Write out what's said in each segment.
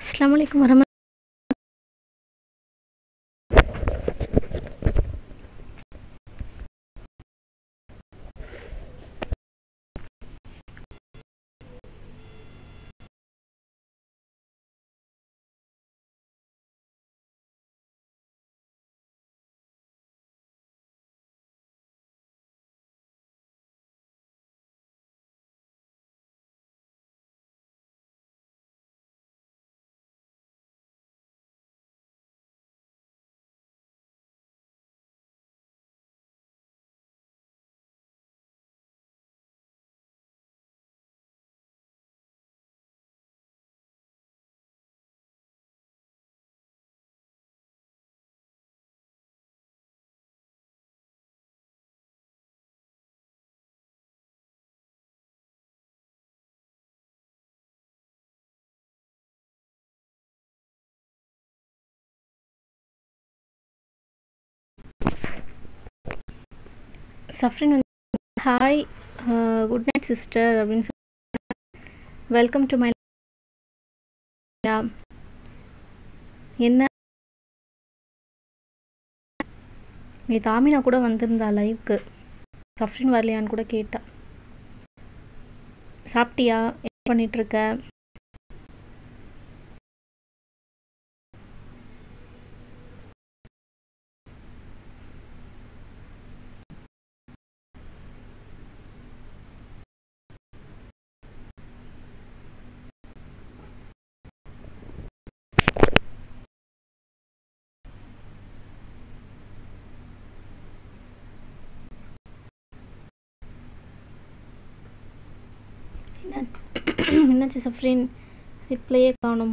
அஸ்ஸலாமு அலைக்கும் வரம சஃப்ரின் வந்து ஹாய் குட் நைட் சிஸ்டர் அப்படின்னு சொல்லி வெல்கம் டு மை என்ன நீ தாமினா கூட வந்திருந்தா லைவ்க்கு சஃப்ரின் வரலையான்னு கூட கேட்டா சாப்பிட்டியா என்ன பண்ணிட்டு இருக்க என்னாச்சு சஃப்ரின் ரிப்ளையே காணும்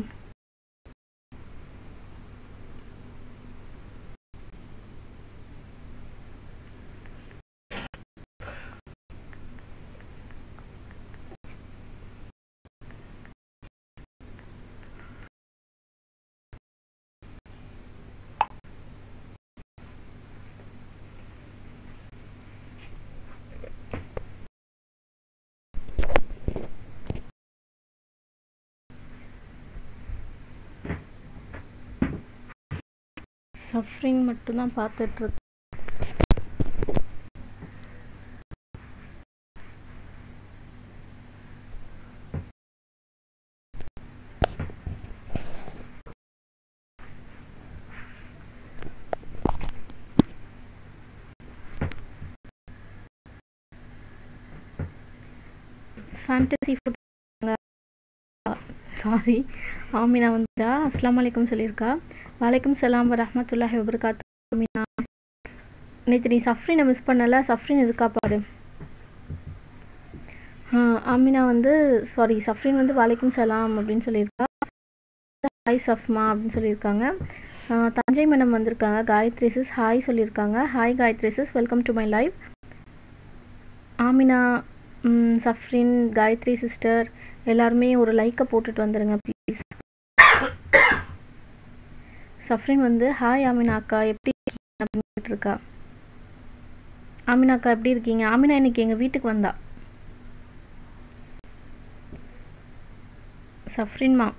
சஃப்ரிங் மட்டும்தான் பார்த்துட்ருக்கு ஃபேண்டசி ஃபுட் சாரி ஆமினா வந்துட்டா அஸ்லாம் வலைக்கம் சொல்லியிருக்கா வலைக்கம் சலாம் வரமத்துல்லாஹி வபரகாத்து ஆமினா நேற்று நீ சஃப்ரினை மிஸ் பண்ணல சஃப்ரின் இருக்கா பாரு ஆமினா வந்து சாரி சஃப்ரின் வந்து வலைக்கும் சலாம் அப்படின்னு சொல்லியிருக்கா ஹாய் சஃப்மா அப்படின்னு சொல்லியிருக்காங்க தஞ்சை மனம் வந்திருக்காங்க காயத்ரி சிஸ் ஹாய் சொல்லியிருக்காங்க hi Gayathri sis welcome to my live Amina Safrin Gayathri sister எல்லாருமே ஒரு லைக்கை போட்டுட்டு வந்துடுங்க ப்ளீஸ் சஃப்ரின் வந்து ஹாய் ஆமினா அக்கா எப்படி இருக்கீங்க அப்படின்னு இருக்கா ஆமினா அக்கா எப்படி இருக்கீங்க ஆமினா இன்னைக்கு எங்கள் வீட்டுக்கு வந்தா சஃப்ரின்மா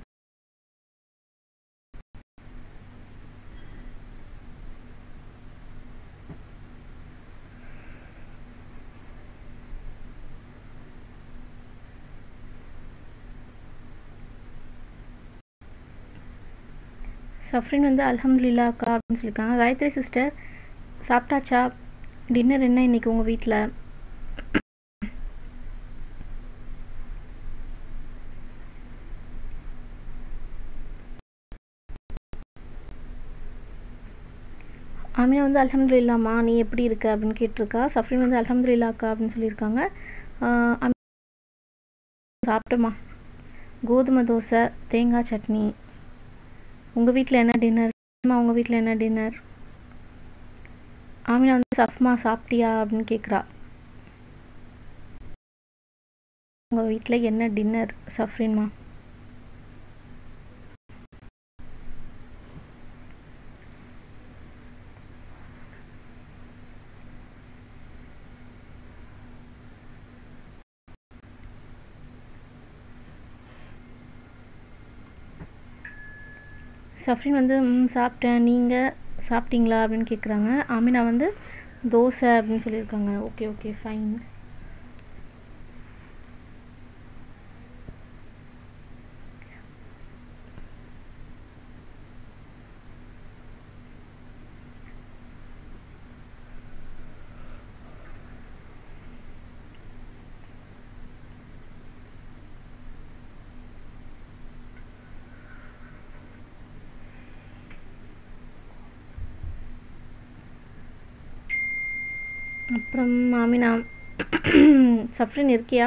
சஃப்ரின் வந்து அலமதுல்லா அக்கா அப்படின்னு சொல்லியிருக்காங்க காயத்ரி சிஸ்டர் சாப்பிட்டாச்சா டின்னர் என்ன இன்னைக்கு உங்கள் வீட்டில் ஆமினா வந்து அலமதுல்லாம்மா நீ எப்படி இருக்க அப்படின்னு கேட்டிருக்கா சஃப்ரின் வந்து அலமதுல்லா அக்கா அப்படின்னு சொல்லியிருக்காங்க சாப்பிட்டோமா கோதுமை தோசை தேங்காய் சட்னி உங்கள் வீட்டில் என்ன டின்னர் அம்மா உங்கள் வீட்டில் என்ன டின்னர் ஆமினா வந்து சஃப்மா சாப்பிட்டியா அப்படின்னு கேட்குறா உங்கள் வீட்டில் என்ன டின்னர் சஃப்ரின்மா சஃப்ரின் வந்து ம் சாப்பிட்டேன் நீங்கள் சாப்பிட்டீங்களா அப்படின்னு கேட்குறாங்க ஆமினா வந்து தோசை அப்படின்னு சொல்லியிருக்காங்க ஓகே ஓகே ஃபைன் அப்புறம் ஆமினா சஃப்ரின் இருக்கியா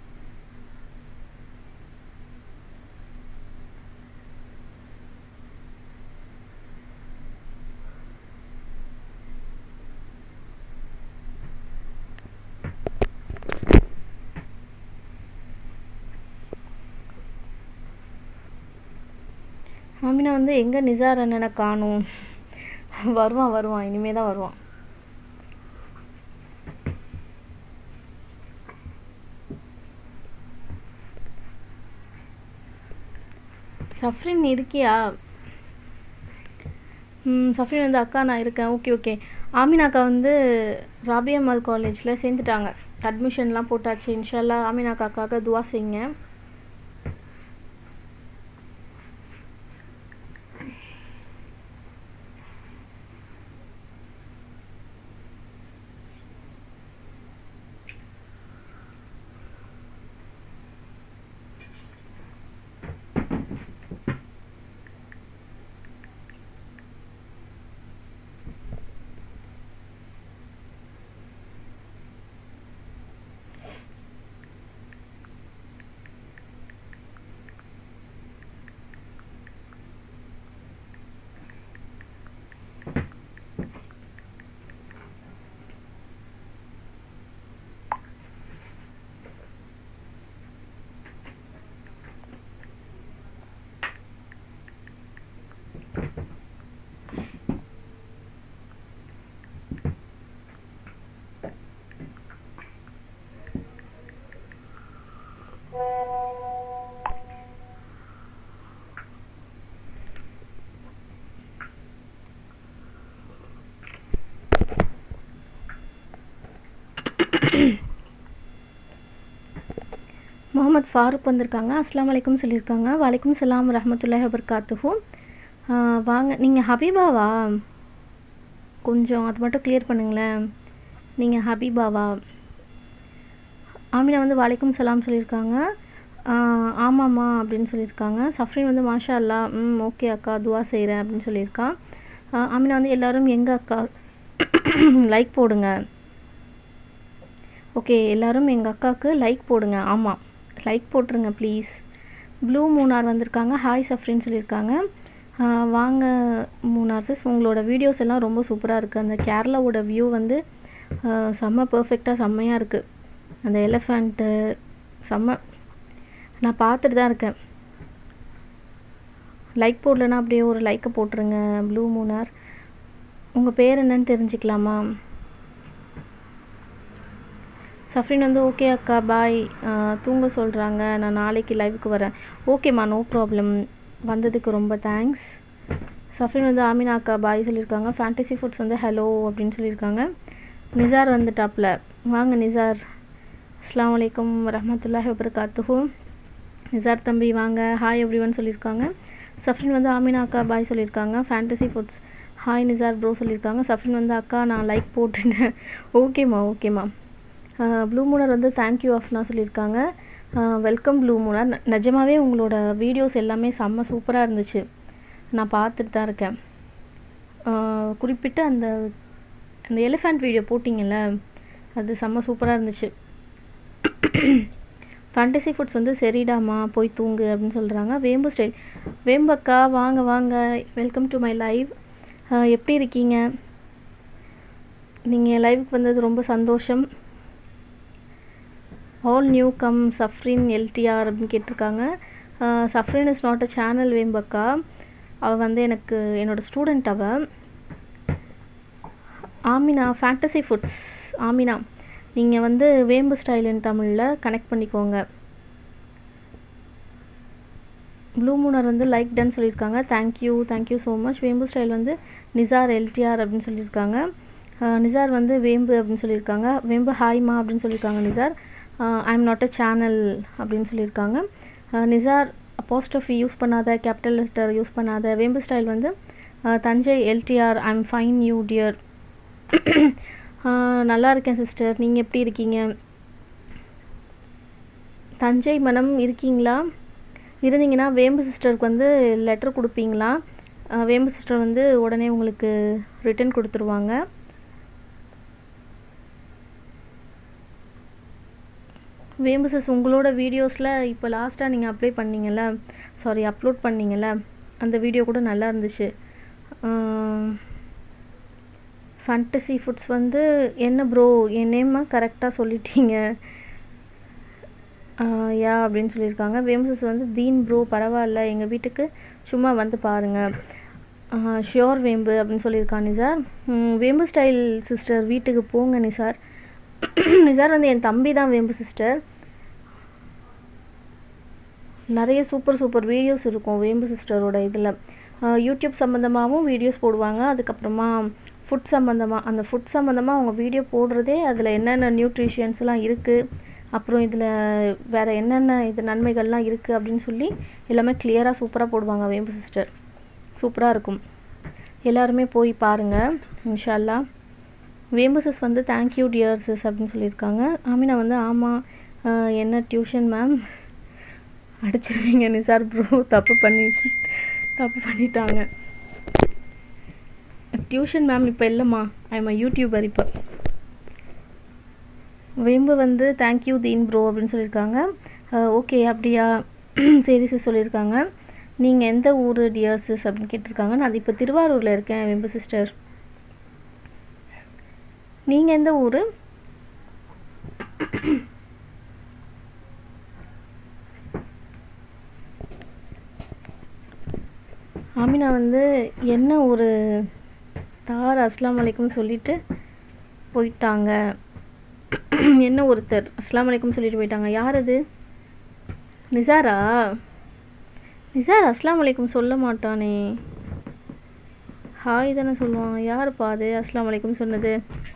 ஆமினா வந்து எங்கே நிசார் அண்ணனை காணும் வருவான் வருவான் இனிமே தான் வருவான் சஃப்ரின் இருக்கியா ம் சஃப்ரின் வந்து அக்கா நான் இருக்கேன் ஓகே ஓகே ஆமினா அக்கா வந்து ராபியம்மாள் காலேஜில் சேர்ந்துட்டாங்க அட்மிஷன்லாம் போட்டாச்சு இன்ஷால்லா ஆமினா அக்காக்காக துவா செய்யுங்க முகமது ஃபாரூக் வந்திருக்காங்க அஸ்லாம் வலைக்கும் சொல்லியிருக்காங்க வலைக்கும் சலாம் ரஹமத்துல்லாஹி வபர்காத்துஹூ வாங்க நீங்கள் ஹபீபாவா கொஞ்சம் அது மட்டும் கிளியர் பண்ணுங்களேன் நீங்கள் ஹபீபாவா ஆமினா வந்து வலைக்கும் சலாம் சொல்லியிருக்காங்க ஆஹ் ஆமாம்மா அப்படின்னு சொல்லியிருக்காங்க சஃப்ரின் வந்து மாஷா அல்லா ம் ஓகே அக்கா துவா செய்கிறேன் அப்படின்னு சொல்லியிருக்கான் ஆஹ் ஆமினா வந்து எல்லாரும் எங்கள் அக்கா லைக் போடுங்க ஓகே எல்லாரும் எங்கள் அக்காவுக்கு லைக் போடுங்க ஆமாம் லைக் போட்டுருங்க ப்ளீஸ் ப்ளூ மூணார் வந்திருக்காங்க ஹாய் சஃப்ரின்னு சொல்லியிருக்காங்க ஆஹ் வாங்க மூணார் சிஸ் உங்களோட வீடியோஸ் எல்லாம் ரொம்ப சூப்பராக இருக்குது அந்த கேரளாவோட வியூ வந்து ஆஹ் செம்ம பர்ஃபெக்டாக செம்மையாக இருக்குது அந்த எலஃபண்ட்டு செம்ம நான் பார்த்துட்டு தான் இருக்கேன் லைக் போடலன்னா அப்படியே ஒரு லைக்கை போட்டுருங்க ப்ளூ மூணார் உங்கள் பேர் என்னன்னு தெரிஞ்சுக்கலாமா சஃப்ரின் வந்து ஓகே அக்கா பாய் தூங்க சொல்கிறாங்க நான் நாளைக்கு லைவுக்கு வரேன் ஓகேம்மா நோ ப்ராப்ளம் வந்ததுக்கு ரொம்ப தேங்க்ஸ் சஃப்ரின் வந்து ஆமினா அக்கா பாய் சொல்லியிருக்காங்க ஃபேண்டசி ஃபுட்ஸ் வந்து ஹலோ அப்படின்னு சொல்லியிருக்காங்க நிசார் வந்துட்டாப்ல வாங்க நிசார் அஸ்லாம் வலைக்கம் வரமத்துல்லாஹி வபரகாத்துஹூ நிசார் தம்பி வாங்க ஹாய் எவ்ரிவன் சொல்லியிருக்காங்க சஃப்ரின் வந்து ஆமினா அக்கா பாய் சொல்லியிருக்காங்க fantasy foods hi Nisar bro சொல்லியிருக்காங்க சஃப்ரின் வந்து அக்கா நான் லைக் போட்டுட்டேன் ஓகேம்மா ஓகேம்மா ப்ளூ மூனர் வந்து தேங்க்யூ அஃப்னா சொல்லியிருக்காங்க வெல்கம் ப்ளூ மூனர் ந- நிஜமாவே உங்களோட வீடியோஸ் எல்லாமே செம்ம சூப்பராக இருந்துச்சு நான் பார்த்துட்டு தான் இருக்கேன் ஆஹ் குறிப்பிட்டு அந்த அந்த எலிஃபண்ட் வீடியோ போட்டிங்கல்ல அது செம்ம சூப்பராக இருந்துச்சு ஃபேண்டசி ஃபுட்ஸ் வந்து சரிடாமா போய் தூங்கு அப்படின்னு சொல்கிறாங்க வேம்பு ஸ்டைல் வேம்பக்கா வாங்க வாங்க வெல்கம் டு மை லைவ் எப்படி இருக்கீங்க நீங்கள் லைவுக்கு வந்தது ரொம்ப சந்தோஷம் ஆல் நியூ கம் சஃப்ரின் எல்டிஆர் அப்படின்னு கேட்டிருக்காங்க Safrin is not a channel வேம்பக்கா அவள் வந்து எனக்கு என்னோட ஸ்டூடெண்ட் அவள் ஆமினா ஃபேண்டசி ஃபுட்ஸ் ஆமினா நீங்கள் வந்து வேம்பு ஸ்டைல் இன் தமிழில் கனெக்ட் பண்ணிக்கோங்க ப்ளூ மூனர் வந்து லைக் டன் சொல்லியிருக்காங்க thank you thank you so much Vembu style வந்து நிசார் எல்டிஆர் அப்படின்னு சொல்லியிருக்காங்க நிசார் வந்து வேம்பு அப்படின்னு சொல்லியிருக்காங்க வேம்பு ஹாய்மா அப்படின்னு சொல்லியிருக்காங்க Nisar I am not a channel அப்படின்னு சொல்லியிருக்காங்க நிசார் அப்போஸ்டஃபி யூஸ் பண்ணாத கேபிட்டல் லெட்டர் யூஸ் பண்ணாத வேம்பு ஸ்டைல் வந்து Thanjai LDR I am fine you dear நல்லா இருக்கேன் சிஸ்டர் நீங்கள் எப்படி இருக்கீங்க தஞ்சை மனம் இருக்கீங்களா இருந்தீங்கன்னா வேம்பு சிஸ்டருக்கு வந்து லெட்டர் கொடுப்பீங்களா வேம்பு சிஸ்டர் வந்து உடனே உங்களுக்கு ரிட்டன் கொடுத்துருவாங்க வேம்பு சிஸ் உங்களோட வீடியோஸில் இப்போ லாஸ்ட்டாக நீங்கள் அப்ளை பண்ணீங்கல்ல சாரி அப்லோட் பண்ணீங்கல்ல அந்த வீடியோ கூட நல்லா இருந்துச்சு ஃபேண்டசி ஃபுட்ஸ் வந்து என்ன ப்ரோ என் நேமை கரெக்டாக சொல்லிட்டீங்க யா அப்படின்னு சொல்லியிருக்காங்க வேம்பு வந்து தீன் ப்ரோ பரவாயில்ல எங்கள் வீட்டுக்கு சும்மா வந்து பாருங்கள் ஷியோர் வேம்பு அப்படின்னு சொல்லியிருக்கான் நிசார் வேம்பு ஸ்டைல் சிஸ்டர் வீட்டுக்கு போங்க நிசார் நிசார் வந்து என் தம்பி தான் வேம்பு சிஸ்டர் நிறைய சூப்பர் சூப்பர் வீடியோஸ் இருக்கும் வேம்பு சிஸ்டரோட இதில் யூடியூப் சம்மந்தமாகவும் வீடியோஸ் போடுவாங்க அதுக்கப்புறமா ஃபுட் சம்மந்தமாக அந்த ஃபுட் சம்மந்தமாக அவங்க வீடியோ போடுறதே அதில் என்னென்ன நியூட்ரிஷியன்ஸ்லாம் இருக்குது அப்புறம் இதில் வேறு என்னென்ன இது நன்மைகள்லாம் இருக்குது அப்படின்னு சொல்லி எல்லாமே கிளியராக சூப்பராக போடுவாங்க வேம்பு சிஸ்டர் சூப்பராக இருக்கும் எல்லாருமே போய் பாருங்கள் இன்ஷால்லா வேம்பு சிஸ் வந்து தேங்க்யூ டியர் சிஸ் அப்படின்னு சொல்லியிருக்காங்க ஆமினா வந்து ஆமாம் என்ன டியூஷன் மேம் அடிச்சிருவீங்க நிசார் ப்ரோ தப்பு பண்ணி தப்பு பண்ணிட்டாங்க டியூஷன் மேம் இப்போ இல்லைம்மா ஐம் யூடியூபர் இப்போ வேம்பு வந்து தேங்க்யூ தீன் ப்ரோ அப்படின்னு சொல்லியிருக்காங்க ஓகே அப்படியா சரி சிஸ் சொல்லியிருக்காங்க நீங்கள் எந்த ஊர் டியர் சிஸ் அப்படின்னு கேட்டிருக்காங்க நான் இப்போ திருவாரூரில் இருக்கேன் வெம்பு சிஸ்டர் நீங்கள் எந்த ஊர் ஆமினா வந்து என்ன ஒரு தார் அஸ்லாம் வலைக்கும் சொல்லிட்டு போயிட்டாங்க என்ன ஒருத்தர் அஸ்லாம் வலைக்கும் சொல்லிட்டு போயிட்டாங்க யார் அது நிசாரா நிசார் அஸ்லாம் வலைக்கும் சொல்ல மாட்டானே ஹாய் தானே சொல்லுவான் யாருப்பா அது அஸ்லாம் வலைக்கும் சொன்னது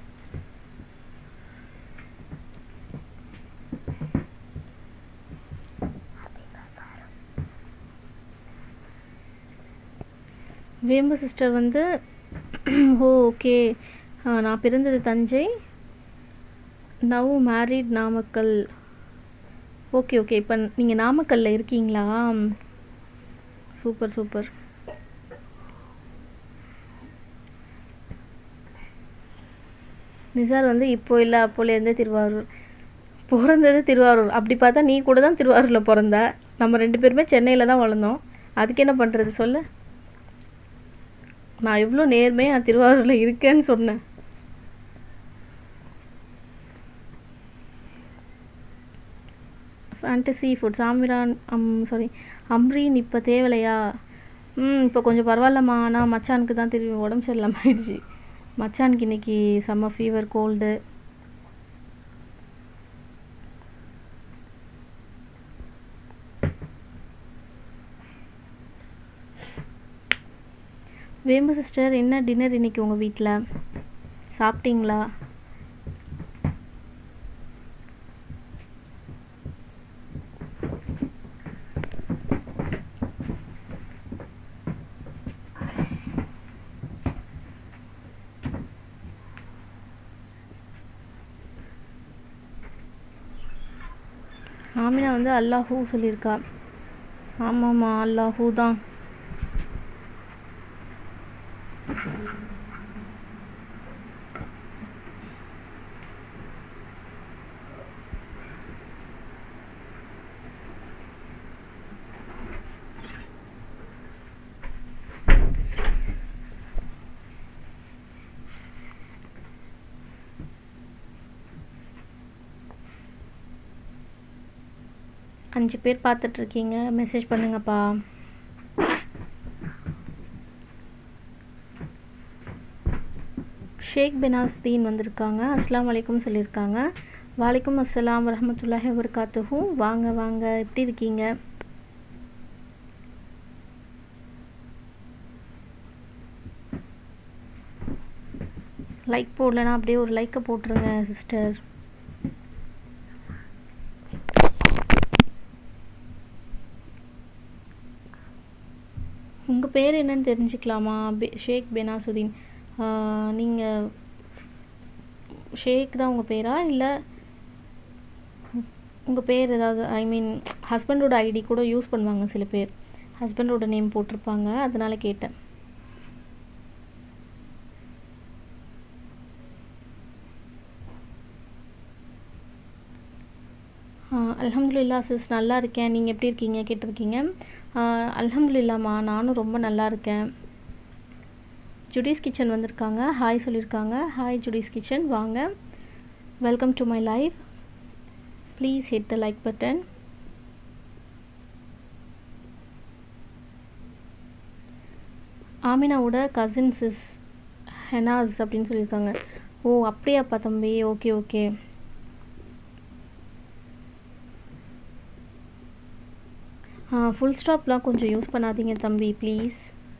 வேம்பு சிஸ்டர் வந்து ஓ ஓகே நான் பிறந்தது Thanjai now married Namakkal okay okay இப்போ நீங்கள் நாமக்கல்லில் இருக்கீங்களா சூப்பர் சூப்பர் நிசார் வந்து இப்போ இல்லை அப்போலேருந்தே திருவாரூர் பிறந்தது திருவாரூர் அப்படி பார்த்தா நீ கூட தான் திருவாரூரில் பிறந்த நம்ம ரெண்டு பேருமே சென்னையில் தான் வளர்ந்தோம் அதுக்கு என்ன பண்ணுறது சொல்லு நான் எவ்வளோ நேர்மையாக நான் திருவாரூரில் இருக்கேன்னு சொன்னேன் fantasy foods Amiran um sorry Amreen இப்போ தேவலையா ம் இப்போ கொஞ்சம் பரவாயில்லம்மா ஆனால் மச்சானுக்கு தான் திரும்பி உடம்பு சரியில்லாமல் ஆயிடுச்சு மச்சானுக்கு இன்னைக்கு செம்ம ஃபீவர் கோல்டு வேம்பு சிஸ்டர் என்ன டின்னர் இன்னைக்கு உங்கள் வீட்டில் சாப்பிட்டீங்களா ஆமினா வந்து அல்லாஹூ சொல்லியிருக்கா ஆமாம்மா அல்லாஹூ தான் அஞ்சு பேர் பார்த்துட்ருக்கீங்க மெசேஜ் பண்ணுங்கப்பா ஷேக் பெனாஸ்தீன் வந்திருக்காங்க அஸ்லாம் வலைக்கும் சொல்லியிருக்காங்க வாலைக்கும் அஸ்ஸலாம் வரமத்துல்லாஹி வபர்காத்துஹூ வாங்க வாங்க எப்படி இருக்கீங்க லைக் போடலனா அப்படியே ஒரு லைக்கை போட்டுருங்க சிஸ்டர் உங்கள் பேர் என்னன்னு தெரிஞ்சுக்கலாமா பெ ஷேக் பெனாசுதீன் நீங்கள் ஷேக் தான் உங்கள் பேரா இல்லை உங்கள் பேர் ஏதாவது ஐ மீன் ஹஸ்பண்டோட ஐடி கூட யூஸ் பண்ணுவாங்க சில பேர் ஹஸ்பண்டோட நேம் போட்டிருப்பாங்க அதனால கேட்டேன் அல்ஹம்துலில்லா சிஸ் நல்லா இருக்கேன் நீங்கள் எப்படி இருக்கீங்க கேட்டிருக்கீங்க அல்ஹம்துலில்லாம்மா நானும் ரொம்ப நல்லா இருக்கேன் ஜுடிஸ் கிச்சன் வந்திருக்காங்க ஹாய் சொல்லியிருக்காங்க ஹாய் ஜுடிஸ் கிச்சன் வாங்க welcome to my life please hit the like button ஆமினாவோட கசின் சிஸ் ஹெனாஸ் அப்படின்னு சொல்லியிருக்காங்க ஓ அப்படியாப்பா தம்பி ஓகே ஓகே ஃபுல் ஸ்டாப்லாம் கொஞ்சம் யூஸ் பண்ணாதீங்க தம்பி ப்ளீஸ்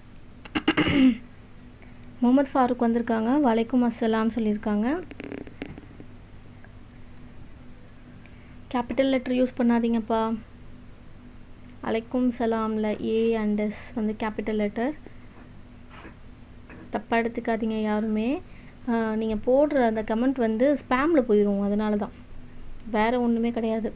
முகமது ஃபாரூக் வந்திருக்காங்க வலைக்கும் அஸ்ஸலாம் சொல்லியிருக்காங்க கேபிட்டல் லெட்டர் யூஸ் பண்ணாதீங்கப்பா அலைக்கும் சலாமில் ஏ அண்ட் எஸ் வந்து கேபிட்டல் லெட்டர் தப்பாக எடுத்துக்காதீங்க யாருமே நீங்கள் போடுற அந்த கமெண்ட் வந்து ஸ்பேமில் போயிடும் அதனால தான் வேறு ஒன்றுமே கிடையாது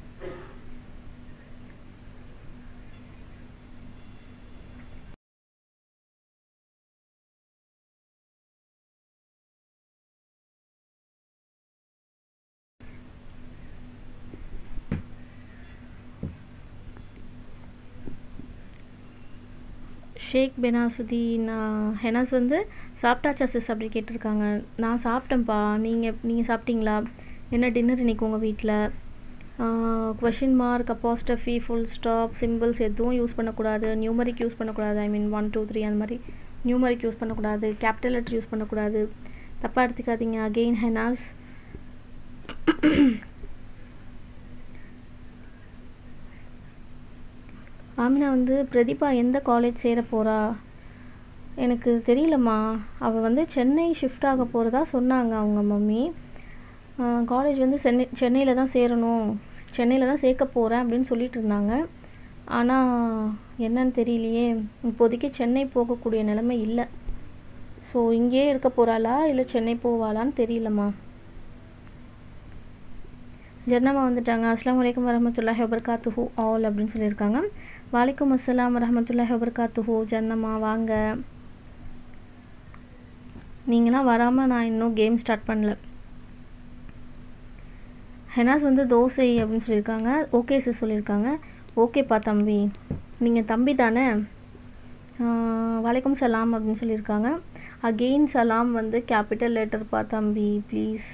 ஷேக் பெனாசுதீன் ஹெனாஸ் வந்து சாப்பிட்டாச்சா சிஸ் அப்படி கேட்டிருக்காங்க நான் சாப்பிட்டேன்ப்பா நீங்கள் நீங்கள் சாப்பிட்டீங்களா என்ன டின்னர் இன்னைக்கு உங்கள் வீட்டில் question mark apostrophe full stop symbols எதுவும் யூஸ் பண்ணக்கூடாது நியூமரிக் யூஸ் பண்ணக்கூடாது I mean one two three அந்த மாதிரி நியூமரிக் யூஸ் பண்ணக்கூடாது கேபிட்டல் லெட்டர் யூஸ் பண்ணக்கூடாது தப்பாக எடுத்துக்காதீங்க அகெயின் ஹெனாஸ் ஆமினா வந்து பிரதீபா எந்த காலேஜ் சேர போகிறா எனக்கு தெரியலம்மா அவள் வந்து சென்னை ஷிஃப்ட் ஆக போகிறதா சொன்னாங்க அவங்க மம்மி காலேஜ் வந்து சென்னை சென்னையில் தான் சேரணும் சென்னையில் தான் சேர்க்க போகிறேன் அப்படின்னு சொல்லிட்டு இருந்தாங்க ஆனால் என்னன்னு தெரியலையே இப்போதைக்கு சென்னை போகக்கூடிய நிலைமை இல்லை ஸோ இங்கேயே இருக்க போகிறாளா இல்லை சென்னை போவாளான்னு தெரியலம்மா ஜன்னமா வந்துட்டாங்க அஸ்லாம் வலைக்கம் வரமத்துல்லாஹி வபர்காத்துஹூ ஆல் அப்படின்னு சொல்லியிருக்காங்க வாலைக்கும் அஸ்லாம் வரமத்துல்லாஹி வபர்காத்துஹூ ஜன்னம்மா வாங்க நீங்களாம் வராமல் நான் இன்னும் கேம் ஸ்டார்ட் பண்ணல ஹெனாஸ் வந்து தோசை அப்படின்னு சொல்லியிருக்காங்க ஓகே சார் சொல்லியிருக்காங்க ஓகேப்பா தம்பி நீங்கள் தம்பி தானே வலைக்கம் சலாம் அப்படின்னு சொல்லியிருக்காங்க அகெயின் சலாம் வந்து கேபிட்டல் லெட்டர்ப்பா தம்பி ப்ளீஸ்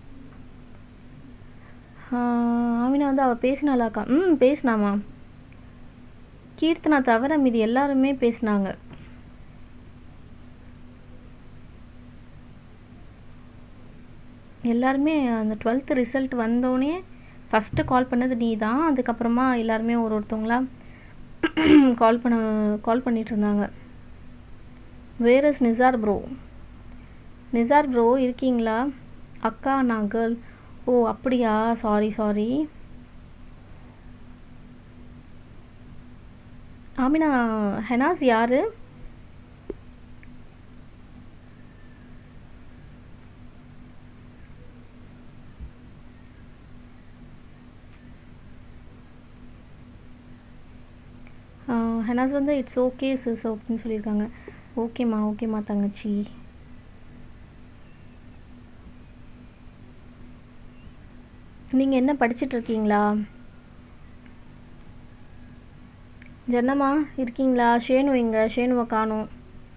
ஆமினா வந்து அவள் பேசினாலாக்கா ம் பேசினாமா கீர்த்தனா தவிர மீதி எல்லாருமே பேசினாங்க எல்லாருமே அந்த டுவெல்த்து ரிசல்ட் வந்தோடனே ஃபஸ்ட்டு கால் பண்ணது நீ தான் அதுக்கப்புறமா எல்லாருமே ஒரு ஒருத்தவங்களா கால் பண்ண கால் பண்ணிகிட்டு இருந்தாங்க where is Nisar bro Nisar bro இருக்கீங்களா அக்கா நான் கேர்ள் ஓ அப்படியா சாரி சாரி ஆமினா ஹெனாஸ் யாரு ஹெனாஸ் வந்து இட்ஸ் ஓகே சிஸ் அப்படின்னு சொல்லியிருக்காங்க ஓகேம்மா ஓகேம்மா தங்கச்சி நீங்கள் என்ன படிச்சிட்ருக்கீங்களா ஜன்னம்மா இருக்கீங்களா ஷேனு எங்க ஷேனுவை காணும்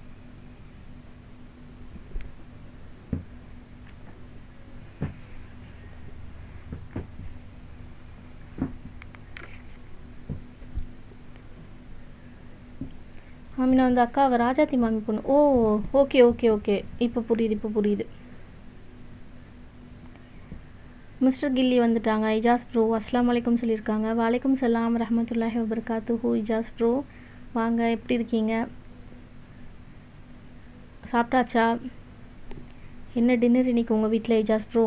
ஆமினா வந்து அக்கா அவள் ராஜாத்தி மாமி பொண்ணு ஓ ஓகே ஓகே ஓகே இப்போ புரியுது இப்போ புரியுது மிஸ்டர் கில்லி வந்துட்டாங்க இஜாஸ் ப்ரோ அஸ்லாம் வலைக்கம் சொல்லியிருக்காங்க வாலைக்கும் சலாம் ரஹமத்துல்லாஹி வபர்காத்துஹூ இஜாஸ் ப்ரோ வாங்க எப்படி இருக்கீங்க சாப்பிட்டாச்சா என்ன டின்னர் இன்னைக்கு உங்கள் வீட்டில் ஏஜாஸ் ப்ரோ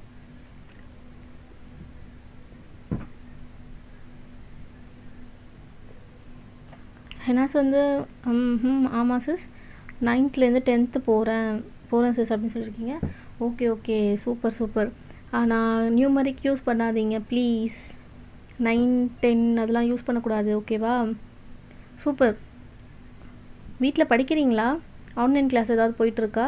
ஹெனாஸ் வந்து ம் ம் ஆமாம் சிஸ் நைன்த்லேருந்து டென்த்து போகிறேன் போகிறேன் சிஸ் அப்படின்னு சொல்லியிருக்கீங்க ஓகே ஓகே சூப்பர் சூப்பர் ஆனால் நியூமரிக் யூஸ் பண்ணாதீங்க ப்ளீஸ் நைன் டென் அதெல்லாம் யூஸ் பண்ணக்கூடாது ஓகேவா சூப்பர் வீட்டில் படிக்கிறீங்களா ஆன்லைன் கிளாஸ் ஏதாவது போயிட்டுருக்கா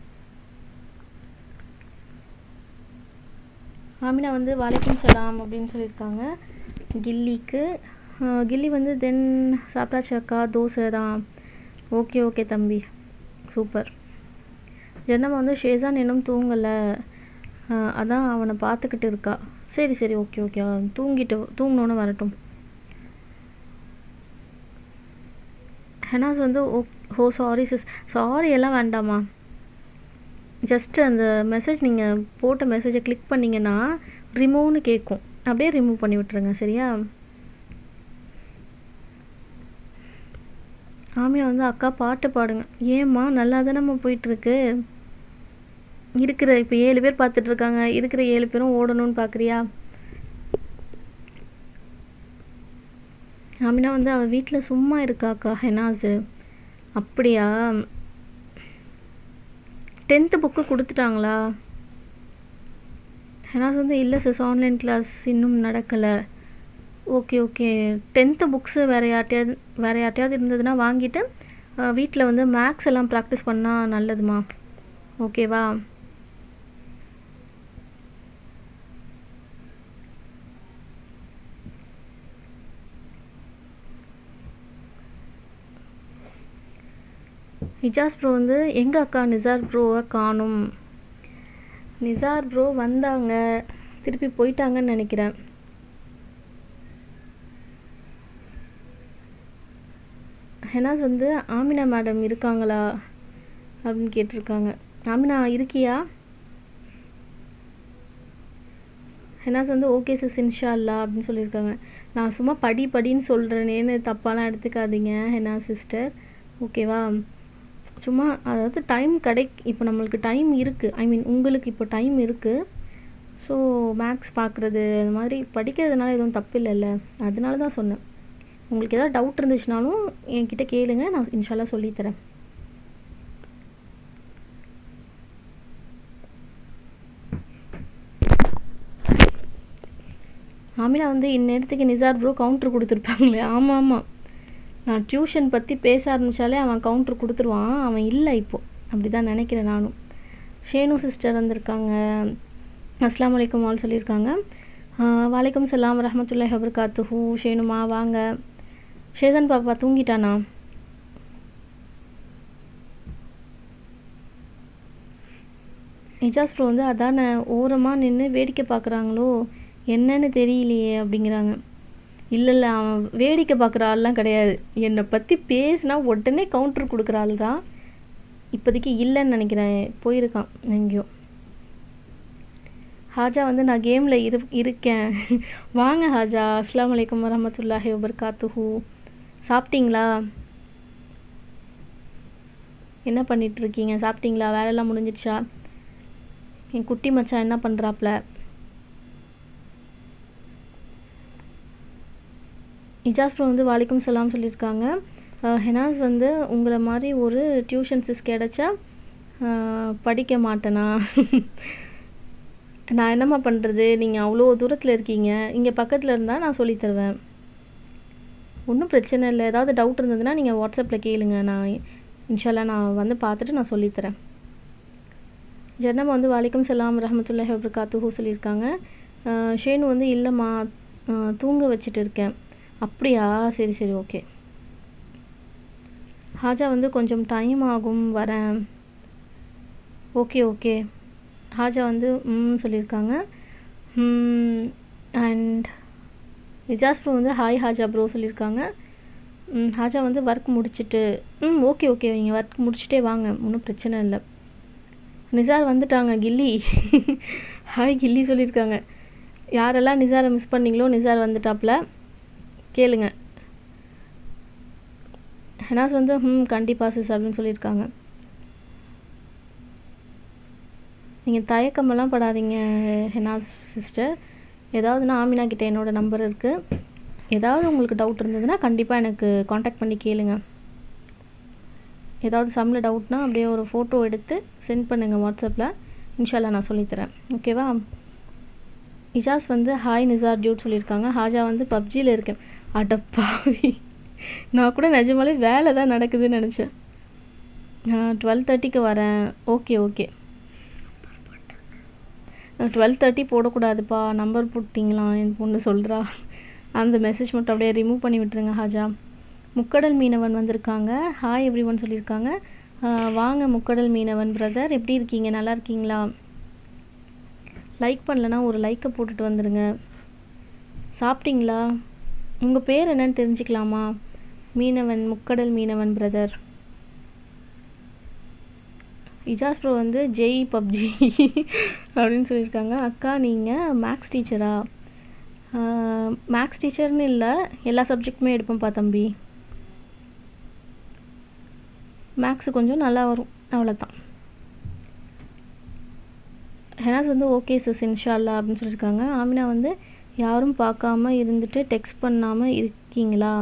ஆமினா வந்து வாழைக்கும் சலாம் அப்படின்னு சொல்லியிருக்காங்க கில்லிக்கு அஹ், கில்லி வந்து தென் சாப்பிட்டாச்சு அக்கா தோசை தான் ஓகே ஓகே தம்பி சூப்பர் ஜென்னம்மா வந்து ஷேசான் இன்னும் தூங்கலை அஹ், அதான் அவனை பார்த்துக்கிட்டு இருக்கா சரி சரி ஓகே ஓகே அவன் தூங்கிட்டு தூங்கினோன்னு வரட்டும் ஹெனாஸ் வந்து oh oh sorry sis sorry எல்லாம் வேண்டாமா ஜஸ்ட் அந்த மெசேஜ் நீங்கள் போட்ட மெசேஜை கிளிக் பண்ணிங்கன்னா ரிமூவ்னு கேட்கும் அப்படியே ரிமூவ் பண்ணி விட்டுருங்க சரியா ஆமியா வந்து அக்கா பாட்டு பாடுங்க ஏம்மா நல்லா தானம்மா போயிட்டுருக்கு இருக்கிற இப்போ ஏழு பேர் பார்த்துட்டு இருக்காங்க இருக்கிற ஏழு பேரும் ஓடணும்னு பார்க்குறியா ஆமினா வந்து அவள் வீட்டில் சும்மா இருக்காக்கா ஹெனாஸு அப்படியா டென்த்து புக்கு கொடுத்துட்டாங்களா ஹெனாஸ் வந்து இல்லை சிஸ் ஆன்லைன் கிளாஸ் இன்னும் நடக்கலை ஓகே ஓகே டென்த்து புக்ஸு வேறு யார்ட்டையாவது வேறு யார்ட்டையாவது இருந்ததுன்னா வாங்கிட்டு வீட்டில் வந்து மேக்ஸ் எல்லாம் ப்ராக்டிஸ் பண்ணால் நல்லதுமா ஓகேவா ஹிஜாஸ் ப்ரோ வந்து எங்க அக்கா நிசார் ப்ரோவை காணும் நிசார் ப்ரோ வந்தாங்க திருப்பி போயிட்டாங்கன்னு நினைக்கிறேன் ஹெனாஸ் வந்து ஆமினா மேடம் இருக்காங்களா அப்படின்னு கேட்டிருக்காங்க ஆமினா இருக்கியா ஹெனாஸ் வந்து ஓகே சிஸ் இன்ஷா அல்லா அப்படின்னு சொல்லியிருக்காங்க நான் சும்மா படி படின்னு சொல்கிறேனேன்னு தப்பாலாம் எடுத்துக்காதீங்க ஹெனா சிஸ்டர் ஓகேவா சும்மா அதாவது டைம் கிடை இப்போ நம்மளுக்கு டைம் இருக்குது ஐ மீன் உங்களுக்கு இப்போ டைம் இருக்குது ஸோ மேக்ஸ் பார்க்குறது அந்த மாதிரி படிக்கிறதுனால எதுவும் தப்பு இல்லைல்ல அதனால தான் சொன்னேன் உங்களுக்கு ஏதாவது டவுட் இருந்துச்சுனாலும் என்கிட்ட கேளுங்க நான் இன்ஷால்லா சொல்லித்தரேன் ஆமினா வந்து இந்நேரத்துக்கு நிசார் ப்ரோ கவுண்டர் கொடுத்துருப்பாங்களே ஆமாம் ஆமாம் நான் டியூஷன் பற்றி பேச ஆரம்பித்தாலே அவன் கவுண்டர் கொடுத்துருவான் அவன் இல்லை இப்போது அப்படி தான் நினைக்கிறேன் நானும் ஷேனு சிஸ்டர் வந்திருக்காங்க அஸ்லாம் வலைக்கம் ஆல் சொல்லியிருக்காங்க ஆஹ் வலைக்கம் சலாம் ரஹமத்துல்லாஹி வபர்காத்துஹூ ஷேனுமா வாங்க ஷேதன் பாப்பா தூங்கிட்டானா இஜாஸ் ப்ரோ வந்து அதானே ஓரமாக நின்று வேடிக்கை பார்க்குறாங்களோ என்னன்னு தெரியலையே அப்படிங்கிறாங்க இல்லை இல்லை அவன் வேடிக்கை பார்க்குற ஆள்லாம் கிடையாது என்னை பற்றி பேசினா உடனே கவுண்டர் கொடுக்குற ஆள் தான் இப்போதைக்கு இல்லைன்னு நினைக்கிறேன் போயிருக்கான் எங்கேயோ ஹாஜா வந்து நான் கேமில் இரு இருக்கேன் வாங்க ஹாஜா அஸ்லாம் வலைக்கம் வரமத்துல்லாஹி வபர்காத்துஹூ சாப்பிட்டீங்களா என்ன பண்ணிட்டு இருக்கீங்க சாப்பிட்டீங்களா வேலையெல்லாம் முடிஞ்சிடுச்சா என் குட்டி மச்சான் என்ன பண்ணுறாப்ல இஜாஸ் ப்ரோ வந்து வாலிக்கும் சலாம் சொல்லியிருக்காங்க அஹ் ஹெனாஸ் வந்து உங்களை மாதிரி ஒரு டியூஷன் சிஸ் கிடைச்சா அஹ் படிக்க மாட்டேனா நான் என்னம்மா பண்ணுறது நீங்கள் அவ்வளோ தூரத்தில் இருக்கீங்க இங்கே பக்கத்தில் இருந்தால் நான் சொல்லித் தருவேன் ஒன்றும் பிரச்சனை இல்லை ஏதாவது டவுட் இருந்ததுன்னா நீங்கள் வாட்ஸ்அப்பில் கேளுங்க நான் இன்ஷால்லா நான் வந்து பார்த்துட்டு நான் சொல்லித்தரேன் ஜன்னம்மா வந்து வாலிக்கும் சலாம் ரஹமத்துல்லாஹி வபர்காத்துஹூ சொல்லியிருக்காங்க அஹ் ஷேனு வந்து இல்லைம்மா அஹ் தூங்க வச்சுட்டு இருக்கேன் அப்படியா சரி சரி ஓகே ஹாஜா வந்து கொஞ்சம் டைம் ஆகும் வரேன் ஓகே ஓகே ஹாஜா வந்து ம் சொல்லியிருக்காங்க அண்ட் நிஜாஸ் ப்ரோ வந்து ஹாய் ஹாஜா ப்ரோ சொல்லியிருக்காங்க ம் ஹாஜா வந்து ஒர்க் முடிச்சுட்டு ம் ஓகே ஓகே நீங்கள் ஒர்க் முடிச்சுட்டே வாங்க ஒன்றும் பிரச்சனை இல்லை நிசார் வந்துட்டாங்க கில்லி ஹாய் கில்லி சொல்லியிருக்காங்க யாரெல்லாம் நிசாரை மிஸ் பண்ணீங்களோ நிசார் வந்துட்டாப்ல கேளுங்க ஹெனாஸ் வந்து ம் கண்டிப்பாக சிஸ் அப்படின்னு சொல்லியிருக்காங்க நீங்கள் தயக்கமெல்லாம் படாதீங்க ஹெனாஸ் சிஸ்டர் ஏதாவதுனா ஆமினா கிட்ட என்னோடய நம்பர் இருக்குது ஏதாவது உங்களுக்கு டவுட் இருந்ததுன்னா கண்டிப்பாக எனக்கு காண்டாக்ட் பண்ணி கேளுங்க ஏதாவது சம்மில் டவுட்னா அப்படியே ஒரு ஃபோட்டோ எடுத்து சென்ட் பண்ணுங்கள் வாட்ஸ்அப்பில் இன்ஷால்லா நான் சொல்லித்தரேன் ஓகேவா இஜாஸ் வந்து ஹாய் நிசார் ஜூட் சொல்லியிருக்காங்க ஹாஜா வந்து பப்ஜியில் இருக்கேன் அடப்பாவி நான் கூட நிஜமாலே வேலை தான் நடக்குதுன்னு நினச்சேன் நான் டுவெல் தேர்ட்டிக்கு வரேன் ஓகே ஓகே டுவெல் தேர்ட்டி போடக்கூடாதுப்பா நம்பர் போட்டிங்களா என் பொண்ணு சொல்கிறா அந்த மெசேஜ் மட்டும் அப்படியே ரிமூவ் பண்ணி விட்டுருங்க ஹாஜா முக்கடல் மீனவன் வந்திருக்காங்க ஹாய் எவ்ரி ஒன் சொல்லியிருக்காங்க வாங்க முக்கடல் மீனவன் பிரதர் எப்படி இருக்கீங்க நல்லா இருக்கீங்களா லைக் பண்ணலனா ஒரு லைக்கை போட்டுட்டு வந்துடுங்க சாப்பிட்டீங்களா உங்கள் பேர் என்னன்னு தெரிஞ்சுக்கலாமா மீனவன் முக்கடல் மீனவன் பிரதர் இஜாஸ் ப்ரோ வந்து ஜெய் பப்ஜி அப்படின்னு சொல்லியிருக்காங்க அக்கா நீங்கள் மேக்ஸ் டீச்சரா மேக்ஸ் டீச்சர்னு இல்லை எல்லா சப்ஜெக்ட்டுமே எடுப்பேன்ப்பா தம்பி மேக்ஸு கொஞ்சம் நல்லா வரும் அவ்வளோதான் ஹெனாஸ் வந்து ஓகே சிஸ் இன்ஷால்லா அப்படின்னு சொல்லியிருக்காங்க ஆமினா வந்து யாரும் பார்க்காம இருந்துட்டு டெக்ஸ்ட் பண்ணாமல் இருக்கீங்களா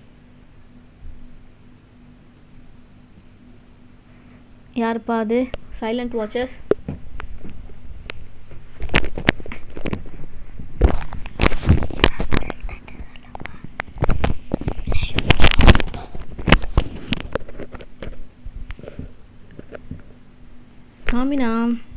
யாருப்பா அது சைலண்ட் வாட்சஸ் ஆமினா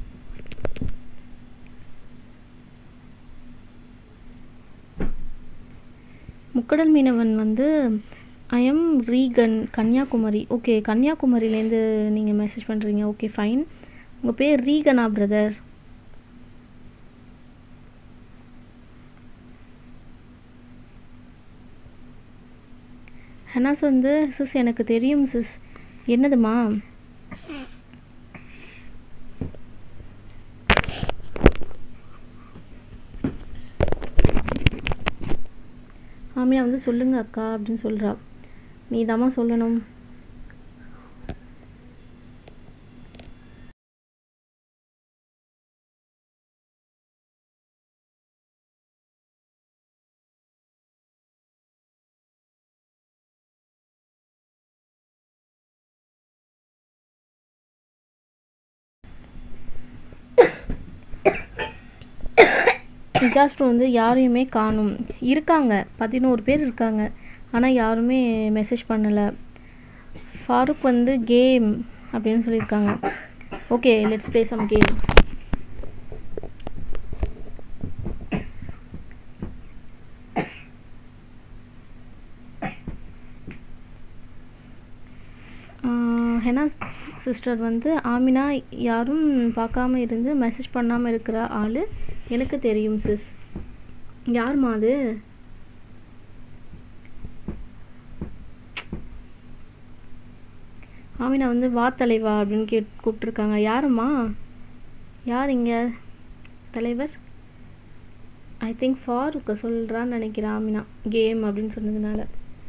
முக்கடல் மீனவன் வந்து I am Reagan Kanyakumari okay கன்னியாகுமரியிலேருந்து நீங்கள் மெசேஜ் பண்ணுறீங்க ஓகே ஃபைன் உங்கள் பேர் ரீகனா பிரதர் ஹனாஸ் வந்து சிஸ் எனக்கு தெரியும் சிஸ் என்னதுமா ஆமினா வந்து சொல்லுங்க அக்கா அப்படின்னு சொல்கிறா நீ தாம்மா சொல்லணும் ரிஜாஸ் ப்ரோ வந்து யாரையுமே காணும் இருக்காங்க பதினோரு பேர் இருக்காங்க ஆனால் யாருமே மெசேஜ் பண்ணலை ஃபாரூக் வந்து கேம் அப்படின்னு சொல்லியிருக்காங்க okay let's play some game Henas sister வந்து ஆமினா யாரும் பார்க்காம இருந்து மெசேஜ் பண்ணாமல் இருக்கிற ஆள் எனக்கு தெரியும் சிஸ் யாரும்மா அது ஆமினா வந்து வா தலைவா அப்படின்னு கேட் கூப்பிட்ருக்காங்க யாரும்மா யார் இங்கே தலைவர் ஐ திங்க் ஃபாரூக்க சொல்கிறான்னு நினைக்கிறேன் ஆமினா கேம் அப்படின்னு சொன்னதுனால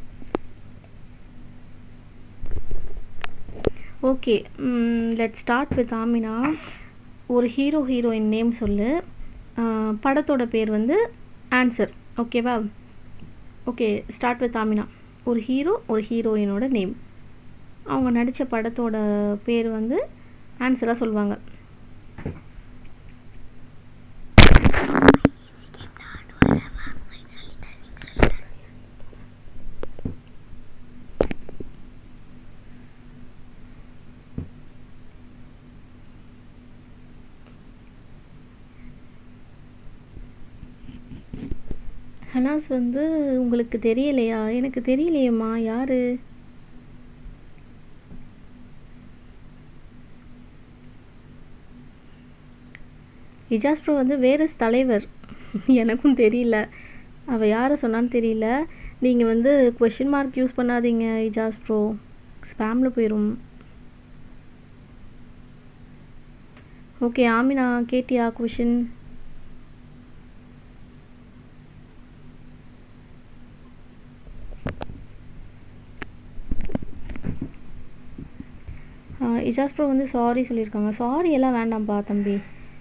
okay let start with Amina ஒரு ஹீரோ ஹீரோயின் நேம் சொல்லு ஆஹ் படத்தோட பேர் வந்து ஆன்சர் ஓகேவா ஓகே ஸ்டார்ட் வித் ஆமினா ஒரு ஹீரோ ஒரு ஹீரோயினோட நேம் அவங்க நடித்த படத்தோட பேர் வந்து ஆன்சராக சொல்லுவாங்க ஹனாஸ் வந்து உங்களுக்கு தெரியலையா எனக்கு தெரியலையேம்மா யாரு இஜாஸ் ப்ரோ வந்து வேறஸ் தலைவர் எனக்கும் தெரியல அவள் யாரை சொன்னான்னு தெரியல நீங்கள் வந்து கொஷின் மார்க் யூஸ் பண்ணாதீங்க இஜாஸ் ப்ரோ ஸ்பேமில் போயிடும் ஓகே ஆமினா கேட்டியா கொஷின் இஜாஸ் ப்ரோ வந்து சாரி சொல்லியிருக்காங்க சாரி எல்லாம் வேண்டாம்ப்பா தம்பி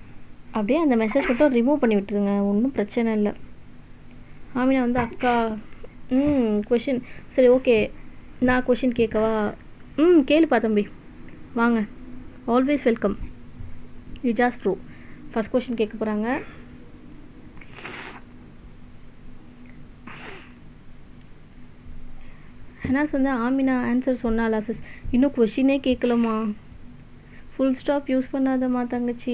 அப்படியே அந்த மெசேஜ் மட்டும் ரிமூவ் பண்ணி விட்டுருங்க ஒன்றும் பிரச்சனை இல்லை ஆமினா வந்து அக்கா ம் கொஷின் சரி ஓகே நான் கொஷின் கேட்கவா ம் கேளுப்பா தம்பி வாங்க always welcome Vijas bro first question கேட்க போகிறாங்க ஹெனாஸ் வந்து ஆமினா ஆன்சர் சொன்னாலா சிஸ் இன்னும் கொஷினே கேட்கலம்மா ஃபுல் ஸ்டாப் யூஸ் பண்ணாதம்மா தங்கச்சி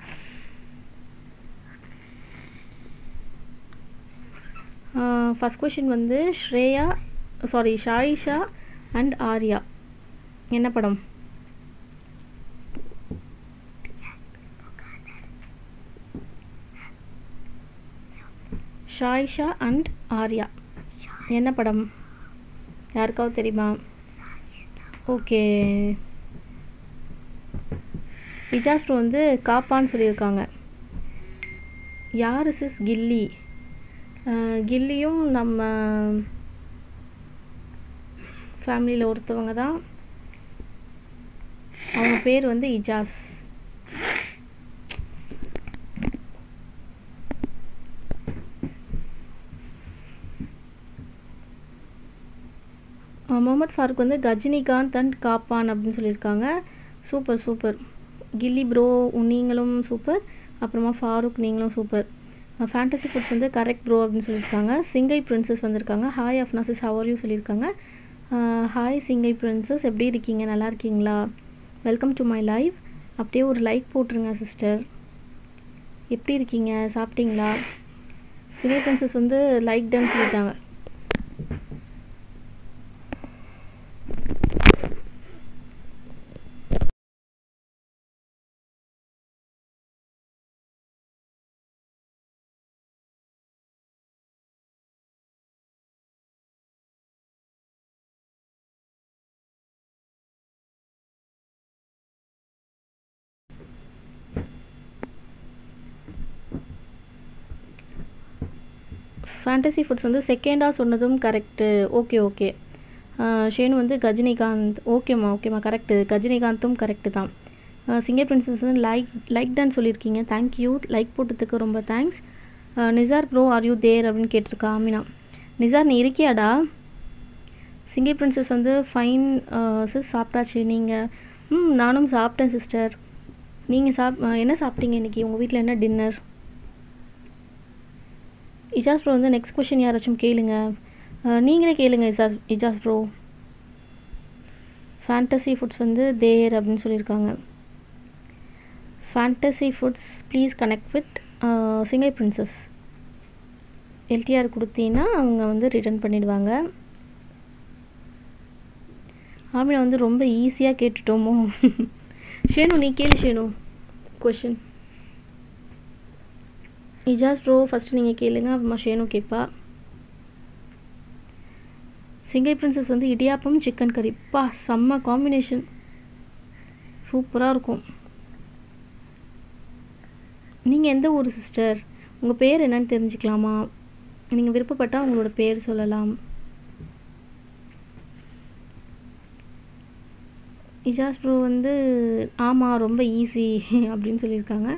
ஃபஸ்ட் கொஷின் வந்து ஸ்ரேயா சாரி ஷாயிஷா அண்ட் ஆர்யா என்ன படம் ஷாயிஷா அண்ட் ஆர்யா என்ன படம் யாருக்காவது தெரியுமா ஓகே விஜாஸ்ட்ரோ வந்து காப்பான்னு சொல்லியிருக்காங்க யார் சிஸ் கில்லி அஹ் கில்லியும் நம்ம ஃபேமிலியில் ஒருத்தவங்க தான் அவங்க பேர் வந்து இஜாஸ் அஹ் முகமது ஃபாரூக் வந்து கஜினிகாந்த் அண்ட் காப்பான் அப்படின்னு சொல்லியிருக்காங்க சூப்பர் சூப்பர் கில்லி ப்ரோ நீங்களும் சூப்பர் அப்புறமா ஃபாரூக் நீங்களும் சூப்பர் ஃபேண்டசி ஃபுட்ஸ் வந்து கரெக்ட் ப்ரோ அப்படின்னு சொல்லியிருக்காங்க சிங்கை பிரின்சஸ் வந்திருக்காங்க ஹாய் அஃப்னாசிஸ் ஹவர்யூ சொல்லியிருக்காங்க ஹாய் சிங்கை பிரின்சஸ் எப்படி இருக்கீங்க நல்லா இருக்கீங்களா வெல்கம் டு மை லைவ் அப்படியே ஒரு லைக் போட்டுருங்க சிஸ்டர் எப்படி இருக்கீங்க சாப்பிட்டீங்களா சிங்கை பிரின்சஸ் வந்து லைக் டன் சொல்லிட்டாங்க ஃபேண்டசி ஃபுட்ஸ் வந்து செகண்டாக சொன்னதும் கரெக்டு ஓகே ஓகே ஷேனு வந்து கஜினிகாந்த் ஓகேம்மா ஓகேம்மா கரெக்டு கஜினிகாந்தும் கரெக்டு தான் சிங்கர் பிரின்சஸ் வந்து லைக் லைக் தான் சொல்லியிருக்கீங்க தேங்க்யூ லைக் போட்டதுக்கு ரொம்ப thanks Nisar bro are you there அப்படின்னு கேட்டிருக்கா ஆமினா நிசார் நீ இருக்கியாடா சிங்கர் பிரின்சஸ் வந்து ஃபைன் சிஸ் சாப்பிட்டாச்சு நீங்கள் ம் நானும் சாப்பிட்டேன் சிஸ்டர் நீங்கள் சாப் என்ன சாப்பிட்டீங்க இன்றைக்கி உங்கள் வீட்டில் என்ன டின்னர் இஜாஸ் ப்ரோ வந்து நெக்ஸ்ட் கொஷின் யாராச்சும் கேளுங்க அஹ் நீங்களே கேளுங்க Ijaz Ijaz bro fantasy foods வந்து தேர் அப்படின்னு சொல்லியிருக்காங்க fantasy foods please connect with Singai princess LDR கொடுத்தீங்கன்னா அவங்க வந்து ரிட்டர்ன் பண்ணிடுவாங்க ஆமினா வந்து ரொம்ப ஈஸியாக கேட்டுட்டோமோ ஷேனு நீ கேளு Shenu question Ijaz bro first நீங்கள் கேளுங்க அப்புறமா ஷேனு கேட்பா சிங்கை பிரின்சஸ் வந்து இடியாப்பம் சிக்கன் கறி பா செம்ம காம்பினேஷன் சூப்பராக இருக்கும் நீங்கள் எந்த ஊர் சிஸ்டர் உங்கள் பேர் என்னன்னு தெரிஞ்சுக்கலாமா நீங்கள் விருப்பப்பட்டால் உங்களோட பேர் சொல்லலாம் இஜாஸ் ப்ரோ வந்து ஆமாம் ரொம்ப ஈஸி அப்படின்னு சொல்லியிருக்காங்க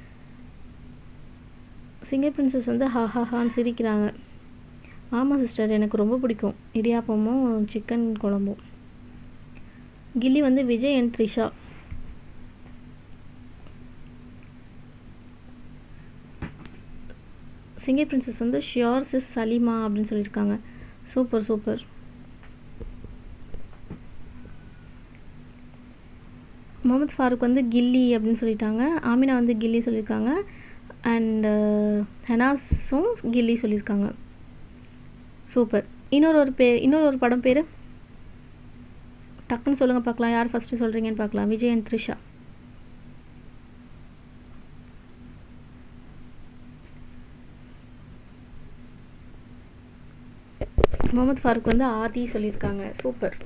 சிங்கர் பிரின்சஸ் வந்து ஹா ஹா ஹான்னு சிரிக்கிறாங்க ஆமாம் சிஸ்டர் எனக்கு ரொம்ப பிடிக்கும் இடியாப்பமும் சிக்கன் குழம்பும் கில்லி வந்து Vijay and Trisha singer princess வந்து ஷியோர் சிஸ் சலீமா அப்படின்னு சொல்லியிருக்காங்க சூப்பர் சூப்பர் முகமது ஃபாரூக் வந்து கில்லி அப்படின்னு சொல்லிட்டாங்க ஆமினா வந்து கில்லி சொல்லியிருக்காங்க அண்டு ஹெனாஸும் கில்லி சொல்லியிருக்காங்க சூப்பர் இன்னொரு ஒரு பே இன்னொரு ஒரு படம் பேர் டக்குன்னு சொல்லுங்கள் பார்க்கலாம் யார் ஃபஸ்ட்டு சொல்கிறீங்கன்னு பார்க்கலாம் விஜய் அண்ட் த்ரிஷா முகமது ஃபாரூக் வந்து ஆதி சொல்லியிருக்காங்க சூப்பர்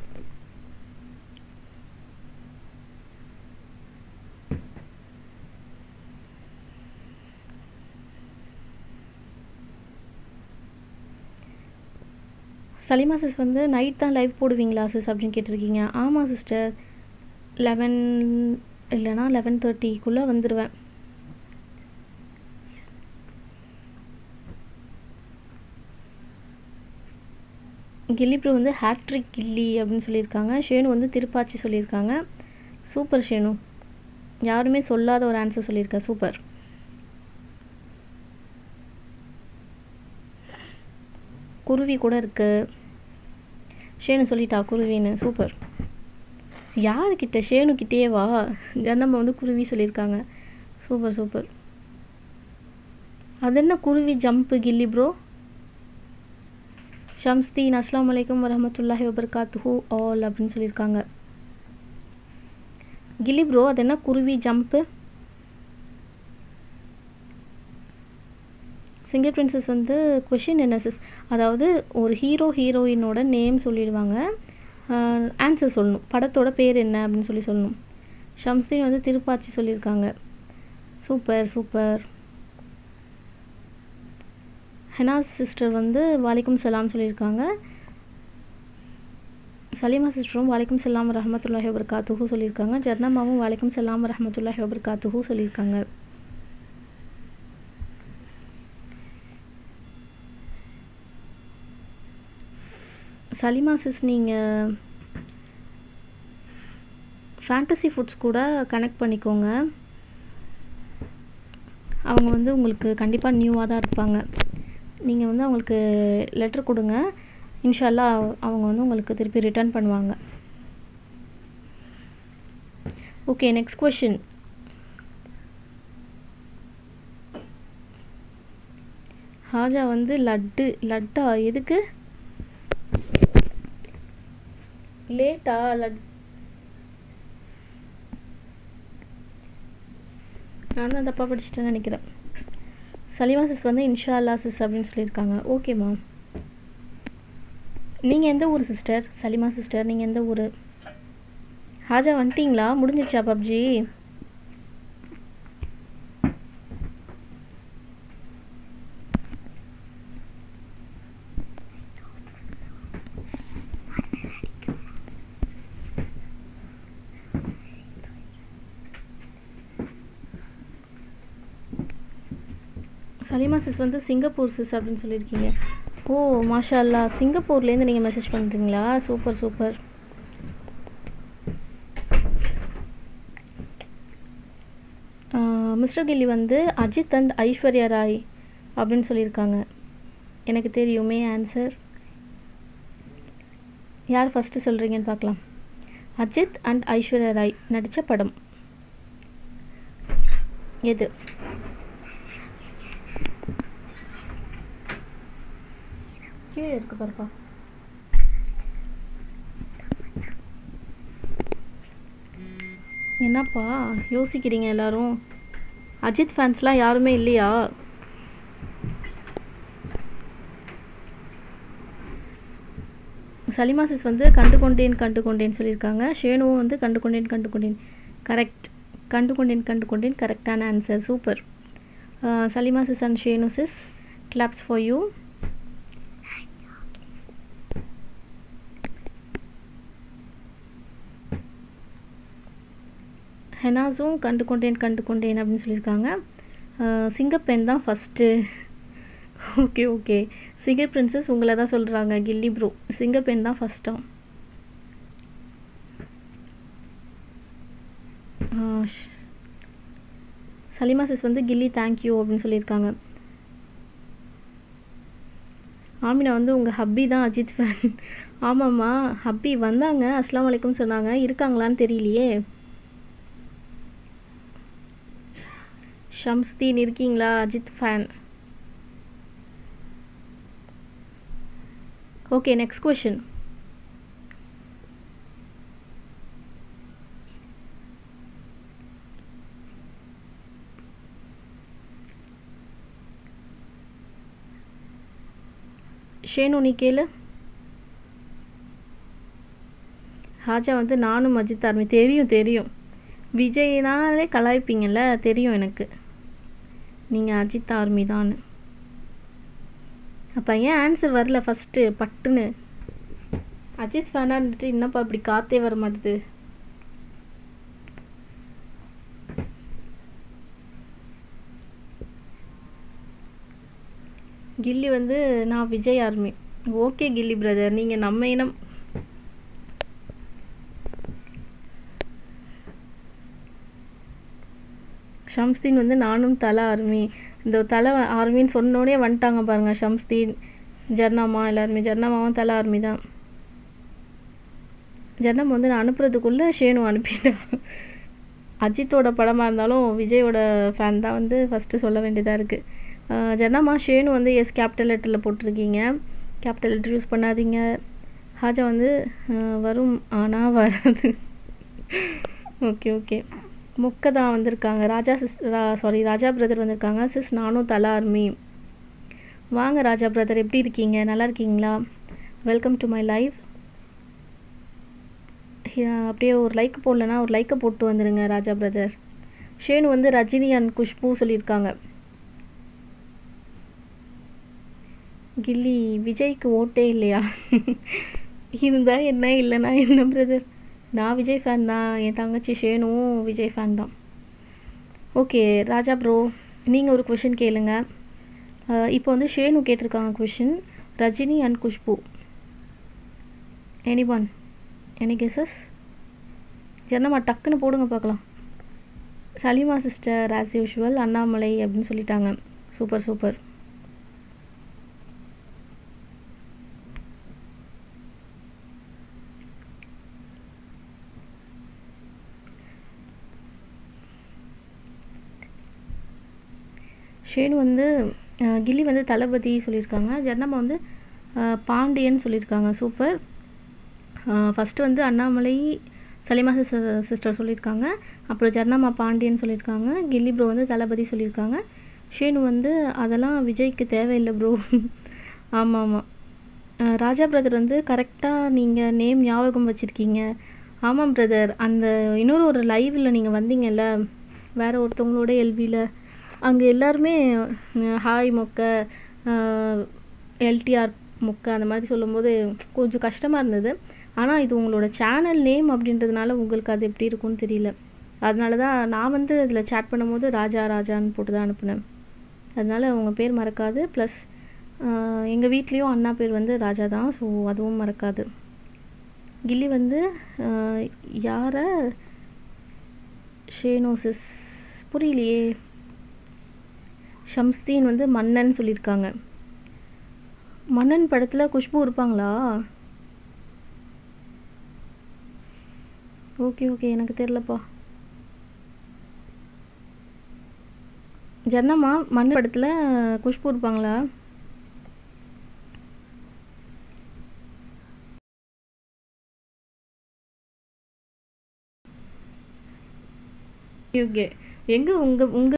சலிமா சிஸ் வந்து நைட் தான் லைவ் போடுவீங்களா சிஸ் அப்படின்னு கேட்டிருக்கீங்க ஆமாம் சிஸ்டர் லெவன் இல்லைனா லெவன் தேர்ட்டிக்குள்ளே வந்துடுவேன் கில்லி ப்ரோ வந்து ஹேட்ரிக் கில்லி அப்படின்னு சொல்லியிருக்காங்க ஷேனு வந்து திருப்பாச்சி சொல்லியிருக்காங்க சூப்பர் ஷேனு யாருமே சொல்லாத ஒரு ஆன்சர் சொல்லியிருக்கா சூப்பர் குருவி கூட இருக்கு ஷேனு சொல்லிட்டா குருவின்னு சூப்பர் யாருக்கிட்ட ஷேனு கிட்டேயே வா நம்ம வந்து குருவி சொல்லியிருக்காங்க சூப்பர் சூப்பர் அது என்ன குருவி ஜம்ப்பு கில்லி ப்ரோ ஷம்ஸ்தீன் அஸ்லாம் வலைக்கம் வரமத்துல்லாஹி வபர்காத்துஹூ ஆல் அப்படின்னு சொல்லியிருக்காங்க கில்லி ப்ரோ அது என்ன குருவி ஜம்ப்பு சிங்கர் பிரின்சஸ் வந்து கொஷின் என்ன சிஸ் அதாவது ஒரு ஹீரோ ஹீரோயினோட நேம் சொல்லிடுவாங்க ஆன்சர் சொல்லணும் படத்தோட பேர் என்ன அப்படின்னு சொல்லி சொல்லணும் ஷம்ஸ்தீன் வந்து திருப்பாச்சி சொல்லியிருக்காங்க சூப்பர் சூப்பர் ஹெனாஸ் சிஸ்டர் வந்து வாலிக்கும் சலாம் சொல்லியிருக்காங்க சலீமா சிஸ்டரும் வாலிக்கும் சலாம் ரஹமத்துல்லாஹி வபர்காத்துஹூ சொல்லியிருக்காங்க ஜர்னமாவும் வாலிக்கும் சலாம் ரஹமத்துல்லாஹி வபர்காத்துஹூ சொல்லியிருக்காங்க சலிமா சிஸ் நீங்கள் ஃபேண்டசி ஃபுட்ஸ் கூட கனெக்ட் பண்ணிக்கோங்க அவங்க வந்து உங்களுக்கு கண்டிப்பாக நியூவாக தான் இருப்பாங்க நீங்கள் வந்து அவங்களுக்கு லெட்ரு கொடுங்க இன்ஷால்லா அவங்க வந்து உங்களுக்கு திருப்பி ரிட்டர்ன் பண்ணுவாங்க ஓகே நெக்ஸ்ட் கொஷின் ஹாஜா வந்து லட்டு லட்டா எதுக்கு லேட்டா லட் நான் தான் தப்பாக படிச்சிட்டேன்னு நினைக்கிறேன் சலிமா சிஸ் வந்து இன்ஷா அல்லா சிஸ் அப்படின்னு சொல்லியிருக்காங்க ஓகேம்மா நீங்கள் எந்த ஊர் சிஸ்டர் சலிமா சிஸ்டர் நீங்கள் எந்த ஊர் ஹாஜா வந்துட்டிங்களா முடிஞ்சிச்சா பப்ஜி சலீமா சிஸ் வந்து சிங்கப்பூர் சிஸ் அப்படின்னு சொல்லியிருக்கீங்க ஓ மாஷா அல்லா சிங்கப்பூர்லேருந்து நீங்கள் மெசேஜ் பண்ணுறீங்களா சூப்பர் சூப்பர் மிஸ்டர் கில்லி வந்து அஜித் அண்ட் ஐஸ்வர்யா ராய் அப்படின்னு சொல்லியிருக்காங்க எனக்கு தெரியுமே ஆன்சர் யார் ஃபஸ்ட்டு சொல்கிறீங்கன்னு பார்க்கலாம் அஜித் அண்ட் ஐஸ்வர்யா ராய் நடித்த படம் எது கீழே இருக்கு பாருப்பா என்னப்பா யோசிக்கிறீங்க எல்லாரும் அஜித் ஃபேன்ஸ்லாம் யாருமே இல்லையா சலிமா சிஸ் வந்து கண்டு கொண்டேன் கண்டு கொண்டேன் சொல்லியிருக்காங்க ஷேனுவும் வந்து கண்டு கொண்டேன் கண்டு கொண்டேன் கரெக்ட் கண்டு கொண்டேன் கண்டு கொண்டேன் கரெக்டான answer super Salima sis and Shenu sis claps for you ஹெனாஸும் கண்டு கொண்டேன் கண்டு கொண்டேன் அப்படின்னு சொல்லியிருக்காங்க சிங்கப்பெண் தான் first okay okay singer princess உங்களை தான் சொல்கிறாங்க கில்லி ப்ரோ சிங்கப்பெண் தான் ஃபஸ்ட்டாக சலிமா சிஸ் வந்து கில்லி தேங்க்யூ அப்படின்னு சொல்லியிருக்காங்க ஆமினா வந்து உங்கள் ஹப்பி தான் அஜித் ஃபேன் ஆமாம்மா ஹப்பி வந்தாங்க அஸ்லாம் வலைக்கும் சொன்னாங்க இருக்காங்களான்னு தெரியலையே ஷம்ஸ்தீன் இருக்கீங்களா Ajith fan okay next question Shenu நீ கேளு ஹாஜா வந்து நானும் அஜித் ஆர்மி தெரியும் தெரியும் விஜய்னாலே கலாய்ப்பீங்கள்ல தெரியும் எனக்கு நீங்கள் அஜித் ஆர்மி தான் அப்போ ஏன் ஆன்சர் வரல ஃபஸ்ட்டு பட்டுன்னு அஜித் ஃபேனாக இருந்துட்டு என்னப்பா இப்படி காற்றே வர மாட்டுது கில்லி வந்து நான் Vijay army okay Ghilli brother நீங்கள் நம்ம இனம் ஷம்ஸ்தீன் வந்து நானும் தலை ஆர்மி இந்த தலை ஆர்மின்னு சொன்னோடனே வந்துட்டாங்க பாருங்க ஷம்ஸ்தீன் ஜர்னாமா எல்லாருமே ஜர்னாமாவும் தலை ஆர்மி தான் ஜர்னம் வந்து நான் அனுப்புறதுக்குள்ளே ஷேனு அனுப்பிட்டான் அஜித்தோட படமாக இருந்தாலும் விஜயோட ஃபேன் தான் வந்து ஃபஸ்ட்டு சொல்ல வேண்டியதாக இருக்குது ஜர்னாமா ஷேனு வந்து எஸ் கேபிட்டல் லெட்டரில் போட்டிருக்கீங்க கேபிட்டல் லெட்டர் யூஸ் பண்ணாதீங்க ஹாஜா வந்து அஹ், வரும் ஆனால் வராது ஓகே ஓகே முக்க தான் வந்திருக்காங்க Raja sis sorry Raja brother வந்திருக்காங்க சிஸ் நானும் தலா ஆர்மி வாங்க ராஜா பிரதர் எப்படி இருக்கீங்க நல்லா இருக்கீங்களா வெல்கம் டு மை லைவ் அப்படியே ஒரு லைக் போடலனா ஒரு லைக்கை போட்டு வந்துடுங்க ராஜா பிரதர் ஷேனு வந்து ரஜினி அண்ட் குஷ்பு சொல்லியிருக்காங்க கில்லி விஜய்க்கு ஓட்டே இல்லையா இருந்தா என்ன இல்லைனா என்ன பிரதர் நான் விஜய் ஃபேன் தான் என் தங்கச்சி ஷேனுவும் விஜய் ஃபேன் தான் ஓகே ராஜா ப்ரோ நீங்கள் ஒரு கொஷின் கேளுங்க அஹ் இப்போ வந்து ஷேனு கேட்டிருக்காங்க question Rajini and Khushbu any one any guesses Jannamma டக்குன்னு போடுங்க பார்க்கலாம் Salima sister as usual Annamalai அப்படின்னு சொல்லிட்டாங்க சூப்பர் சூப்பர் ஷேனு வந்து அஹ், கில்லி வந்து தளபதி சொல்லியிருக்காங்க ஜன்னம்மா வந்து அஹ், பாண்டியன் சொல்லியிருக்காங்க சூப்பர் ஃபஸ்ட்டு வந்து அண்ணாமலை சலிமா சிஸ்டர் சிஸ்டர் சொல்லியிருக்காங்க அப்புறம் ஜர்னாமா பாண்டியன் சொல்லியிருக்காங்க கில்லி ப்ரோ வந்து தளபதி சொல்லியிருக்காங்க ஷேனு வந்து அதெல்லாம் விஜய்க்கு தேவையில்லை ப்ரோ ஆமாம் ஆமாம் அஹ் ராஜா பிரதர் வந்து கரெக்டாக நீங்கள் நேம் ஞாபகம் வச்சுருக்கீங்க ஆமாம் பிரதர் அந்த இன்னொரு ஒரு லைவில் நீங்கள் வந்தீங்கல்ல வேற ஒருத்தவங்களோட எல்வியில் அங்கே எல்லாருமே அஹ், ஹாய் மொக்க எல்டிஆர் மொக்க அந்த மாதிரி சொல்லும்போது கொஞ்சம் கஷ்டமாக இருந்தது ஆனால் இது உங்களோட சேனல் நேம் அப்படின்றதுனால உங்களுக்கு அது எப்படி இருக்கும்னு தெரியல அதனால தான் நான் வந்து அதில் சேட் பண்ணும்போது ராஜா ராஜான்னு போட்டு தான் அனுப்புனேன் அதனால உங்கள் பேர் மறக்காது ப்ளஸ் எங்கள் வீட்லேயும் அண்ணா பேர் வந்து ராஜா தான் ஸோ அதுவும் மறக்காது கில்லி வந்து ஆஹ், யாரை ஷேனோசிஸ் புரியலையே ஷம்ஸ்தீன் வந்து மன்னன் சொல்லியிருக்காங்க மன்னன் படத்தில் குஷ்பு இருப்பாங்களா ஓகே ஓகே எனக்கு தெரிலப்பா ஜன்னம்மா மன்னன் படத்தில் குஷ்பு இருப்பாங்களா ஓகே எங்க உங்க உங்க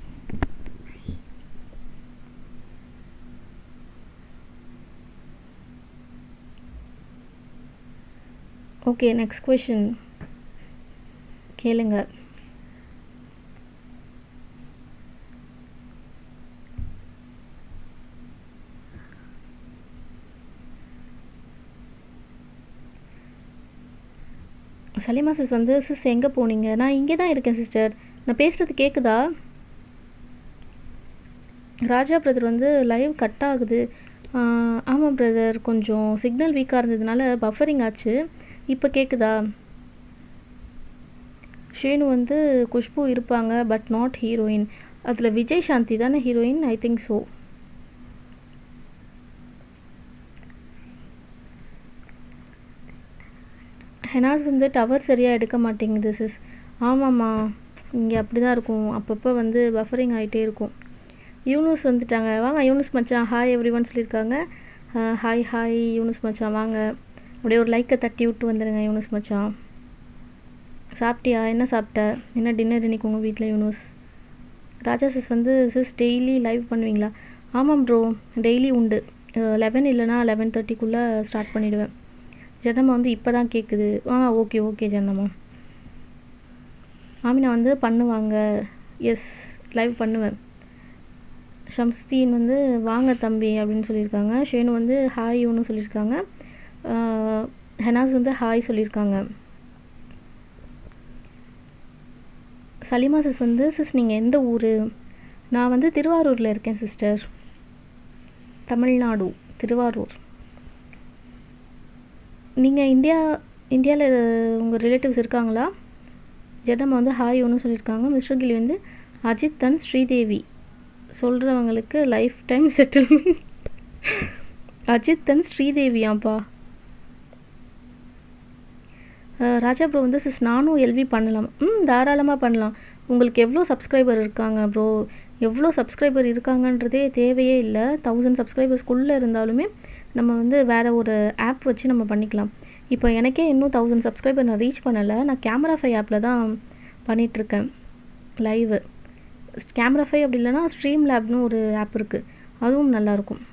ஓகே நெக்ஸ்ட் கொஷின் கேளுங்க சலீமா சிஸ் வந்து சிஸ் எங்கே போனீங்க நான் இங்கே தான் இருக்கேன் சிஸ்டர் நான் பேசுகிறது கேட்குதா ராஜா பிரதர் வந்து லைவ் கட் ஆகுது ஆஹ் ஆமாம் பிரதர் கொஞ்சம் சிக்னல் வீக்காக இருந்ததுனால பஃபரிங் ஆச்சு இப்போ கேட்குதா ஷேனு வந்து குஷ்பு இருப்பாங்க பட் நாட் ஹீரோயின் அதில் விஜய் சாந்தி தானே heroine I think so Henas வந்து டவர் சரியாக எடுக்க மாட்டேங்குது சிஸ் ஆமாம்மா இங்கே அப்படி தான் இருக்கும் அப்பப்போ வந்து பஃபரிங் ஆகிட்டே இருக்கும் யூனுஸ் வந்துட்டாங்க வாங்க யூனுஸ் மச்சான் ஹாய் எவ்ரி ஒன் சொல்லியிருக்காங்க ஹாய் ஹாய் யூனுஸ் மச்சான் வாங்க அப்படியே ஒரு லைக்கை தட்டி விட்டு வந்துடுங்க யூனுஸ் மச்சான் சாப்பிட்டியா என்ன சாப்பிட்ட என்ன டின்னர் இன்னைக்கு உங்கள் வீட்டில் யூனுஸ் ராஜா சிஸ் வந்து சிஸ் டெய்லி லைவ் பண்ணுவீங்களா ஆமாம் ப்ரோ டெய்லி உண்டு லெவன் இல்லைனா லெவன் தேர்ட்டிக்குள்ளே ஸ்டார்ட் பண்ணிவிடுவேன் ஜனமா வந்து இப்போ தான் கேட்குது ஆ ஓகே ஓகே ஜனமா ஆமினா வந்து பண்ணுவாங்க எஸ் லைவ் பண்ணுவேன் ஷம்ஸ்தீன் வந்து வாங்க தம்பி அப்படின்னு சொல்லியிருக்காங்க ஷேனு வந்து ஹாய் ஒன்று சொல்லியிருக்காங்க ஆஹ் ஹெனாஸ் வந்து ஹாய் சொல்லியிருக்காங்க சலிமா சிஸ் வந்து சிஸ் நீங்கள் எந்த ஊர் நான் வந்து திருவாரூரில் இருக்கேன் சிஸ்டர் தமிழ்நாடு திருவாரூர் நீங்கள் இந்தியா இந்தியாவில் உங்கள் ரிலேட்டிவ்ஸ் இருக்காங்களா ஜெடம்மா வந்து ஹாய் ஒன்று சொல்லியிருக்காங்க மிஸ்டர் கிளி வந்து அஜித் அண்ட் ஸ்ரீதேவி சொல்கிறவங்களுக்கு lifetime settlement Ajith and ஸ்ரீதேவியாப்பா அஹ் ராஜா ப்ரோ வந்து சிஸ் நானும் எல்வி பண்ணலாம் ம் தாராளமாக பண்ணலாம் உங்களுக்கு எவ்வளோ சப்ஸ்கிரைபர் இருக்காங்க ப்ரோ எவ்வளோ சப்ஸ்கிரைபர் இருக்காங்கன்றதே தேவையே இல்லை தௌசண்ட் சப்ஸ்கிரைபர்ஸ்க்குள்ளே இருந்தாலுமே நம்ம வந்து வேறு ஒரு ஆப் வச்சு நம்ம பண்ணிக்கலாம் இப்போ எனக்கே இன்னும் தௌசண்ட் சப்ஸ்கிரைபர் நான் ரீச் பண்ணலை நான் கேமரா ஃபை ஆப்பில் தான் பண்ணிகிட்ருக்கேன் லைவு கேமரா ஃபை அப்படி இல்லைன்னா ஸ்ட்ரீம் லேப்னு ஒரு ஆப் இருக்குது அதுவும் நல்லாயிருக்கும்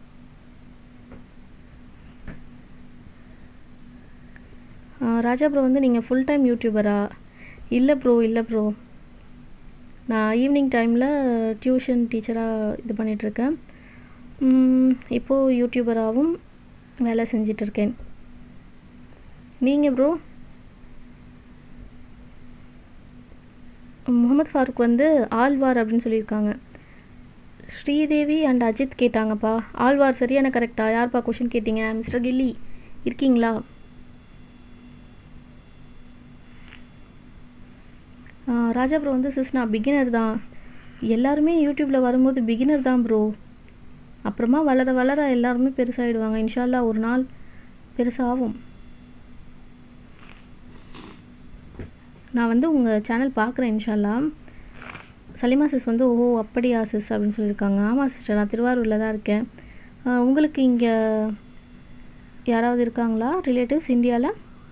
ராஜா ப்ரோ வந்து நீங்கள் ஃபுல் டைம் யூடியூபரா இல்லை ப்ரோ இல்லை ப்ரோ நான் ஈவினிங் டைமில் டியூஷன் டீச்சராக இது பண்ணிகிட்ருக்கேன் இப்போது யூடியூபராகவும் வேலை செஞ்சிட்ருக்கேன் நீங்கள் ப்ரோ முகமது ஃபாரூக் வந்து ஆழ்வார் அப்படின்னு சொல்லியிருக்காங்க ஸ்ரீதேவி அண்ட் அஜித் கேட்டாங்கப்பா ஆழ்வார் சரியான கரெக்டா யார்ப்பா கொஷின் கேட்டீங்க மிஸ்டர் கில்லி இருக்கீங்களா ராஜா ப்ரோ வந்து சிஸ் நான் பிகினர் தான் எல்லாருமே யூடியூப்பில் வரும்போது பிகினர் தான் ப்ரோ அப்புறமா வளர வளர எல்லாருமே பெருசாகிடுவாங்க இன்ஷால்லா ஒரு நாள் பெருசாகும் நான் வந்து உங்கள் சேனல் பார்க்குறேன் இன்ஷால்லா சலிமா சிஸ் வந்து ஓ அப்படியா சிஸ் அப்படின்னு சொல்லியிருக்காங்க ஆமாம் சிஸ்டர் நான் திருவாரூரில் தான் இருக்கேன் உங்களுக்கு இங்கே யாராவது இருக்காங்களா ரிலேட்டிவ்ஸ் இந்தியாவில்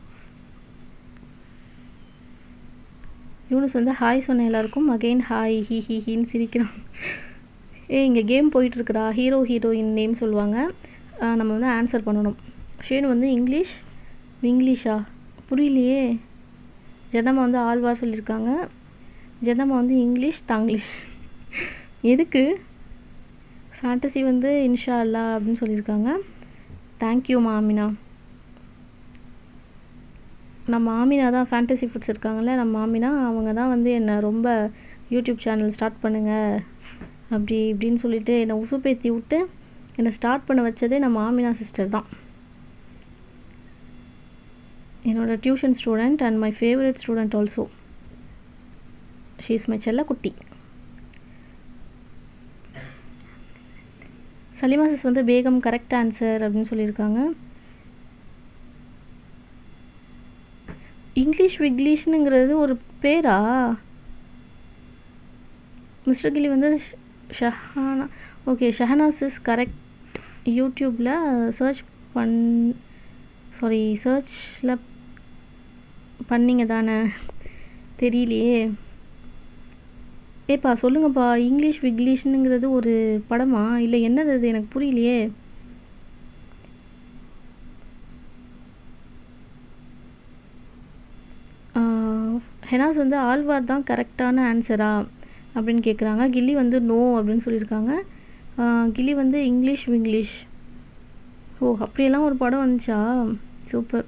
யூனிஸ் வந்து ஹாய் சொன்ன எல்லாருக்கும் அகெயின் ஹாய் ஹி ஹி ஹின்னு சிரிக்கிறோம் ஏ இங்கே கேம் போயிட்டுருக்குறா ஹீரோ ஹீரோயின் நேம் சொல்லுவாங்க நம்ம வந்து ஆன்சர் பண்ணணும் ஷேனு வந்து இங்கிலீஷ் இங்கிலீஷா புரியலையே ஜனமா வந்து ஆழ்வார் சொல்லியிருக்காங்க ஜனமா வந்து இங்கிலீஷ் தங்கிலீஷ் எதுக்கு ஃபேண்டசி வந்து இன்ஷா அல்லா அப்படின்னு சொல்லியிருக்காங்க தேங்க்யூ மாமினா நம்ம ஆமினா தான் ஃபேண்டசி ஃபுட்ஸ் இருக்காங்கல்ல நம்ம ஆமினா அவங்க தான் வந்து என்னை ரொம்ப யூடியூப் சேனல் ஸ்டார்ட் பண்ணுங்கள் அப்படி இப்படின்னு சொல்லிட்டு என்னை உசுப்பேத்தி விட்டு என்னை ஸ்டார்ட் பண்ண வச்சதே நம்ம ஆமினா சிஸ்டர் தான் என்னோடய tuition student and my favourite student also she is my செல்ல குட்டி சலிமா சிஸ் வந்து பேகம் கரெக்ட் ஆன்சர் அப்படின்னு சொல்லியிருக்காங்க இங்கிலீஷ் விக்லீஷ்னுங்கிறது ஒரு பேரா மிஸ்டர் கிளி வந்து Shahana okay Shahanas is correct யூடியூப்பில் சர்ச் பண் சாரி சர்ச்சில் பண்ணிங்க தானே தெரியலையே ஏப்பா சொல்லுங்கப்பா இங்கிலீஷ் விக்லீஷ்னுங்கிறது ஒரு படமா இல்லை என்னது அது எனக்கு புரியலையே ஹெனாஸ் வந்து ஆழ்வார் தான் கரெக்டான ஆன்சரா அப்படின்னு கேட்குறாங்க கில்லி வந்து நோ அப்படின்னு சொல்லியிருக்காங்க கில்லி வந்து இங்கிலீஷ் விங்கிலீஷ் ஓ அப்படியெல்லாம் ஒரு படம் வந்துச்சா சூப்பர்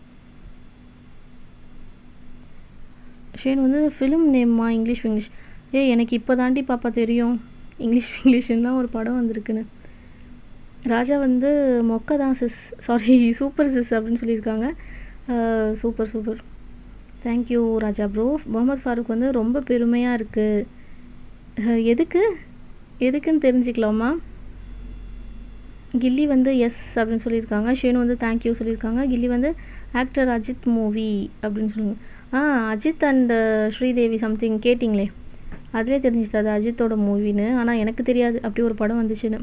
ஷேன் வந்து ஃபிலிம் நேம்மா இங்கிலீஷ் இங்கிலீஷ் ஏ எனக்கு இப்போ தாண்டி பாப்பா தெரியும் இங்கிலீஷ் இங்கிலீஷ்னு தான் ஒரு படம் வந்திருக்குன்னு ராஜா வந்து மொக்க தான் சிஸ் சாரி சூப்பர் சிஸ் அப்படின்னு சொல்லியிருக்காங்க super super thank you Raja bro Mohammed Farooq வந்து ரொம்ப பெருமையாக இருக்குது எதுக்கு எதுக்குன்னு தெரிஞ்சுக்கலாமா கில்லி வந்து எஸ் அப்படின்னு சொல்லியிருக்காங்க ஷேனு வந்து தேங்க்யூ சொல்லியிருக்காங்க கில்லி வந்து ஆக்டர் அஜித் மூவி அப்படின்னு சொல்லுங்க ஆ அஜித் அண்ட் ஸ்ரீதேவி சம்திங் கேட்டிங்களே அதிலே தெரிஞ்சிச்சு அது அஜித்தோட மூவின்னு ஆனால் எனக்கு தெரியாது அப்படி ஒரு படம் வந்துச்சுன்னு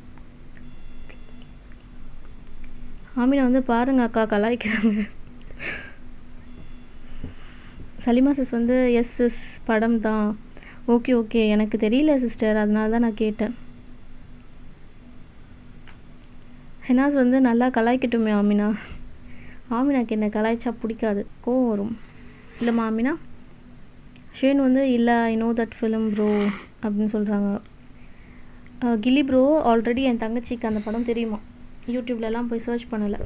ஆமினா வந்து பாருங்க அக்கா கலாய்க்கிறாங்க சலிமா சிஸ் வந்து எஸ் எஸ் படம் தான் ஓகே ஓகே எனக்கு தெரியல சிஸ்டர் அதனால தான் நான் கேட்டேன் ஹெனாஸ் வந்து நல்லா கலாய்க்கட்டுமே ஆமினா ஆமினாக்கு என்ன கலாய்ச்சா பிடிக்காது கோவம் வரும் இல்லைம்மா ஆமினா ஷேன் வந்து இல்லை I know that film bro அப்படின்னு சொல்கிறாங்க கில்லி ப்ரோ ஆல்ரெடி என் தங்கச்சிக்கு அந்த படம் தெரியுமா யூடியூப்லலாம் போய் சர்ச் பண்ணலை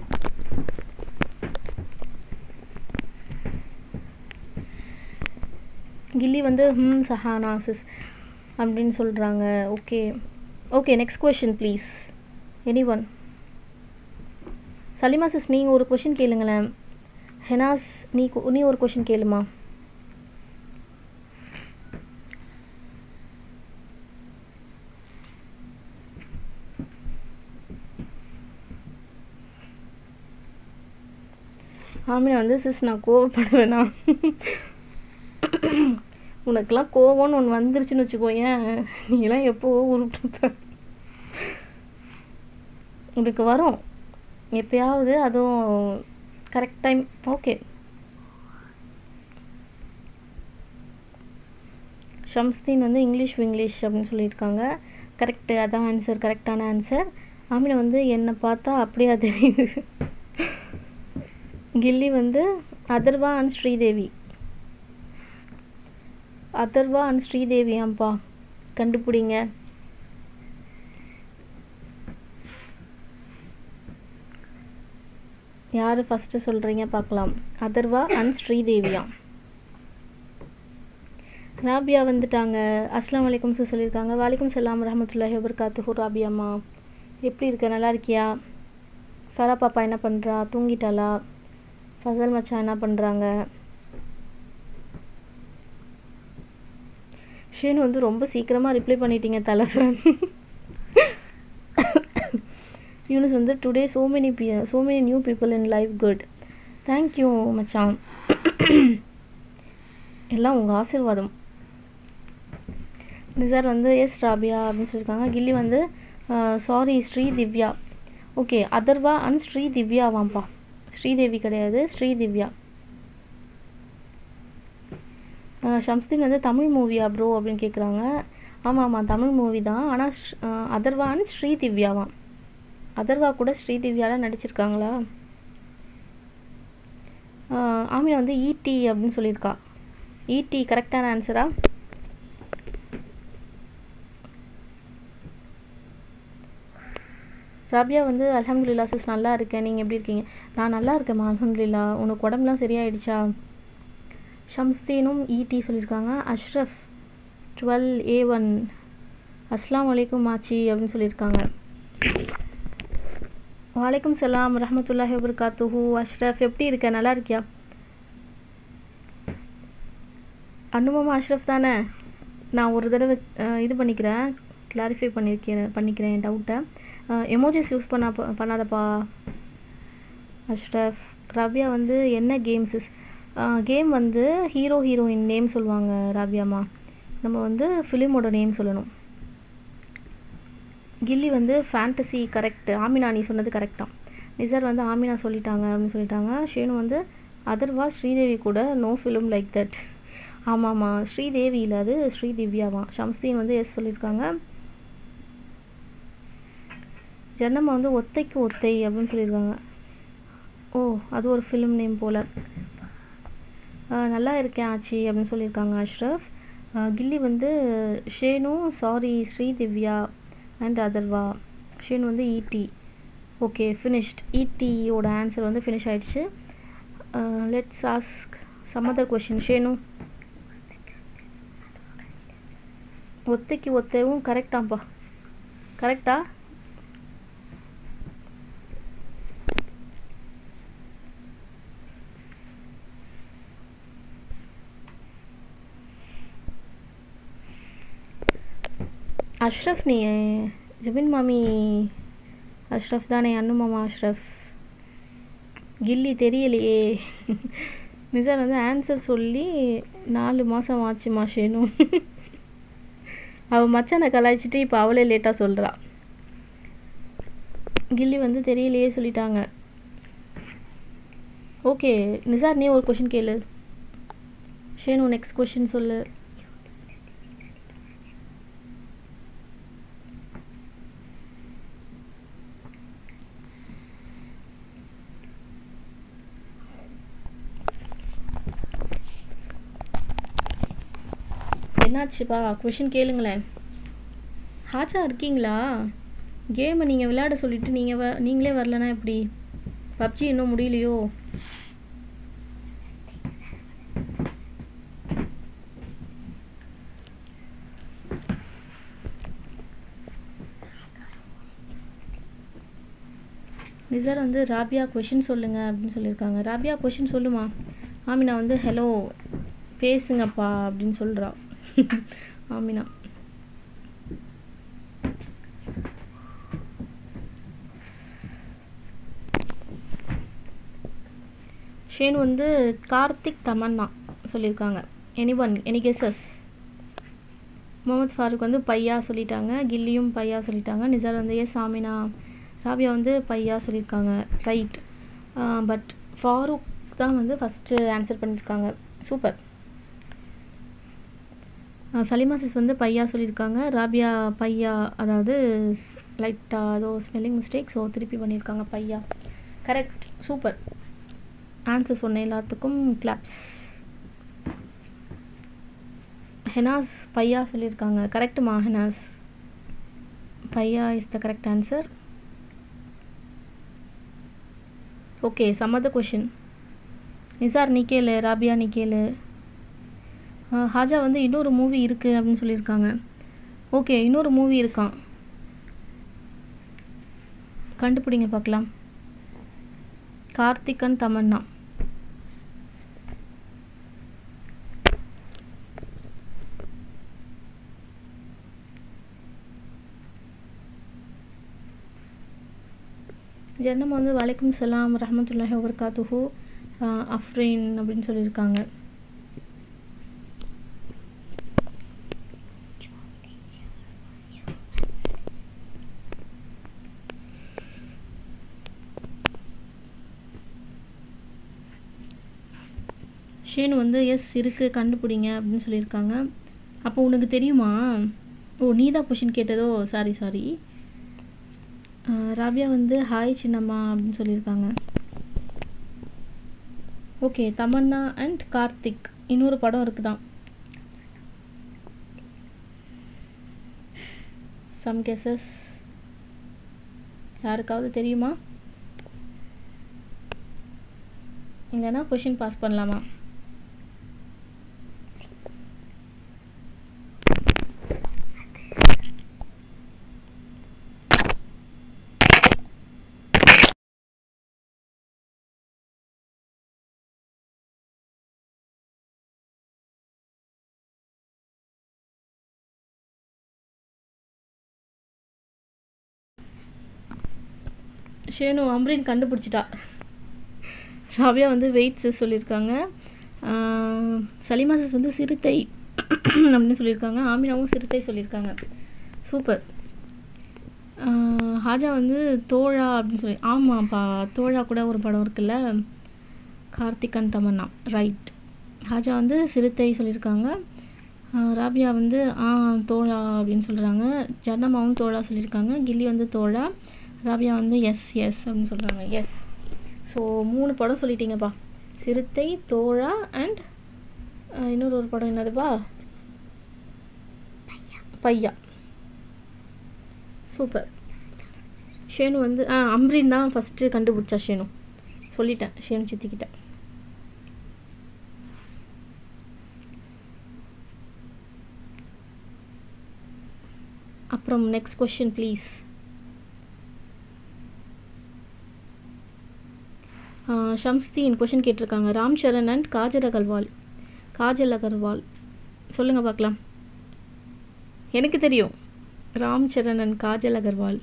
கில்லி வந்து ஹம் சஹானா சிஸ் அப்படின்னு சொல்கிறாங்க okay okay next question please any one Salima sis நீங்கள் ஒரு கொஷின் கேளுங்களேன் ஹெனாஸ் நீ கொ- நீ ஒரு கொஷின் கேளுமா ஆமினா வந்து சிஸ் நான் கோவப்படுவேனா உனக்கெல்லாம் கோவம்னு ஒன்று வந்துருச்சுன்னு வச்சுக்கோயேன் நீலாம் எப்போவோ உருப்பிட்டுருப்ப உனக்கு வரும் எப்பயாவது அதுவும் கரெக்ட் டைம் ஓகே ஷம்ஸ்தீன் வந்து இங்கிலீஷ் இங்கிலீஷ் அப்படின்னு சொல்லியிருக்காங்க கரெக்டு அதான் ஆன்சர் கரெக்டான ஆன்சர் ஆமினா வந்து என்னை பார்த்தா அப்படியா தெரியுது கில்லி வந்து அதர்வா அண்ட் ஸ்ரீதேவி அதர்வா அண்ட் ஸ்ரீதேவியாம்பா கண்டுபிடிங்க யார் ஃபஸ்ட்டு சொல்கிறீங்க பார்க்கலாம் அதர்வா அண்ட் ஸ்ரீதேவியா ராபியா வந்துட்டாங்க அஸ்லாம் வலைக்கும் சார் சொல்லியிருக்காங்க வாலைக்கும் சலாம் ரஹமத்துல்லாஹி வபர்காத்துஹு ராபியாம்மா எப்படி இருக்க நல்லா இருக்கியா ஃபரா பாப்பா என்ன பண்ணுறா தூங்கிட்டாளா ஃபசல் மச்சான் என்ன பண்ணுறாங்க ஷேனு வந்து ரொம்ப சீக்கிரமாக ரிப்ளை பண்ணிட்டீங்க தலைஃபன் யூனிஸ் வந்து today so many be so many new people in life good thank you மச்சான் எல்லாம் உங்கள் ஆசீர்வாதம் நிசார் வந்து எஸ் ராபியா அப்படின்னு சொல்லியிருக்காங்க கில்லி வந்து sorry Sri Divya okay Atharvaa and Sri திவ்யாவாம்ப்பா ஸ்ரீதேவி கிடையாது ஸ்ரீ திவ்யா அஹ் ஷம்ஸ்தீன் வந்து தமிழ் மூவியா ப்ரோ அப்படின்னு கேட்குறாங்க ஆமாம் ஆமாம் தமிழ் மூவி தான் ஆனால் அதர்வா அண்ட் ஸ்ரீ திவ்யாவாம் அதர்வா கூட ஸ்ரீ திவ்யாலாம் நடிச்சிருக்காங்களா அஹ் ஆமினா வந்து ஈடி அப்படின்னு சொல்லியிருக்கா ஈடி கரெக்டான ஆன்சரா ராபியா வந்து அல்ஹம்துலில்லா சிஸ் நல்லா இருக்கேன் நீங்கள் எப்படி இருக்கீங்க நான் நல்லா இருக்கேம்மா அல்ஹம்துலில்லா உனக்கு உடம்புலாம் சரியாயிடுச்சா ஷம்ஸ்தீனும் ஈடி சொல்லியிருக்காங்க அஷ்ரஃப் டுவெல் ஏ ஒன் அஸ்லாம் வலைக்கும் ஆச்சி அப்படின்னு சொல்லியிருக்காங்க வலைக்கும் சலாம் ரஹமத்துல்லாஹி வபர்காத்துஹு அஷ்ரஃப் எப்படி இருக்க நல்லா இருக்கியா அனுபவம் அஷ்ரஃப் தானே நான் ஒரு தடவை அஹ், இது பண்ணிக்கிறேன் கிளாரிஃபை பண்ணியிருக்கிறேன் பண்ணிக்கிறேன் என் டவுட்டை எமோஜிஸ் யூஸ் பண்ணா பண்ணாதப்பா அஷ்ரஃப் ராபியா வந்து என்ன கேம்ஸஸ் கேம் வந்து ஹீரோ ஹீரோயின் நேம் சொல்லுவாங்க ராபியாம்மா நம்ம வந்து ஃபிலிமோட நேம் சொல்லணும் கில்லி வந்து ஃபேண்டசி கரெக்ட் ஆமினா நீ சொன்னது கரெக்டாக நிசார் வந்து ஆமினா சொல்லிட்டாங்க அப்படின்னு சொல்லிட்டாங்க ஷேனு வந்து அதர்வா ஸ்ரீதேவி கூட நோ ஃபிலிம் லைக் தட் ஆமாம்மா ஸ்ரீதேவி இல்லை அது ஸ்ரீ திவ்யாவா ஷம்ஸ்தீன் வந்து எஸ் சொல்லியிருக்காங்க ஜன்னம்மா வந்து ஒத்தைக்கு ஒத்தை அப்படின்னு சொல்லியிருக்காங்க ஓ அது ஒரு ஃபிலிம் நேம் போல் நல்லா இருக்கேன் ஆச்சி அப்படின்னு சொல்லியிருக்காங்க அஷ்ரஃப் அஹ் கில்லி வந்து ஷேனு சாரி ஸ்ரீ திவ்யா அண்ட் அதர்வா ஷேனு வந்து ஈடி ஓகே ஃபினிஷ்ட் ஈடியோட ஆன்சர் வந்து ஃபினிஷ் ஆயிடுச்சு let's ask some other question Shenu ஒத்தைக்கு ஒத்தைவும் கரெக்டாப்பா கரெக்டா அஷ்ரஃப் நீ ஜபின் மாமி அஷ்ரஃப் தானே அண்ணு மாமா அஷ்ரஃப் கில்லி தெரியலையே நிசார் வந்து ஆன்சர் சொல்லி நாலு மாதம் ஆச்சுமா ஷேனு அவள் மச்சானை கலாய்ச்சிட்டு இப்போ அவளே லேட்டாக சொல்கிறா கில்லி வந்து தெரியலையே சொல்லிட்டாங்க ஓகே நிசார் நீ ஒரு கொஷின் கேளு ஷேனு நெக்ஸ்ட் கொஷின் சொல்லு என்னாச்சுப்பா கொஷின் கேளுங்களேன் ஹாச்சா இருக்கீங்களா கேமை நீங்கள் விளையாட சொல்லிட்டு நீங்கள் வ நீங்களே வரலனா எப்படி பப்ஜி இன்னும் முடியலையோ நிசார் வந்து ராபியா கொஷின் சொல்லுங்க அப்படின்னு சொல்லியிருக்காங்க ராபியா கொஷின் சொல்லுமா ஆமினா வந்து ஹலோ பேசுங்கப்பா அப்படின்னு சொல்கிறா ஆமினா ஷேன் வந்து கார்த்திக் தமன்னா சொல்லியிருக்காங்க any one any guesses Mohammed Farooq வந்து பையா சொல்லிட்டாங்க கில்லியும் பையா சொல்லிட்டாங்க நிசார் வந்து எஸ் ஆமினா ராபியா வந்து பையா சொல்லியிருக்காங்க ரைட் பட் ஃபாரூக் தான் வந்து ஃபஸ்ட்டு ஆன்சர் பண்ணியிருக்காங்க சூப்பர் சலிமா சிஸ் வந்து பையா சொல்லியிருக்காங்க ராபியா பையா அதாவது லைட்டாக ஏதோ ஸ்பெல்லிங் மிஸ்டேக் ஸோ திருப்பி பண்ணியிருக்காங்க பையா கரெக்ட் சூப்பர் ஆன்சர் சொன்ன எல்லாத்துக்கும் கிளாப்ஸ் ஹெனாஸ் பையா சொல்லியிருக்காங்க கரெக்டுமா Henas Paiyaa is the correct answer okay some other question Nisar நீ கேளு ராபியா நீ கேளு ஹாஜா வந்து இன்னொரு மூவி இருக்குது அப்படின்னு சொல்லியிருக்காங்க ஓகே இன்னொரு மூவி இருக்கான் கண்டுபிடிங்க பார்க்கலாம் கார்த்திகன் தமன்னா ஜன்னம் வந்து வலைக்கும் சலாம் ரஹமத்துல்லாஹி வபர்காத்துஹு அஃப்ரீன் அப்படின்னு சொல்லியிருக்காங்க ஷேனு வந்து எஸ் இருக்குது கண்டுபிடிங்க அப்படின்னு சொல்லியிருக்காங்க அப்போ உனக்கு தெரியுமா ஓ நீ தான் கொஷின் கேட்டதோ சாரி சாரி ராபியா வந்து ஹாய் சின்னம்மா அப்படின்னு சொல்லியிருக்காங்க ஓகே தமன்னா அண்ட் கார்த்திக் இன்னொரு படம் இருக்குதான் சம் கெசஸ் யாருக்காவது தெரியுமா இல்லைன்னா கொஷின் பாஸ் பண்ணலாமா ஷேனு அம்ரின் கண்டுபிடிச்சிட்டா ஷாவியா வந்து வெயிட் சிஸ் சொல்லியிருக்காங்க சலிமா சிஸ் வந்து சிறுத்தை அப்படின்னு சொல்லியிருக்காங்க ஆமினாவும் சிறுத்தை சொல்லியிருக்காங்க சூப்பர் ஹாஜா வந்து தோழா அப்படின்னு சொல்லி ஆமாப்பா தோழா கூட ஒரு படம் இருக்குல்ல கார்த்திகன் தமன்னா ரைட் ஹாஜா வந்து சிறுத்தை சொல்லியிருக்காங்க ராபியா வந்து ஆ தோழா அப்படின்னு சொல்கிறாங்க ஜன்னம்மாவும் தோழா சொல்லியிருக்காங்க கில்லி வந்து தோழா ராபியா வந்து எஸ் எஸ் அப்படின்னு சொல்கிறாங்க எஸ் ஸோ மூணு படம் சொல்லிட்டீங்கப்பா சிறுத்தை தோழா அண்ட் இன்னொரு ஒரு படம் என்னதுப்பா பையா சூப்பர் ஷேனு வந்து ஆ அம்ரின் தான் ஃபஸ்ட்டு கண்டுபிடிச்சா ஷேனு சொல்லிட்டேன் ஷேனு சித்திக்கிட்டேன் அப்புறம் next question please Shamsuddin question கேட்டிருக்காங்க ராம் சரண் அண்ட் காஜல் அகர்வால் காஜல் அகர்வால் சொல்லுங்கள் பார்க்கலாம் எனக்கு தெரியும் ராம் சரண் அண்ட் காஜல் அகர்வால்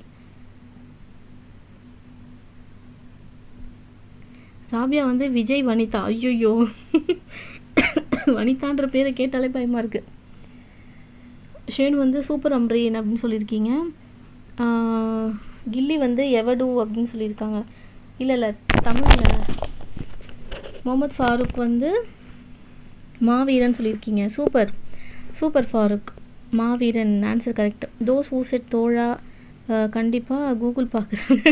ராபியா வந்து விஜய் வனிதா ஐயோ வனிதான்ற பேரை கேட்டாலே பயமாக இருக்குது ஷேன் வந்து சூப்பர் அம்ரீன் அப்படின்னு சொல்லியிருக்கீங்க கில்லி வந்து எவடு அப்படின்னு சொல்லியிருக்காங்க இல்லை இல்லை தமிழில் முகமது ஃபாரூக் வந்து மாவீரன் சொல்லியிருக்கீங்க super super Farooq Maaveeran answer correct தோஸ் ஊ செட் தோழா கண்டிப்பாக கூகுள் பார்க்குறாங்க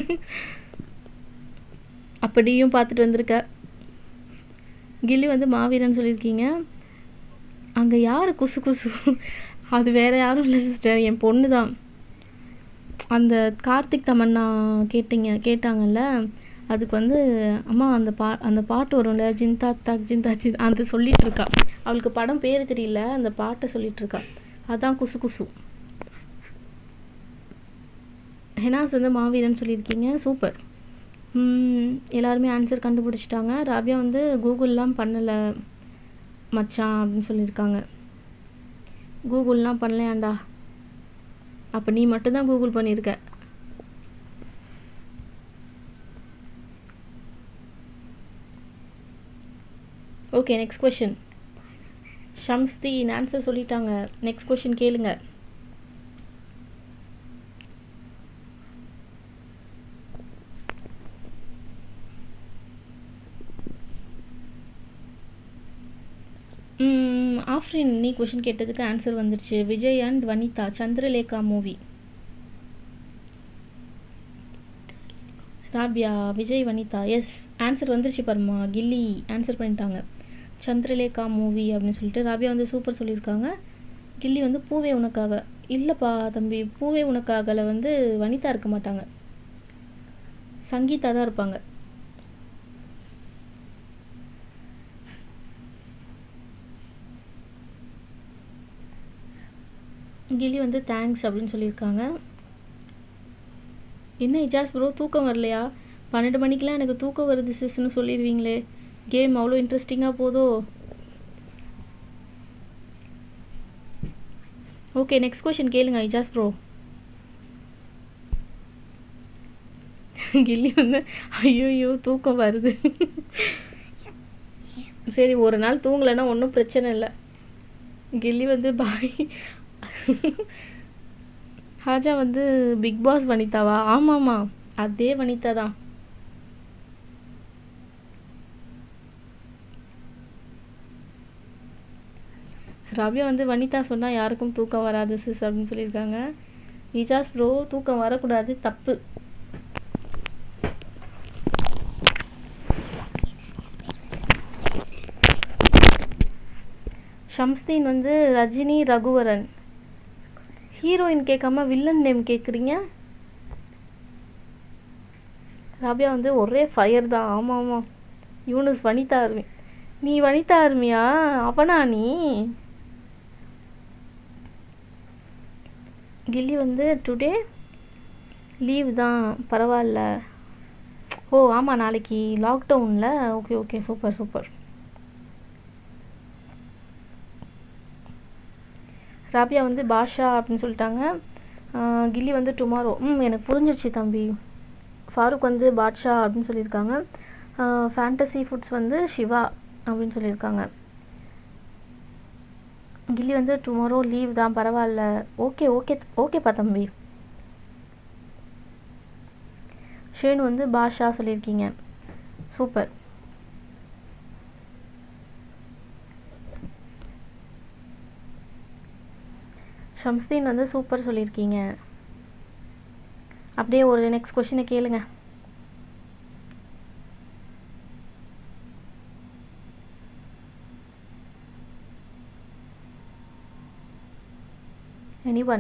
அப்படியும் பார்த்துட்டு வந்திருக்க கில்லி வந்து மாவீரன் சொல்லியிருக்கீங்க அங்கே யார் குசு குசு அது வேறு யாரும் இல்லை சிஸ்டர் என் பொண்ணு தான் அந்த கார்த்திக் தமன்னா கேட்டிங்க கேட்டாங்கல்ல அதுக்கு வந்து அம்மா அந்த பா அந்த பாட்டு வரும்ல ஜிந்தா தாக் ஜிந்தா ஜின் அது சொல்லிட்டு இருக்கா அவளுக்கு படம் பேர் தெரியல அந்த பாட்டை சொல்லிட்டு இருக்கா அதான் குசு குசு ஹெனாஸ் வந்து மாவீரன் சொல்லியிருக்கீங்க சூப்பர் ம், எல்லாருமே ஆன்சர் கண்டுபிடிச்சிட்டாங்க ராபியா வந்து கூகுள்லாம் பண்ணலை மச்சான் அப்படின்னு சொல்லியிருக்காங்க கூகுள்லாம் பண்ணலையாண்டா அப்போ நீ மட்டும்தான் கூகுள் பண்ணியிருக்க okay next question Shamsuddin answer சொல்லிட்டாங்க நெக்ஸ்ட் கொஷின் கேளுங்க ம், ஆஃப்ரின் நீ கொஷின் கேட்டதுக்கு ஆன்சர் வந்துருச்சு Vijay and Vanitha Chandralekha movie Rabiya Vijay Vanitha yes answer வந்துருச்சு பாருமா கில்லி ஆன்சர் பண்ணிட்டாங்க சந்திரலேகா மூவி அப்படின்னு சொல்லிட்டு ராபியா வந்து சூப்பர் சொல்லியிருக்காங்க கில்லி வந்து பூவே உனக்காக இல்லைப்பா தம்பி பூவே உனக்காகல வந்து வனிதா இருக்க மாட்டாங்க சங்கீதா தான் இருப்பாங்க கில்லி வந்து தேங்க்ஸ் அப்படின்னு சொல்லியிருக்காங்க என்ன இஜாஸ் ப்ரோ தூக்கம் வரலையா பன்னெண்டு மணிக்கெலாம் எனக்கு தூக்கம் வருது சிஸ்ன்னு சொல்லிடுவீங்களே கேம் அவ்வளோ இன்ட்ரெஸ்டிங்காக போதோ ஓகே நெக்ஸ்ட் கொஷின் கேளுங்க இஜாஸ் ப்ரோ கில்லி வந்து ஐயோ தூக்கம் வருது சரி ஒரு நாள் தூங்கலைன்னா ஒன்றும் பிரச்சனை இல்லை கில்லி வந்து பாய் ஹாஜா வந்து பிக் பாஸ் வனிதாவா ஆமாம்மா அதே வனிதா தான் ரவ்யா வந்து வனிதா சொன்னால் யாருக்கும் தூக்கம் வராது சிஸ் அப்படின்னு சொல்லியிருக்காங்க இஜாஸ் ப்ரோ தூக்கம் வரக்கூடாது தப்பு ஷம்ஸ்தீன் வந்து ரஜினி ரகுவரன் ஹீரோயின் கேட்காம வில்லன் நேம் கேட்குறீங்க ராபியா வந்து ஒரே ஃபயர் தான் ஆமாம் ஆமாம் யூனுஸ் வனிதா அருமி நீ வனிதா அருமியா அவனா நீ கில்லி வந்து டுடே லீவ் தான் பரவாயில்ல ஓ ஆமாம் நாளைக்கு லாக்டவுனில் okay okay super super Rabiya வந்து பாஷா அப்படின்னு சொல்லிட்டாங்க ஆஹ் கில்லி வந்து டுமாரோ ம் எனக்கு புரிஞ்சிருச்சு தம்பி ஃபாரூக் வந்து பாட்ஷா அப்படின்னு சொல்லியிருக்காங்க ஃபேண்டசி ஃபுட்ஸ் வந்து சிவா அப்படின்னு சொல்லியிருக்காங்க கில்லி வந்து டுமாரோ லீவ் தான் பரவாயில்ல ஓகே ஓகே ஓகேப்பா தம்பி ஷேன் வந்து பாஷா சொல்லியிருக்கீங்க சூப்பர் ஷம்ஸ்தீன் வந்து சூப்பர் சொல்லியிருக்கீங்க அப்படியே ஒரு நெக்ஸ்ட் கொஷினை கேளுங்க எனி ஒன்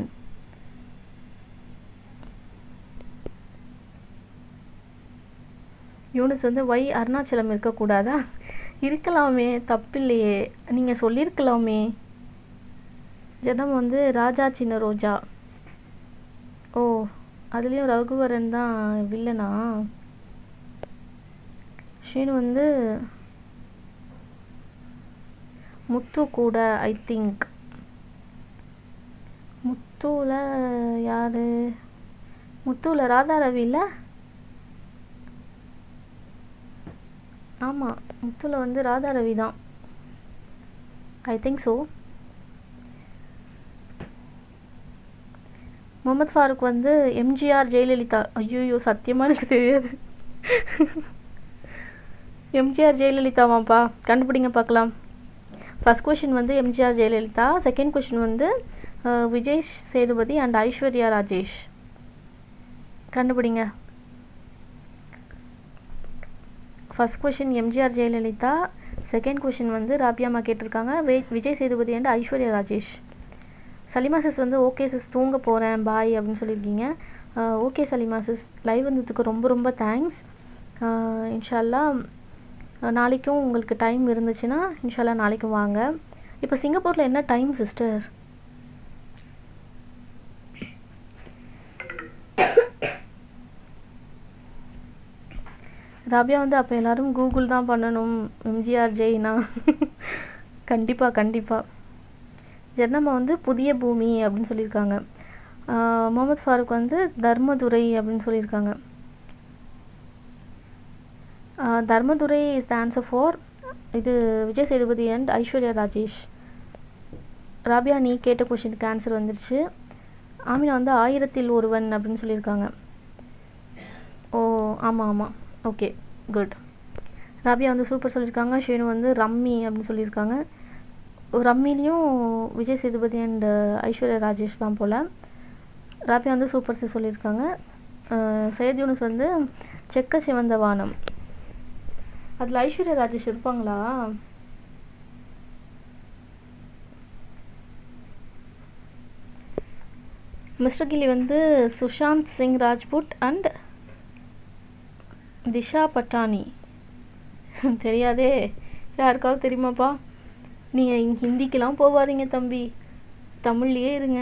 யூனிஸ் வந்து ஒய் அருணாச்சலம் இருக்கக்கூடாதா இருக்கலாமே தப்பில்லையே நீங்கள் சொல்லியிருக்கலாமே ஜனம் வந்து ராஜா சின்ன ரோஜா ஓ அதுலேயும் ரகுவரன் தான் வில்லனா ஷீனு வந்து முத்து கூட ஐ திங்க் முத்துவில் யார் முத்துவில் ராதா ரவி இல்லை ஆமாம் முத்துல வந்து ராதா ரவி தான் I think so Mohammed Farooq வந்து எம்ஜிஆர் ஜெயலலிதா ஐயோ சத்தியமாக எனக்கு தெரியாது எம்ஜிஆர் ஜெயலலிதாவாப்பா கண்டுபிடிங்க பார்க்கலாம் ஃபர்ஸ்ட் கொஷின் வந்து எம்ஜிஆர் ஜெயலலிதா செகண்ட் கொஷின் வந்து அஹ், விஜய் சேதுபதி அண்ட் ஐஸ்வர்யா ராஜேஷ் கண்டுபிடிங்க first question MGR Jayalalithaa second question வந்து ராபியாமா கேட்டிருக்காங்க வே- விஜய் சேதுபதி அண்ட் ஐஸ்வர்யா ராஜேஷ் சலிமா சிஸ் வந்து ஓகே சிஸ் தூங்க போகிறேன் பாய் அப்படின்னு சொல்லியிருக்கீங்க ஓகே சலிமா சிஸ் லைவ் வந்ததுக்கு ரொம்ப ரொம்ப தேங்க்ஸ் இன்ஷால்லா அஹ், நாளைக்கும் உங்களுக்கு டைம் இருந்துச்சுன்னா இன்ஷால்லா நாளைக்கும் வாங்க இப்போ சிங்கப்பூரில் என்ன டைம் சிஸ்டர் ராபியா வந்து அப்போ எல்லாரும் கூகுள் தான் பண்ணணும் எம்ஜிஆர் ஜெய்னா கண்டிப்பாக கண்டிப்பாக ஜெர்னம்மா வந்து புதிய பூமி அப்படின்னு சொல்லியிருக்காங்க ஆஹ் முகமது ஃபாரூக் வந்து தர்மதுரை அப்படின்னு சொல்லியிருக்காங்க ஆஹ் Dharmadurai is the answer for இது விஜய் சேதுபதி அண்ட் ஐஸ்வர்யா ராஜேஷ் ராபியா நீ கேட்ட கொஷினுக்கு ஆன்சர் வந்துருச்சு ஆமினா வந்து ஆயிரத்தில் ஒருவன் அப்படின்னு சொல்லியிருக்காங்க ஓ ஆமாம் ஆமாம் ஓகே குட் ராபியா வந்து சூப்பர் சொல்லியிருக்காங்க ஷேனு வந்து ரம்மி அப்படின்னு சொல்லியிருக்காங்க ரம்மிலையும் விஜய் சேதுபதி அண்ட் ஐஸ்வர்யா ராஜேஷ் தான் போல் ராபியா வந்து சூப்பர் சி சொல்லியிருக்காங்க அஹ் சையத் யூனுஸ் வந்து செக்க சிவந்த வானம் அதில் ஐஸ்வர்யா ராஜேஷ் இருப்பாங்களா மிஸ்டர் கில்லி வந்து சுஷாந்த் சிங் ராஜ்புட் அண்ட் திஷா பட்டானி தெரியாதே யாருக்காவது தெரியுமாப்பா நீங்கள் ஹிந்திக்கெலாம் போகாதீங்க தம்பி தமிழ்லேயே இருங்க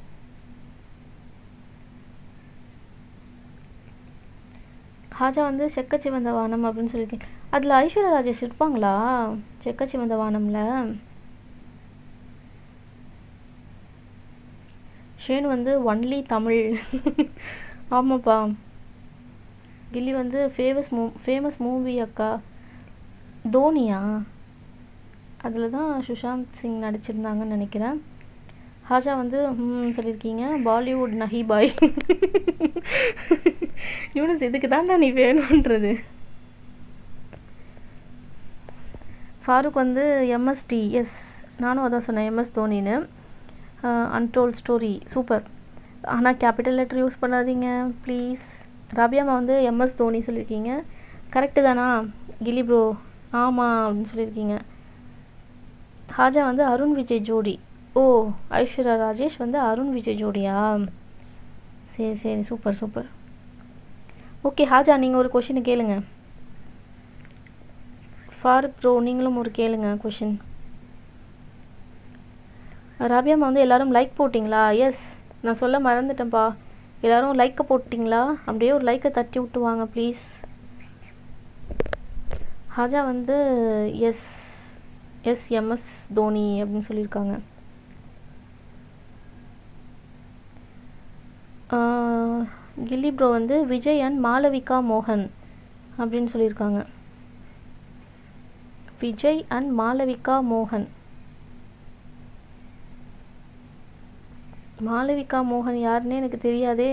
ஹாஜா வந்து செக்கச்சி வந்த வானம் அப்படின்னு சொல்லியிருக்கேன் அதில் ஐஸ்வர்யா ராஜேஷ் இருப்பாங்களா செக்கச்சி வந்த வானம்ல ஷேன் வந்து ஒன்லி தமிழ் ஆமாப்பா கில்லி வந்து ஃபேமஸ் மூ ஃபேமஸ் மூவி அக்கா தோனியா அதில் தான் சுஷாந்த் சிங் நடிச்சிருந்தாங்கன்னு நினைக்கிறேன் ஹாஜா வந்து ம் சொல்லியிருக்கீங்க பாலிவுட் நஹி பாய் யூனிஸ் இதுக்கு தான்டா நீ வேணுன்றது ஃபாரூக் வந்து எம்எஸ்டி எஸ் நானும் அதான் சொன்னேன் எம்எஸ் தோனின்னு அன்டோல் ஸ்டோரி சூப்பர் ஆனால் கேபிட்டல் லெட்டர் யூஸ் பண்ணாதீங்க ப்ளீஸ் ராபியாமா வந்து எம்எஸ் தோனி சொல்லியிருக்கீங்க கரெக்டு தானா கில்லி ப்ரோ ஆமாம் அப்படின்னு சொல்லியிருக்கீங்க ஹாஜா வந்து அருண் விஜய் ஜோடி ஓ ஐஸ்வர்யா ராஜேஷ் வந்து அருண் விஜய் ஜோடியா சரி சரி சூப்பர் சூப்பர் ஓகே ஹாஜா நீங்கள் ஒரு கொஷினை கேளுங்க ஃபாரூக் ப்ரோ நீங்களும் ஒரு கேளுங்க கொஷின் ராபியாமா வந்து எல்லாரும் லைக் போட்டிங்களா எஸ் நான் சொல்ல மறந்துட்டேன்ப்பா எல்லாரும் லைக்கை போட்டிங்களா அப்படியே ஒரு லைக்கை தட்டி விட்டு வாங்க ப்ளீஸ் ஹாஜா வந்து எஸ் எஸ் எம்எஸ் தோனி அப்படின்னு சொல்லியிருக்காங்க ஆஹ் கில்லி ப்ரோ வந்து விஜய் அண்ட் மாளவிகா மோகன் அப்படின்னு சொல்லியிருக்காங்க விஜய் அண்ட் மாளவிகா மோகன் மாளவிகா மோகன் யாருன்னே எனக்கு தெரியாதே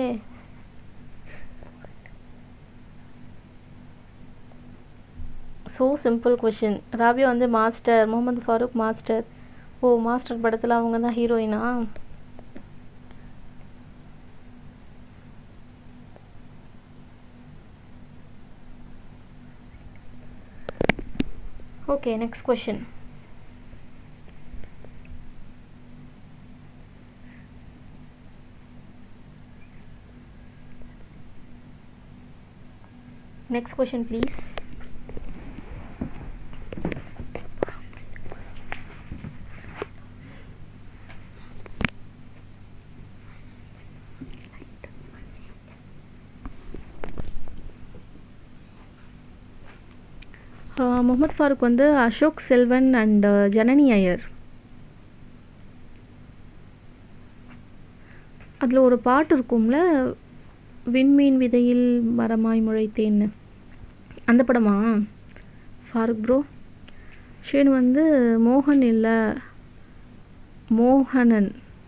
ஸோ சிம்பிள் கொஷின் ராபியா வந்து மாஸ்டர் முகமது ஃபாரூக் மாஸ்டர் ஓ மாஸ்டர் படத்தில் அவங்க தான் ஹீரோயினா okay next question Next question, please. Mohammed Farooq வந்து அசோக் செல்வன் அண்ட் ஜனனி ஐயர் அதில் ஒரு பாட்டு இருக்கும்ல விண்மீன் விதையில் மரமாய் முளைத்தேன்னு அந்த படமா ஃபாரூக் ப்ரோ ஷேன் வந்து மோகன் இல்லை மோகனன்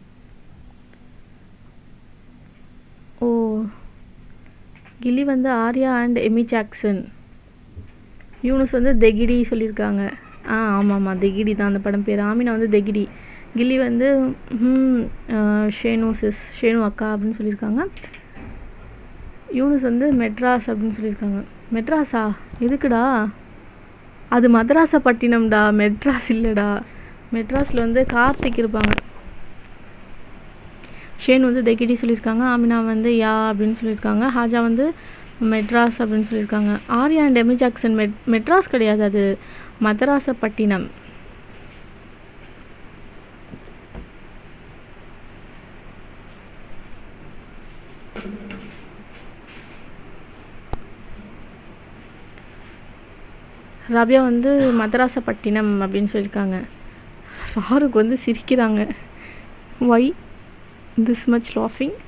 ஓ கில்லி வந்து Arya and Amy Jackson Yunus வந்து தெகிடி சொல்லியிருக்காங்க ஆ ஆமாம் ஆமாம் தெகிடி தான் அந்த படம் பேர் ஆமினா வந்து தெகிடி கில்லி வந்து ம் ஷேனு சிஸ் ஷேனு அக்கா அப்படின்னு சொல்லியிருக்காங்க யூனுஸ் வந்து மெட்ராஸ் அப்படின்னு சொல்லியிருக்காங்க மெட்ராஸா எதுக்குடா அது மதராசப்பட்டினம்டா மெட்ராஸ் இல்லைடா மெட்ராஸில் வந்து கார்த்திக் இருப்பாங்க ஷேன் வந்து தெகிடி சொல்லியிருக்காங்க ஆமினா வந்து யா அப்படின்னு சொல்லியிருக்காங்க ஹாஜா வந்து மெட்ராஸ் அப்படின்னு சொல்லியிருக்காங்க ஆர்யா அண்ட் எமி ஜாக்சன் மெட் மெட்ராஸ் கிடையாது அது மதராசப்பட்டினம் ராபியா வந்து மதராசப்பட்டினம் அப்படின்னு சொல்லியிருக்காங்க ஃபாரூக் வந்து சிரிக்கிறாங்க ஒய் திஸ் மச் லாஃபிங்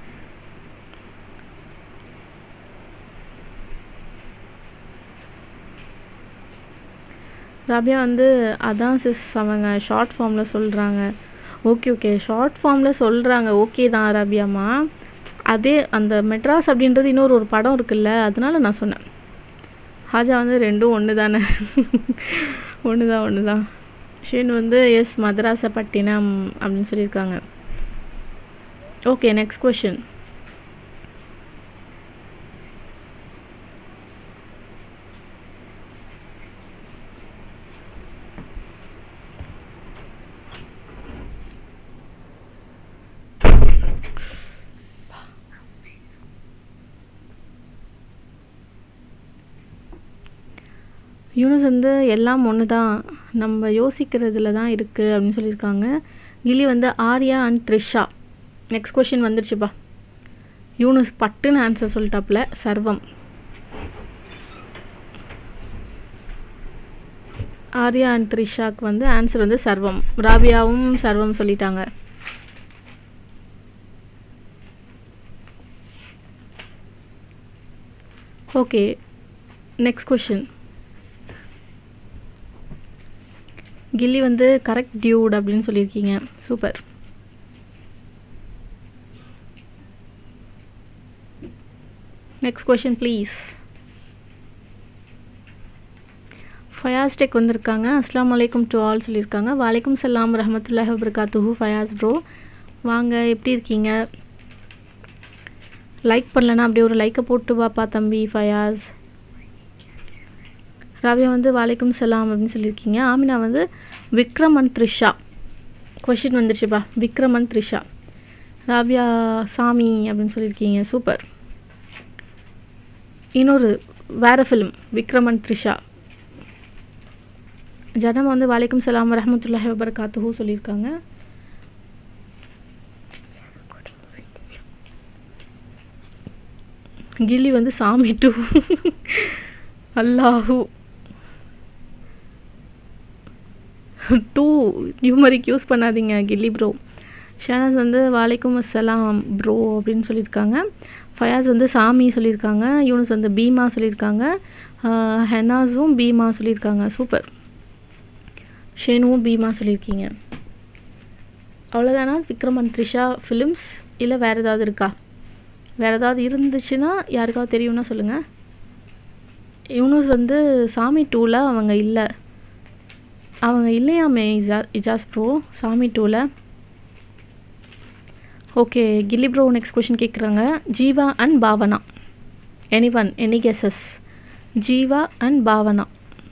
ராபியா வந்து அதான் சிஸ் அவங்க ஷார்ட் ஃபார்மில் சொல்கிறாங்க ஓகே ஓகே ஷார்ட் ஃபார்மில் சொல்கிறாங்க ஓகே தான் ராபியாம்மா அதே அந்த மெட்ராஸ் அப்படின்றது இன்னொரு ஒரு படம் இருக்குல்ல அதனால நான் சொன்னேன் ஹாஜா வந்து ரெண்டும் ஒன்று தானே ஒன்று தான் ஒன்று தான் ஷேன் வந்து எஸ் மதராசப்பட்டினம் அப்படின்னு சொல்லியிருக்காங்க ஓகே நெக்ஸ்ட் கொஷின் யூனஸ் வந்து எல்லாம் ஒன்று தான் நம்ம யோசிக்கிறதுல தான் இருக்குது அப்படின்னு சொல்லியிருக்காங்க கில்லி வந்து Arya and Trisha next question வந்துருச்சுப்பா யூனஸ் பட்டுன்னு ஆன்சர் சொல்லிட்டாப்புல சர்வம் ஆர்யா அண்ட் த்ரிஷாக்கு வந்து ஆன்சர் வந்து சர்வம் ராபியாவும் சர்வம் சொல்லிட்டாங்க ஓகே நெக்ஸ்ட் கொஷின் கில்லி வந்து கரெக்ட் டியூட் அப்படின்னு சொல்லியிருக்கீங்க super next question please Fayaz tech வந்திருக்காங்க அஸ்லாம் வலைக்கும் டு ஆல் சொல்லியிருக்காங்க வலைக்கும் சலாம் ரஹமத்துல்லாஹி வபர்காத்துஹு ஃபயாஸ் ப்ரோ வாங்க எப்படி இருக்கீங்க லைக் பண்ணலன்னா அப்படியே ஒரு லைக்கை போட்டு வாப்பா தம்பி ஃபயாஸ் ராவியா வந்து வாலைக்கும் சலாம் அப்படின்னு சொல்லியிருக்கீங்க ஆமினா வந்து விக்ரம் அண்ட் த்ரிஷா கொஷின் வந்துருச்சுப்பா விக்ரம் அண்ட் த்ரிஷா ராபியா சாமி அப்படின்னு சொல்லியிருக்கீங்க சூப்பர் இன்னொரு வேறு ஃபிலிம் விக்ரம் அண்ட் த்ரிஷா ஜனம் வந்து வாலைக்கும் சலாம் வரமத்துல்லாஹி வபர்காத்துஹூ சொல்லியிருக்காங்க கில்லி வந்து சாமி டூ அல்லாஹூ டூ நியூமரிக் யூஸ் பண்ணாதீங்க கில்லி ப்ரோ ஷானாஸ் வந்து வாலைக்கும் அஸ்ஸலாம் ப்ரோ அப்படின்னு சொல்லியிருக்காங்க ஃபயாஸ் வந்து சாமி சொல்லியிருக்காங்க யூனுஸ் வந்து பீமா சொல்லியிருக்காங்க ஹெனாஸும் பீமா சொல்லியிருக்காங்க சூப்பர் ஷேனுவும் பீமா சொல்லியிருக்கீங்க அவ்வளோதானா விக்ரம் அண்ட் த்ரிஷா ஃபிலிம்ஸ் இல்லை வேறு ஏதாவது இருக்கா வேறு ஏதாவது இருந்துச்சுன்னா யாருக்காவது தெரியும்னா சொல்லுங்கள் யூனுஸ் வந்து சாமி டூவில் அவங்க இல்லை அவங்க இல்லையாமே இஜா இஜாஸ் ப்ரோ சாமி டூவில் okay Ghilli bro next question கேட்குறாங்க Jiiva and Bhavana any one any guesses Jiiva and Bhavana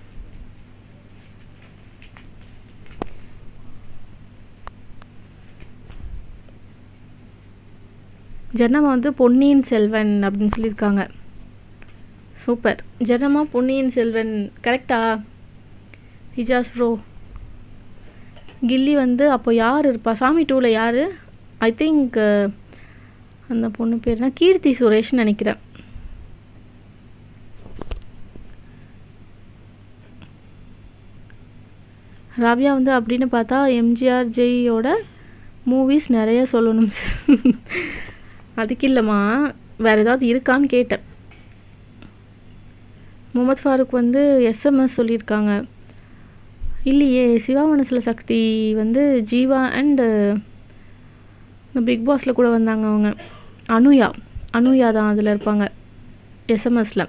Janama வந்து பொன்னியின் செல்வன் அப்படின்னு சொல்லியிருக்காங்க சூப்பர் ஜனமா பொன்னியின் செல்வன் கரெக்டா ஹிஜாஸ் ப்ரோ கில்லி வந்து அப்போ யார் இருப்பா சாமி டூவில் யார் ஐ திங்க் அந்த பொண்ணு பேர்னா கீர்த்தி சுரேஷ்னு நினைக்கிறேன் ராபியா வந்து அப்படின்னு பார்த்தா எம்ஜிஆர் ஜெயோட மூவிஸ் நிறைய சொல்லணும் அதுக்கு இல்லைம்மா வேறு ஏதாவது இருக்கான்னு கேட்டேன் முகமது ஃபாரூக் வந்து எஸ்எம்எஸ் சொல்லியிருக்காங்க இல்லையே சிவா மனசில் சக்தி வந்து ஜீவா அண்டு இந்த பிக் பாஸில் கூட வந்தாங்க அவங்க அனுயா அனுயா தான் அதில் இருப்பாங்க எஸ்எம்எஸில்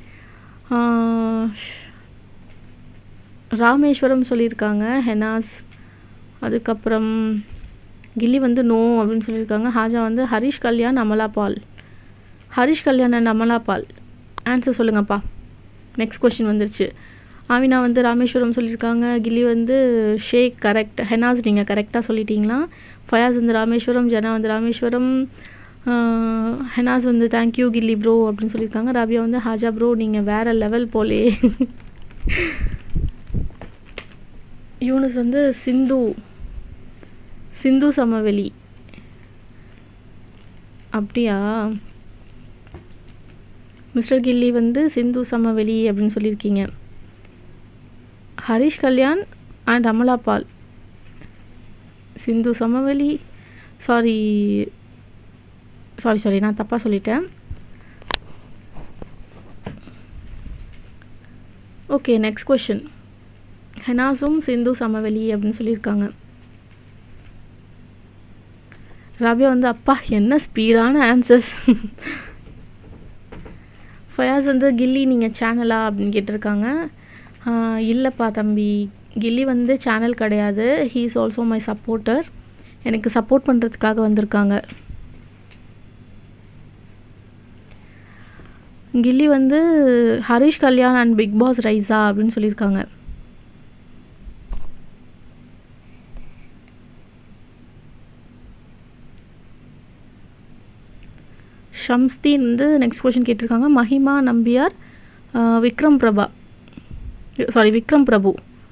ராமேஸ்வரம் சொல்லியிருக்காங்க ஹெனாஸ் அதுக்கப்புறம் கில்லி வந்து நோ அப்படின்னு சொல்லியிருக்காங்க ஹாஜா வந்து ஹரிஷ் கல்யாண் அமலா பால் ஹரிஷ் கல்யாண் அண்ட் அமலா பால் ஆன்சர் சொல்லுங்கப்பா நெக்ஸ்ட் கொஷின் வந்துருச்சு ஆமினா வந்து ராமேஸ்வரம் சொல்லியிருக்காங்க கில்லி வந்து ஷேக் கரெக்ட் ஹெனாஸ் நீங்கள் கரெக்டாக சொல்லிட்டீங்களா ஃபயாஸ் வந்து ராமேஸ்வரம் ஜனா வந்து ராமேஸ்வரம் ஹெனாஸ் வந்து தேங்க்யூ கில்லி ப்ரோ அப்படின்னு சொல்லியிருக்காங்க ராபியா வந்து ஹாஜா ப்ரோ நீங்கள் வேறு லெவல் போலே யூனுஸ் வந்து சிந்து சிந்து சமவெளி அப்படியா மிஸ்டர் கில்லி வந்து சிந்து சமவெளி அப்படின்னு சொல்லியிருக்கீங்க Harish Kalyan and Amala Paul Sindhu Samaveli sorry sorry sorry நான் தப்பாக சொல்லிட்டேன் ஓகே நெக்ஸ்ட் கொஷின் ஹெனாஸும் சிந்து சமவெளி அப்படின்னு சொல்லியிருக்காங்க ராபியா வந்து அப்பா என்ன ஸ்பீடான ஆன்சர்ஸ் ஃபயாஸ் வந்து கில்லி நீங்கள் சேனலா அப்படின்னு கேட்டிருக்காங்க ஆஹ் இல்லைப்பா தம்பி கில்லி வந்து சேனல் கிடையாது he is also my supporter எனக்கு சப்போர்ட் பண்ணுறதுக்காக வந்திருக்காங்க கில்லி வந்து Harish Kalyan and Bigg Boss Raiza அப்படின்னு சொல்லியிருக்காங்க ஷம்ஸ்தீன் வந்து நெக்ஸ்ட் கொஷின் கேட்டிருக்காங்க Mahima Nambiar ah Vikram Prabha sorry Vikram Prabhu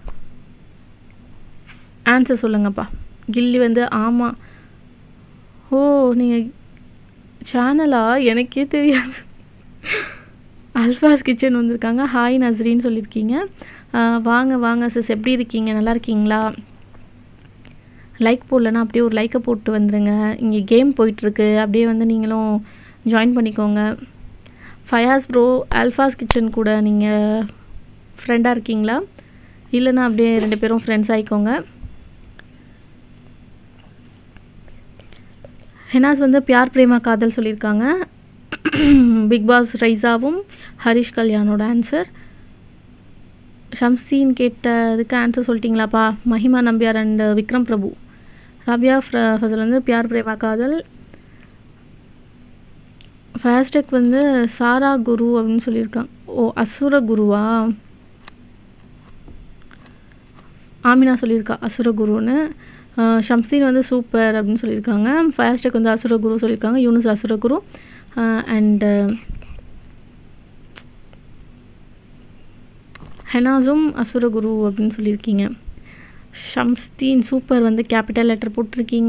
answer சொல்லுங்கப்பா கில்லி வந்து ஆமாம் ஓ நீங்கள் சேனலா எனக்கே தெரியாது அல்ஃபாஸ் கிச்சன் வந்திருக்காங்க ஹாய் நஸ்ரின்னு சொல்லியிருக்கீங்க ஆஹ் வாங்க வாங்க சிஸ் எப்படி இருக்கீங்க நல்லா இருக்கீங்களா லைக் போடலன்னா அப்படியே ஒரு லைக்கை போட்டு வந்துடுங்க இங்கே கேம் போயிட்டுருக்கு அப்படியே வந்து நீங்களும் ஜாயின் பண்ணிக்கோங்க ஃபயாஸ் ப்ரோ அல்ஃபாஸ் கிச்சன் கூட நீங்கள் ஃப்ரெண்டாக இருக்கீங்களா இல்லைன்னா அப்படியே ரெண்டு பேரும் ஃப்ரெண்ட்ஸ் ஆகிக்கோங்க ஹெனாஸ் வந்து பியார் பிரேமா காதல் சொல்லியிருக்காங்க பிக் பாஸ் ரைஸாவும் ஹரிஷ் கல்யாணோட ஆன்சர் ஷம்சீன் கேட்டதுக்கு ஆன்சர் சொல்லிட்டீங்களாப்பா மஹிமா நம்பியார் அண்ட் விக்ரம் பிரபு ரபியா ஃபசல் வந்து பியார் பிரேமா காதல் ஃபேஸ்டெக் வந்து சாரா குரு அப்படின்னு சொல்லியிருக்காங்க ஓ அசுர குருவா ஆமினா சொல்லியிருக்கா அசுர குருன்னு ஆஹ் ஷம்சீன் வந்து சூப்பர் அப்படின்னு சொல்லியிருக்காங்க ஃபயாஸ்டெக் வந்து அசுர குரு சொல்லியிருக்காங்க யூனுஸ் அசுர குரு அண்டு ஹெனாஸும் அசுர குரு அப்படின்னு சொல்லியிருக்கீங்க ஷம்ஸ்தீன் சூப்பர் வந்து கேபிட்டல் லெட்டர் போட்டிருக்கீங்க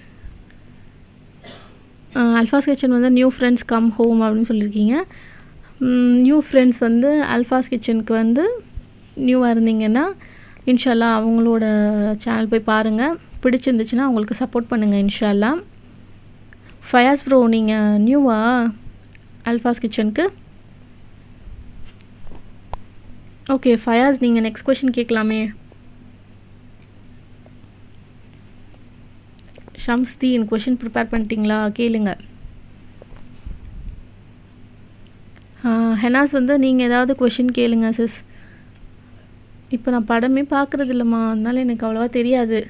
அல்ஃபாஸ் கிச்சன் வந்து நியூ ஃப்ரெண்ட்ஸ் கம் ஹோம் அப்படின்னு சொல்லியிருக்கீங்க நியூ ஃப்ரெண்ட்ஸ் வந்து அல்ஃபாஸ் கிச்சனுக்கு வந்து நியூவாக இருந்தீங்கன்னா இன்ஷால்லா அவங்களோட சேனல் போய் பாருங்கள் பிடிச்சிருந்துச்சுன்னா அவங்களுக்கு சப்போர்ட் பண்ணுங்கள் இன்ஷால்லா ஃபயாஸ் ப்ரோ நீங்கள் நியூவா அல்ஃபாஸ் கிச்சனுக்கு ஓகே ஃபயாஸ் நீங்கள் நெக்ஸ்ட் கொஷின் கேட்கலாமே ஷம்ஸ்தீன் கொஷின் ப்ரிப்பேர் பண்ணிட்டீங்களா கேளுங்க ஹெனாஸ் வந்து நீங்கள் ஏதாவது கொஷின் கேளுங்க சிஸ் இப்போ நான் படமே பார்க்குறது இல்லைம்மா அதனால எனக்கு அவ்வளோவா தெரியாது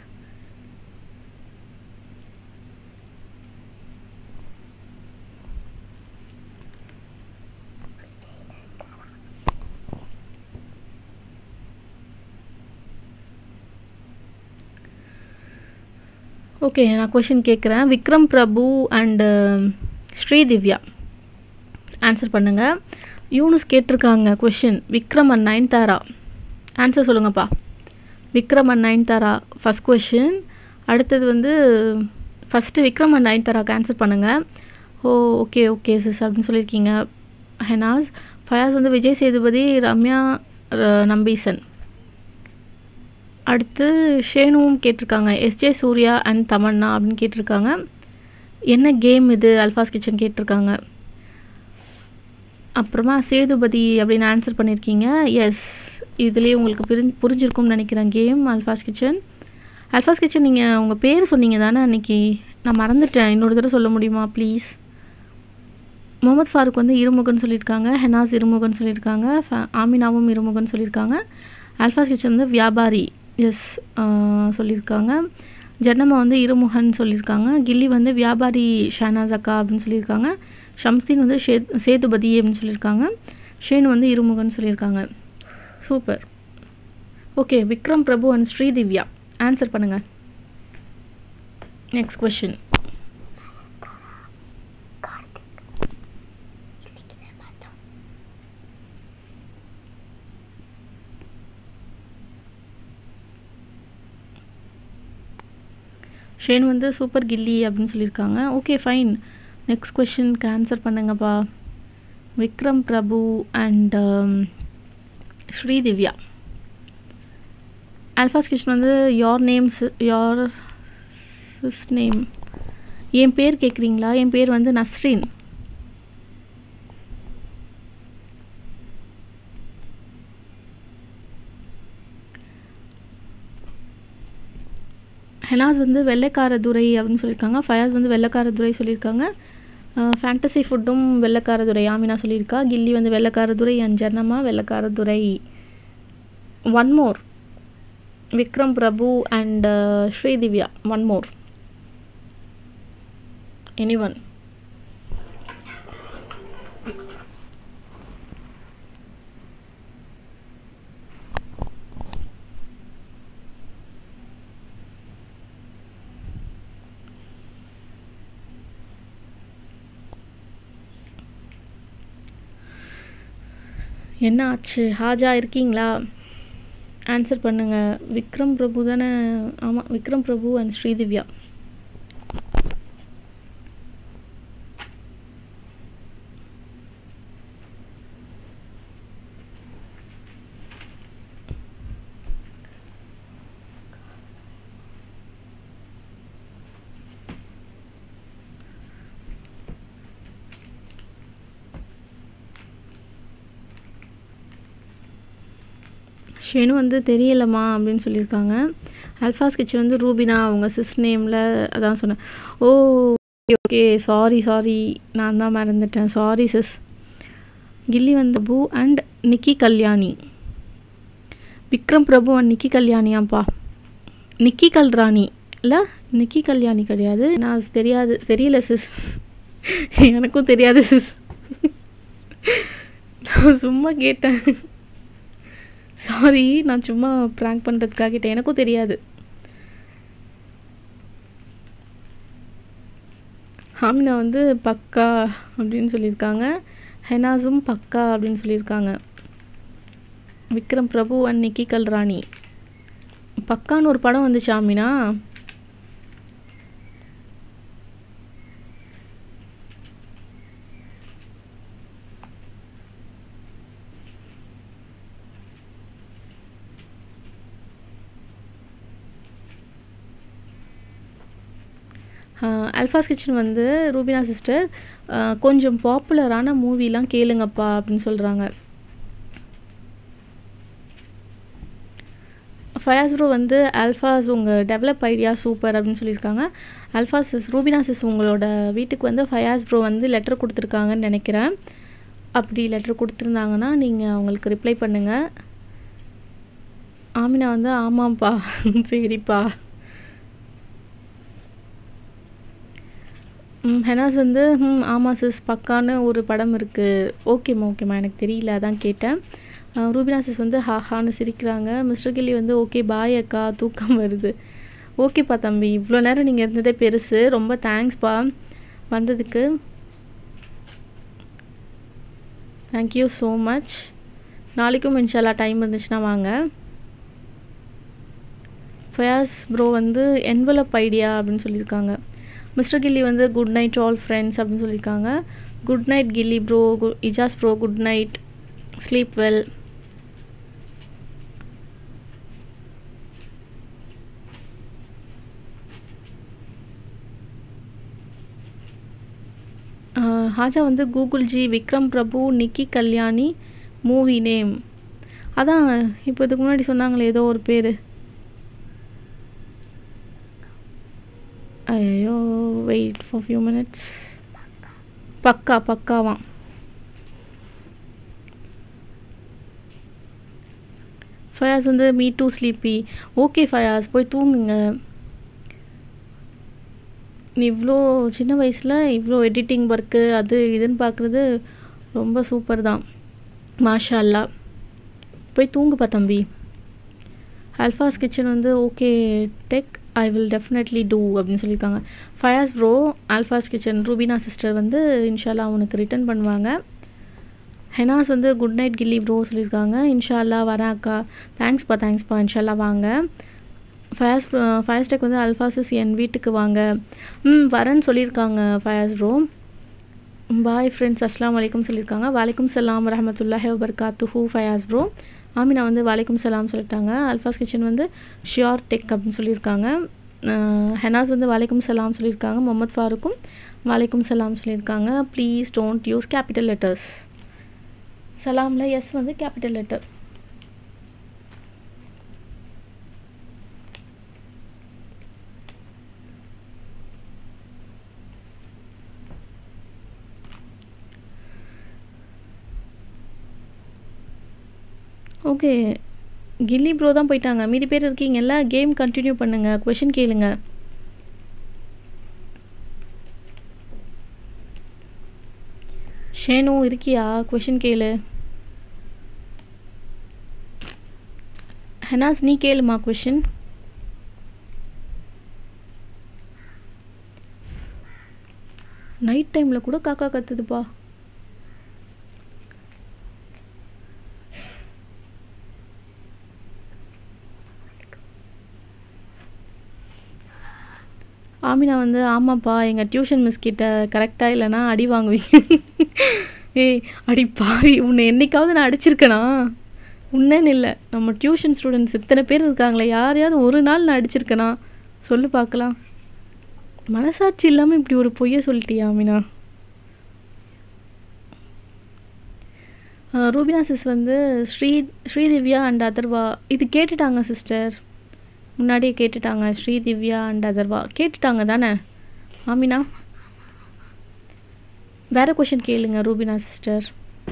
ஓகே நான் கொஷின் கேட்குறேன் விக்ரம் பிரபு அண்டு ஸ்ரீதிவ்யா ஆன்சர் பண்ணுங்கள் யூனுஸ் கேட்டிருக்காங்க question Vikram and Nayanthara answer சொல்லுங்கப்பா Vikram and Nayanthara first question அடுத்தது வந்து ஃபஸ்ட்டு விக்ரம் அண்ட் நயன்தாராக்கு ஆன்சர் பண்ணுங்கள் ஓ ஓகே ஓகே சிஸ் அப்படின்னு சொல்லியிருக்கீங்க ஹெனாஸ் ஃபயாஸ் வந்து விஜய் சேதுபதி ரம்யா ர- நம்பீசன் அடுத்து ஷேனுவும் கேட்டிருக்காங்க எஸ்ஜே சூர்யா அண்ட் தமன்னா அப்படின்னு கேட்டிருக்காங்க என்ன கேம் இது அல்ஃபாஸ் கிச்சன் கேட்டிருக்காங்க அப்புறமா சேதுபதி அப்படின்னு ஆன்சர் பண்ணியிருக்கீங்க எஸ் இதுலேயே உங்களுக்கு புரிஞ்சு புரிஞ்சிருக்கும்னு நினைக்கிறேன் game Alfaz kitchen Alfaz kitchen நீங்கள் உங்கள் பேர் சொன்னீங்க தானே அன்னைக்கு நான் மறந்துட்டேன் இன்னொரு தடவை சொல்ல முடியுமா ப்ளீஸ் முகமது ஃபாரூக் வந்து இருமுகன் சொல்லியிருக்காங்க ஹெனாஸ் இருமுகன் சொல்லியிருக்காங்க ஃப- ஆமினாவும் இருமுகன் சொல்லியிருக்காங்க அல்ஃபாஸ் கிச்சன் வந்து வியாபாரி எஸ் சொல்லியிருக்காங்க ஜன்னம்மா வந்து இருமுகன் சொல்லியிருக்காங்க கில்லி வந்து வியாபாரி ஷானாஸ் அக்கா அப்படின்னு சொல்லியிருக்காங்க ஷம்ஸ்தீன் வந்து ஷே சேதுபதி அப்படின்னு சொல்லியிருக்காங்க ஷேன் வந்து இருமுகன் சொல்லியிருக்காங்க super okay Vikram Prabhu and Sridivya answer பண்ணுங்கள் நெக்ஸ்ட் கொஷின் ஷேன் வந்து சூப்பர் கில்லி அப்படின்னு சொல்லியிருக்காங்க ஓகே ஃபைன் நெக்ஸ்ட் கொஷினுக்கு ஆன்சர் பண்ணுங்கப்பா விக்ரம் பிரபு அண்ட் ஸ்ரீதிவ்யா அல்ஃபாஸ் கிருஷ்ணன் வந்து யார் நேம்ஸ் யார் சிஸ் நேம் என் பேர் கேட்குறீங்களா என் பேர் வந்து நஸ்ரீன் ஹெனாஸ் வந்து வெள்ளைக்கார துரை அப்படின்னு சொல்லியிருக்காங்க ஃபயாஸ் வந்து வெள்ளைக்கார துரை சொல்லியிருக்காங்க ஃபேண்டசி ஃபுட்டும் வெள்ளைக்கார துரை ஆமினா சொல்லியிருக்கா கில்லி வந்து வெள்ளைக்கார துரை and Jarnamma Vellaikaara Durai one more Vikram Prabhu and Sridivya one more any one என்ன ஆச்சு ஹாஜா இருக்கீங்களா ஆன்சர் பண்ணுங்கள் விக்ரம் பிரபு தானே ஆமாம் விக்ரம் பிரபு அண்ட் ஸ்ரீதிவ்யா ஷெனு வந்து தெரியலம்மா அப்படின்னு சொல்லியிருக்காங்க அல்ஃபாஸ் கிச்சன் வந்து ரூபினா அவங்க சிஸ் நேமில் அதான் சொன்னேன் ஓ ஓகே சாரி சாரி நான் தான் மறந்துட்டேன் சாரி சிஸ் கில்லி வந்து பூ அண்ட் நிக்கி கல்யாணி விக்ரம் பிரபு அண்ட் நிக்கி கல்யாணியாப்பா நிக்கி கல்ராணி இல்லை நிக்கி கல்யாணி கிடையாது நான் தெரியாது தெரியல சிஸ் எனக்கும் தெரியாது சிஸ் நான் சும்மா கேட்டேன் சாரி நான் சும்மா ப்ராங்க் பண்ணுறதுக்காக கேட்டேன் எனக்கும் தெரியாது ஹாமினா வந்து பக்கா அப்படின்னு சொல்லியிருக்காங்க ஹெனாஸும் பக்கா அப்படின்னு சொல்லியிருக்காங்க விக்ரம் பிரபு அண்ட் நிக்கி கல்ராணி பக்கான்னு ஒரு படம் வந்துச்சு ஆமினா அல்ஃபாஸ் கிச்சன் வந்து ரூபினா சிஸ்டர் கொஞ்சம் பாப்புலரான மூவிலாம் கேளுங்கப்பா அப்படின்னு சொல்கிறாங்க ஃபயாஸ் ப்ரோ வந்து அல்ஃபாஸ் உங்கள் டெவலப் ஐடியா சூப்பர் அப்படின்னு சொல்லியிருக்காங்க அல்ஃபாஸ் சிஸ் ரூபினா சிஸ் உங்களோட வீட்டுக்கு வந்து ஃபயாஸ் ப்ரோ வந்து லெட்டர் கொடுத்துருக்காங்கன்னு நினைக்கிறேன் அப்படி லெட்டர் கொடுத்துருந்தாங்கன்னா நீங்கள் அவங்களுக்கு ரிப்ளை பண்ணுங்கள் ஆமினா வந்து ஆமாம்ப்பா சரிப்பா ம் ஹெனாஸ் வந்து ம் ஆமாம் சிஸ் பக்கான்னு ஒரு படம் இருக்குது ஓகேம்மா ஓகேம்மா எனக்கு தெரியல அதான் கேட்டேன் ரூபினா சிஸ் வந்து ஹா ஹான்னு சிரிக்கிறாங்க மிஸ்டர் கில்லி வந்து ஓகே பாய் அக்கா தூக்கம் வருது ஓகேப்பா தம்பி இவ்வளோ நேரம் நீங்கள் இருந்ததே பெருசு ரொம்ப தேங்க்ஸ்ப்பா வந்ததுக்கு தேங்க்யூ ஸோ மச் நாளைக்கும் இன்ஷால்லா டைம் இருந்துச்சுன்னா வாங்க ஃபயாஸ் ப்ரோ வந்து என்வலப் ஐடியா அப்படின்னு சொல்லியிருக்காங்க மிஸ்டர் கில்லி வந்து குட் நைட் ஆல் ஃப்ரெண்ட்ஸ் அப்படின்னு சொல்லியிருக்காங்க good night Ghilli bro Ijas bro good night sleep well Haja வந்து Google ji Vikram Prabhu Nikki Kalyani movie name அதான் இப்போ இதுக்கு முன்னாடி சொன்னாங்களே ஏதோ ஒரு பேர் ஐயோ வெயிட் ஃபார் ஃபியூ மினிட்ஸ் பக்கா பக்காவாம் ஃபயாஸ் வந்து me too sleepy okay Fayas போய் தூங்குங்க நீ இவ்வளோ சின்ன வயசில் இவ்வளோ எடிட்டிங் ஒர்க்கு அது இதுன்னு பார்க்குறது ரொம்ப சூப்பர் தான் மாஷா அல்லா போய் தூங்குப்பா தம்பி அல்ஃபாஸ் கிச்சன் வந்து okay take I will definitely do அப்படின்னு சொல்லியிருக்காங்க Fayas bro Alfaz kitchen Rubina sister வந்து இன்ஷால்லா அவனுக்கு ரிட்டர்ன் பண்ணுவாங்க ஹெனாஸ் வந்து குட் நைட் கில்லி ப்ரோ சொல்லியிருக்காங்க இன்ஷால்லா வரேன் அக்கா தேங்க்ஸ்ப்பா தேங்க்ஸ்ப்பா இன்ஷால்லா வாங்க ஃபயாஸ் ஃபயாஸ் டெக் வந்து அல்ஃபாசஸ் என் வீட்டுக்கு வாங்க ம் வரேன்னு சொல்லியிருக்காங்க ஃபயாஸ் ப்ரோ பாய் ஃப்ரெண்ட்ஸ் அஸ்லாம் வலைக்கும் சொல்லியிருக்காங்க வலைக்கும் சலாம் வரமத்துல்லாஹி வபர்காத்துஹூ ஃபயாஸ் ப்ரோ ஆமினா வந்து வலைக்கும் சலாம் சொல்லிட்டாங்க அல்ஃபாஸ் கிச்சன் வந்து ஷியோர் டெக் அப்படின்னு சொல்லியிருக்காங்க அஹ் ஹெனாஸ் வந்து வலைக்கும் சலாம் சொல்லியிருக்காங்க முகமது ஃபாருக்கும் வலைக்கும் சலாம் சொல்லியிருக்காங்க please don't use capital letters சலாமில் எஸ் வந்து capital letter okay Ghilli bro தான் போயிட்டாங்க மீதி பேர் இருக்கீங்கல்ல கேம் கண்டினியூ பண்ணுங்க கொஷின் கேளுங்க ஷேனு இருக்கியா கொஷின் கேளு ஹெனாஸ் நீ கேளுமா கொஷின் நைட் டைமில் கூட காக்கா கத்துதுப்பா ஆமினா வந்து ஆமாப்பா எங்கள் டியூஷன் மிஸ் கிட்ட கரெக்டாக இல்லைன்னா அடி வாங்குவீங்க ஏய் அடி பாவி உன்னை என்னைக்காவது நான் அடிச்சிருக்கேனா உன்னேன்னு இல்லை நம்ம டியூஷன் ஸ்டூடெண்ட்ஸ் இத்தனை பேர் இருக்காங்களே யாரையாவது ஒரு நாள் நான் அடிச்சிருக்கேனா சொல்லு பார்க்கலாம் மனசாட்சி இல்லாமல் இப்படி ஒரு பொய்யை சொல்லிட்டியா ஆமினா ஆஹ் ரூபினா சிஸ் வந்து ஸ்ரீ ஸ்ரீதிவ்யா அண்ட் அதர்வா இது கேட்டுட்டாங்க சிஸ்டர் முன்னாடியே கேட்டுட்டாங்க ஸ்ரீ திவ்யா அண்ட் அதர்வா கேட்டுட்டாங்க தானே ஆமினா வேற கொஷின் கேளுங்க ரூபினா சிஸ்டர்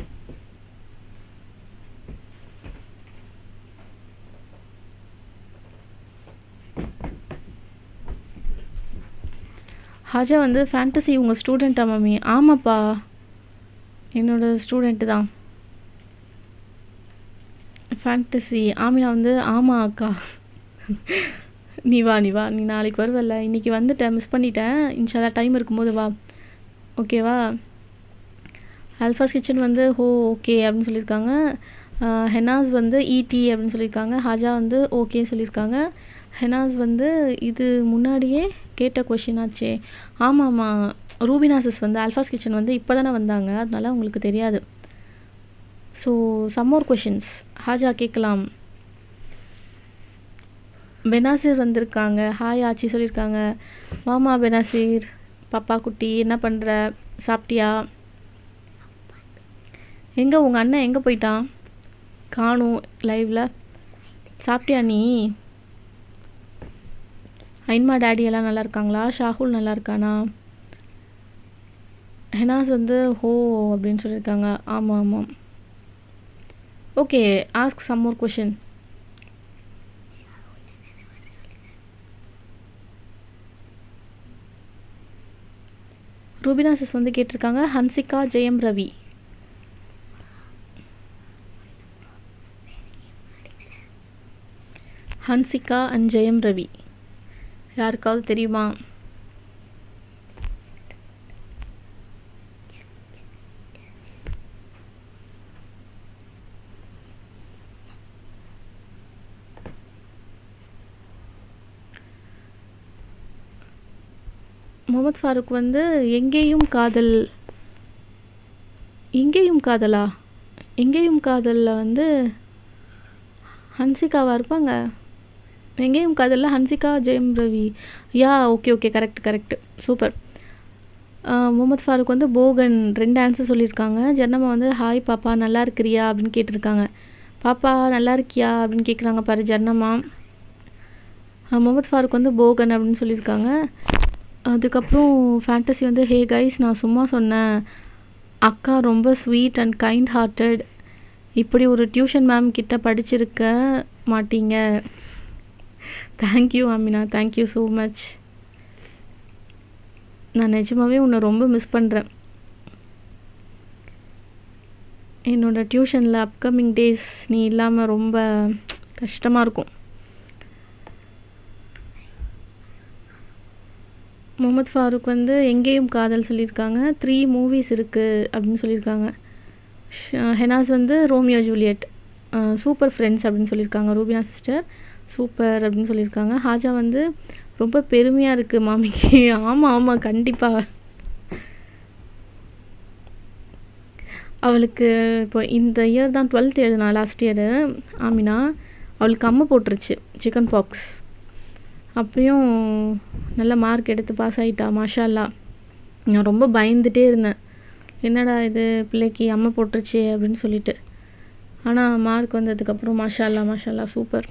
ஹாஜா வந்து ஃபேண்டசி உங்கள் ஸ்டூடெண்ட்டா மம்மி ஆமாப்பா என்னோட ஸ்டூடெண்ட்டு தான் ஃபேண்டசி ஆமினா வந்து ஆமாம் அக்கா நீ வா நீ வா நீ நாளைக்கு வருவல்ல இன்னைக்கு வந்துட்டேன் மிஸ் பண்ணிட்டேன் இன்ஷால்லா டைம் இருக்கும்போது வா ஓகேவா அல்ஃபாஸ் கிச்சன் வந்து ஹோ ஓகே அப்படின்னு சொல்லியிருக்காங்க ஆஹ் ஹெனாஸ் வந்து இடி அப்படின்னு சொல்லியிருக்காங்க ஹாஜா வந்து ஓகே சொல்லியிருக்காங்க ஹெனாஸ் வந்து இது முன்னாடியே கேட்ட கொஷின் ஆச்சே ஆமாம் ஆமாம் ரூபினாசஸ் வந்து அல்ஃபாஸ் கிச்சன் வந்து இப்போ தானே வந்தாங்க அதனால உங்களுக்கு தெரியாது so some more questions Haja கேட்கலாம் பெனாசிர் வந்திருக்காங்க ஹாய் ஆச்சி சொல்லியிருக்காங்க மாமா பெனாசிர் பாப்பா குட்டி என்ன பண்ணுற சாப்பிட்டியா எங்கே உங்கள் அண்ணன் எங்கே போயிட்டான் காணும் லைவில் சாப்பிட்டியா நீ ஐன்மா டேடி எல்லாம் நல்லா இருக்காங்களா ஷாகுல் நல்லா இருக்கானா ஹெனாஸ் வந்து ஹோ அப்படின்னு சொல்லியிருக்காங்க ஆமாம் ஆமாம் okay ask some more question Rubina sis வந்து கேட்டிருக்காங்க ஹன்சிகா ஜெயம் ரவி ஹன்சிகா அண்ட் ஜெயம் ரவி யாருக்காவது தெரியுமா முகமது ஃபாரூக் வந்து எங்கேயும் காதல் எங்கேயும் காதலா எங்கேயும் காதலில் வந்து ஹன்சிகாவா இருப்பாங்க எங்கேயும் காதலில் Hansika Jayam Ravi yeah okay okay correct correct super Mohammed Farooq வந்து போகன் ரெண்டு ஆன்சர் சொல்லியிருக்காங்க ஜன்னம்மா வந்து ஹாய் பாப்பா நல்லா இருக்கிறியா அப்படின்னு கேட்டிருக்காங்க பாப்பா நல்லா இருக்கியா அப்படின்னு கேட்குறாங்க பாரு ஜன்னம்மா முகமது ஃபாரூக் வந்து போகன் அப்படின்னு சொல்லியிருக்காங்க அதுக்கப்புறம் ஃபேண்டசி வந்து ஹே கைஸ் நான் சும்மா சொன்னேன் அக்கா ரொம்ப ஸ்வீட் அண்ட் கைண்ட் ஹார்ட்டட் இப்படி ஒரு டியூஷன் மேம் கிட்ட படிச்சிருக்க மாட்டீங்க thank you Amina thank you so much நான் நிஜமாவே உன்னை ரொம்ப மிஸ் பண்ணுறேன் என்னோட டியூஷனில் அப்கமிங் டேஸ் நீ இல்லாமல் ரொம்ப கஷ்டமாக இருக்கும் முகமது ஃபாரூக் வந்து எங்கேயும் காதல் சொல்லியிருக்காங்க த்ரீ மூவிஸ் இருக்குது அப்படின்னு சொல்லியிருக்காங்க ஷ- ஹெனாஸ் வந்து ரோமியோ ஜூலியட் சூப்பர் ஃப்ரெண்ட்ஸ் அப்படின்னு சொல்லியிருக்காங்க ரூபினா சிஸ்டர் சூப்பர் அப்படின்னு சொல்லியிருக்காங்க ஹாஜா வந்து ரொம்ப பெருமையாக இருக்குது மாமிக்கு ஆமாம் ஆமாம் கண்டிப்பாக அவளுக்கு இப்போ இந்த இயர் தான் டுவெல்த் எழுதினா லாஸ்ட் இயரு ஆமினா அவளுக்கு அம்மை போட்டுருச்சு சிக்கன் பாக்ஸ் அப்பயும் நல்ல மார்க் எடுத்து பாஸ் ஆகிட்டா மாஷா அல்லா நான் ரொம்ப பயந்துட்டே இருந்தேன் என்னடா இது பிள்ளைக்கு அம்மை போட்டுருச்சு அப்படின்னு சொல்லிட்டு ஆனால் மார்க் வந்ததுக்கப்புறம் மாஷா அல்லா மாஷா அல்லா super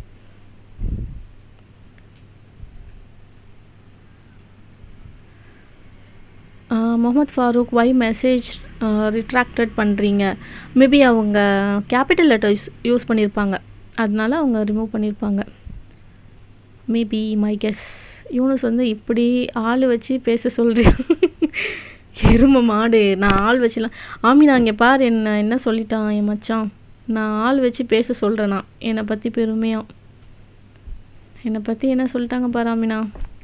Mohammed Farooq why message retracted பண்ணுறீங்க மேபி அவங்க கேபிட்டல் லெட்டர் யூஸ் யூஸ் பண்ணியிருப்பாங்க அதனால அவங்க ரிமூவ் பண்ணியிருப்பாங்க மேபி மை கெஸ் யூனுஸ் வந்து இப்படி ஆள் வச்சு பேச சொல்கிறேன் எரும மாடு நான் ஆள் வச்சுலாம் ஆமி நான் இங்கே பாரு என்ன என்ன சொல்லிட்டான் என் மச்சான் நான் ஆள் வச்சு பேச சொல்கிறேனா என்னை பற்றி பெருமையாக என்னை பற்றி என்ன சொல்லிட்டாங்க பாரு ஆமினா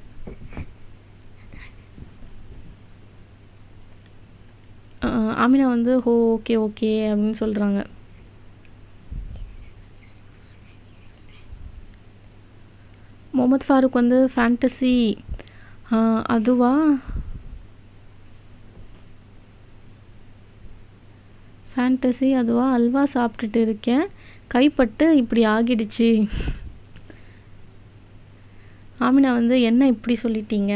ஆமினா வந்து ஹோ ஓகே ஓகே அப்படின்னு சொல்கிறாங்க முகமது ஃபாரூக் வந்து ஃபேண்டசி அதுவா ஃபேண்டசி அதுவா அல்வா சாப்பிட்டுட்டு இருக்கேன் கைப்பட்டு இப்படி ஆகிடுச்சு ஆமினா வந்து என்ன இப்படி சொல்லிட்டீங்க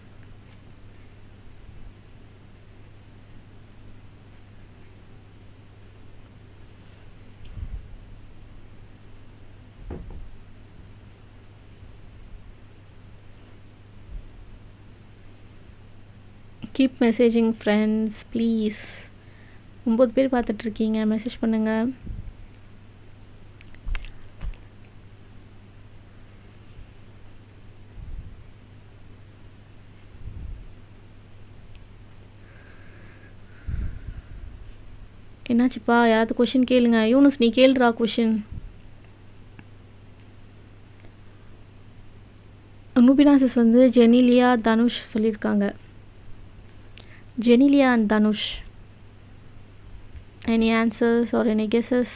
கீப் மெசேஜிங் ஃப்ரெண்ட்ஸ் ப்ளீஸ் ஒம்பது பேர் பார்த்துட்ருக்கீங்க மெசேஜ் பண்ணுங்கள் என்னாச்சுப்பா யாராவது கொஷின் கேளுங்க யூனுஸ் நீ கேளுடா கொஷின் நூபினாசஸ் வந்து ஜெனிலியா தனுஷ் சொல்லியிருக்காங்க Genelia and Dhanush any answers or any guesses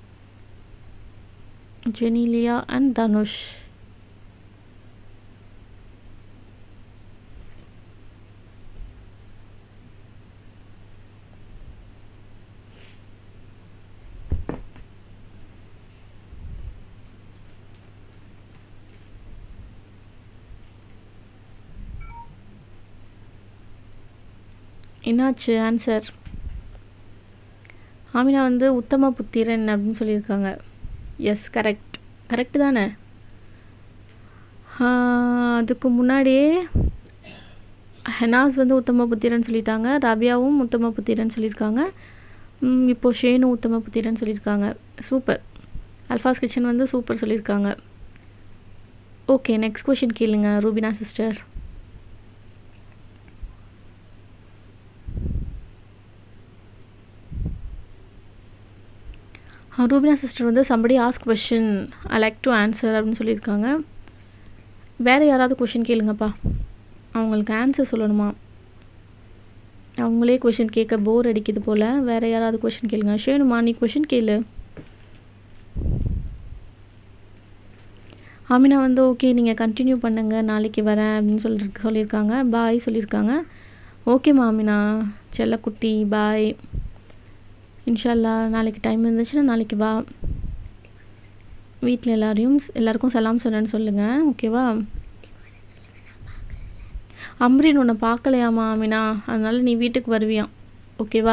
Genelia and Danush என்னாச்சு ஆன்சர் ஆமினா வந்து உத்தம புத்திரன் அப்படின்னு சொல்லியிருக்காங்க எஸ் கரெக்ட் கரெக்டு தானே அதுக்கு முன்னாடியே ஹெனாஸ் வந்து உத்தம புத்திரன் சொல்லிட்டாங்க ரபியாவும் உத்தம புத்திரன் சொல்லியிருக்காங்க இப்போது ஷேனும் உத்தம புத்திரன் சொல்லியிருக்காங்க சூப்பர் அல்ஃபாஸ் கிச்சன் வந்து சூப்பர் சொல்லியிருக்காங்க ஓகே நெக்ஸ்ட் கொஷின் கேளுங்க ரூபினா சிஸ்டர் ரூபினா சிஸ்டர் வந்து somebody ask question I like to answer அப்படின்னு சொல்லியிருக்காங்க வேறு யாராவது கொஷின் கேளுங்கப்பா அவங்களுக்கு ஆன்சர் சொல்லணுமா அவங்களே கொஷின் கேட்க போர் அடிக்குது போல் வேறு யாராவது கொஷின் கேளுங்க ஷேனுமா நீ கொஷின் கேளு ஆமினா வந்து ஓகே நீங்கள் கண்டினியூ பண்ணுங்கள் நாளைக்கு வரேன் அப்படின்னு சொல்லி சொல்லியிருக்காங்க பாய் சொல்லியிருக்காங்க ஓகேம்மா ஆமினா செல்லக்குட்டி பாய் இன்ஷால்லா நாளைக்கு டைம் இருந்துச்சுன்னா நாளைக்கு வா வீட்டில் எல்லாரையும் எல்லாருக்கும் சலாம் சொன்னேன்னு சொல்லுங்கள் ஓகேவா அம்ரின் உன்னை பார்க்கலையாமா ஆமினா அதனால நீ வீட்டுக்கு வருவியாம் ஓகேவா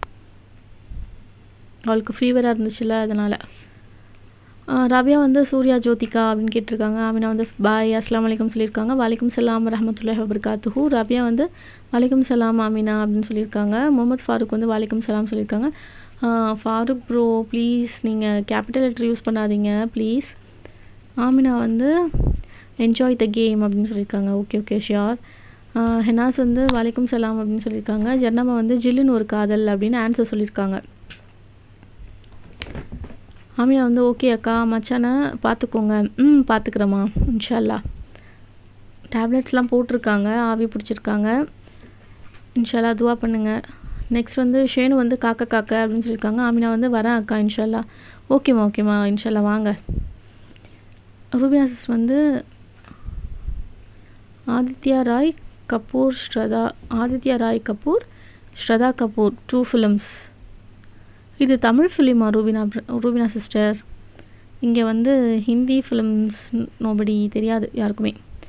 அவளுக்கு ஃபீவராக இருந்துச்சுல்ல அதனால் ரபியா வந்து சூர்யா ஜோதிகா அப்படின்னு கேட்டிருக்காங்க ஆமினா வந்து பாய் அஸ்லாம் வலைக்கம் சொல்லியிருக்காங்க வலைக்கம் சலாம் ரஹமத்துல்லாஹ் வபர்காத்துஹூ ரபியா வந்து வலைக்கம் சலாம் ஆமினா அப்படின்னு சொல்லியிருக்காங்க முகமது ஃபாரூக் வந்து வலைக்கம் சலாம் சொல்லியிருக்காங்க ஃபாரூக் ப்ரோ ப்ளீஸ் நீங்கள் கேபிட்டல் லெட்டர் யூஸ் பண்ணாதீங்க ப்ளீஸ் ஆமினா வந்து என்ஜாய் த கேம் அப்படின்னு சொல்லியிருக்காங்க ஓகே ஓகே ஷியோர் ஹெனாஸ் வந்து வலைக்கும் சலாம் அப்படின்னு சொல்லியிருக்காங்க ஜெர்னமா வந்து ஜில்லுன்னு ஒரு காதல் அப்படின்னு ஆன்சர் சொல்லியிருக்காங்க ஆமினா வந்து ஓகே அக்கா மச்சானை பார்த்துக்கோங்க ம் பார்த்துக்குறேம்மா இன்ஷால்லா டேப்லெட்ஸ்லாம் போட்டிருக்காங்க ஆவி பிடிச்சிருக்காங்க இன்ஷால்லா துவா பண்ணுங்கள் நெக்ஸ்ட் வந்து ஷேனு வந்து காக்க காக்க அப்படின்னு சொல்லியிருக்காங்க ஆமினா வந்து வரேன் அக்கா இன்ஷால்லா ஓகேம்மா ஓகேம்மா இன்ஷால்லா வாங்க ரூபினாசிஸ் வந்து ஆதித்யா ராய் கபூர் ஸ்ரதா ஆதித்யா ராய் கபூர் ஸ்ரதா கபூர் டூ ஃபிலிம்ஸ் இது தமிழ் ஃபிலிமா ரூபினா ரூபினா சிஸ்டர் இங்கே வந்து ஹிந்தி ஃபிலிம்ஸ் நோபடி தெரியாது யாருக்குமே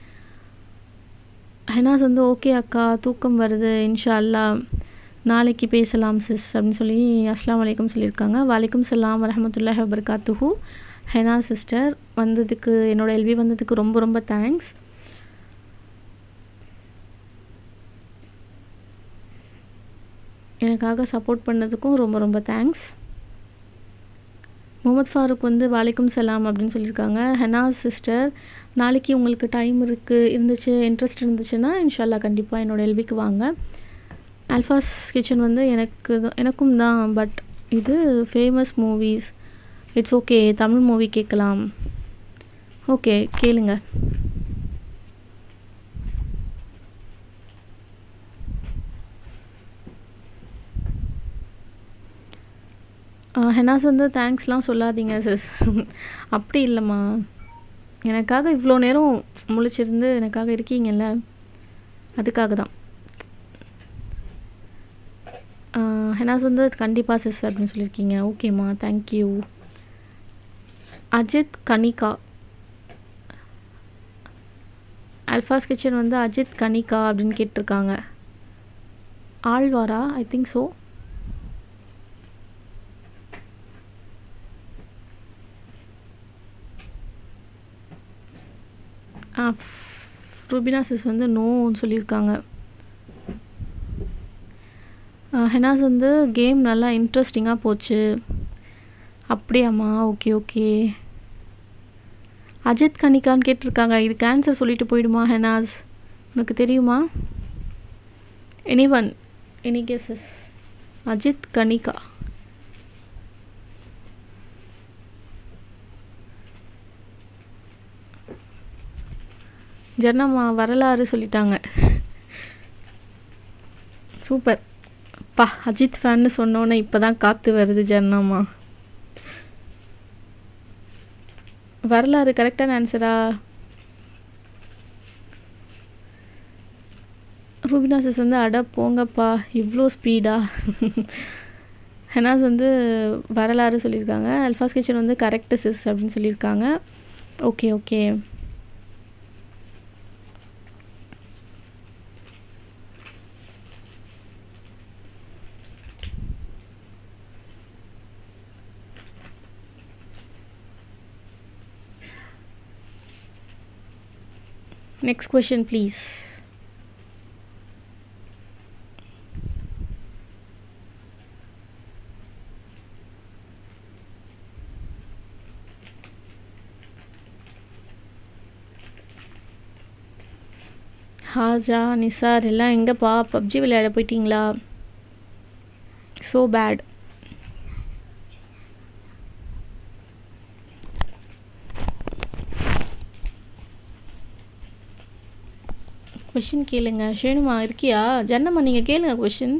ஹெனாஸ் வந்து ஓகே அக்கா தூக்கம் வருது இன்ஷா அல்லா நாளைக்கு பேசலாம் சிஸ் அப்படின்னு சொல்லி அஸ்லாம் வலைக்கம் சொல்லியிருக்காங்க வலைக்கம் சலாம் வரமத்துல்லாஹ் வபர்காத்துஹூ ஹெனா சிஸ்டர் வந்ததுக்கு என்னோடய எல்வி வந்ததுக்கு ரொம்ப ரொம்ப தேங்க்ஸ் எனக்காக சப்போர்ட் பண்ணதுக்கும் ரொம்ப ரொம்ப தேங்க்ஸ் முகமது ஃபாரூக் வந்து வாலைக்கும் சலாம் அப்படின்னு சொல்லியிருக்காங்க ஹெனா சிஸ்டர் நாளைக்கு உங்களுக்கு டைம் இருக்குது இருந்துச்சு இன்ட்ரெஸ்ட் இருந்துச்சுன்னா இன்ஷால்லா கண்டிப்பாக என்னோடய எல்பிக்கு வாங்க அல்ஃபாஸ் கிச்சன் வந்து எனக்கு எனக்கும் தான் பட் இது famous movies it's okay Tamil movie கேட்கலாம் ஓகே கேளுங்க ஹெனாஸ் வந்து தேங்க்ஸ்லாம் சொல்லாதீங்க சிஸ் அப்படி இல்லைம்மா எனக்காக இவ்வளோ நேரம் முழிச்சிருந்து எனக்காக இருக்கீங்கல்ல அதுக்காக தான் ஹெனாஸ் வந்து கண்டிப்பாக சிஸ் அப்படின்னு சொல்லியிருக்கீங்க ஓகேம்மா தேங்க்யூ அஜித் கனிகா அல்ஃபாஸ் கிச்சன் வந்து அஜித் கனிகா அப்படின்னு கேட்டிருக்காங்க ஆழ்வாரா I think so ah Rubina sis வந்து நோன்னு சொல்லியிருக்காங்க ஹெனாஸ் வந்து கேம் நல்லா இன்ட்ரெஸ்டிங்காக போச்சு அப்படியாம்மா ஓகே ஓகே அஜித் கனிகான்னு கேட்டிருக்காங்க இது கேன்சர் சொல்லிட்டு போயிடுமா ஹெனாஸ் உனக்கு தெரியுமா any one any guesses Ajith Kanika Jarnamma Varalaru சொல்லிட்டாங்க சூப்பர் பா அஜித் ஃபேன்னு சொன்னோன்னே இப்போ தான் காற்று வருது ஜர்ணம்மா வரலாறு கரெக்டான ஆன்சரா ரூபினா சிஸ் வந்து அட போங்கப்பா இவ்வளோ ஸ்பீடா ஹெனாஸ் வந்து வரலாறு சொல்லியிருக்காங்க அல்ஃபாஸ் கிச்சன் வந்து கரெக்டு சிஸ் அப்படின்னு சொல்லியிருக்காங்க okay okay Next question, please. Haja Nisar எல்லாம் எங்கேப்பா பப்ஜி விளையாட போயிட்டீங்களா ஸோ பேட் கொஷின் கேளுங்க ஷேணுமா இருக்கியா ஜன்னம்மா நீங்கள் கேளுங்க கொஷின்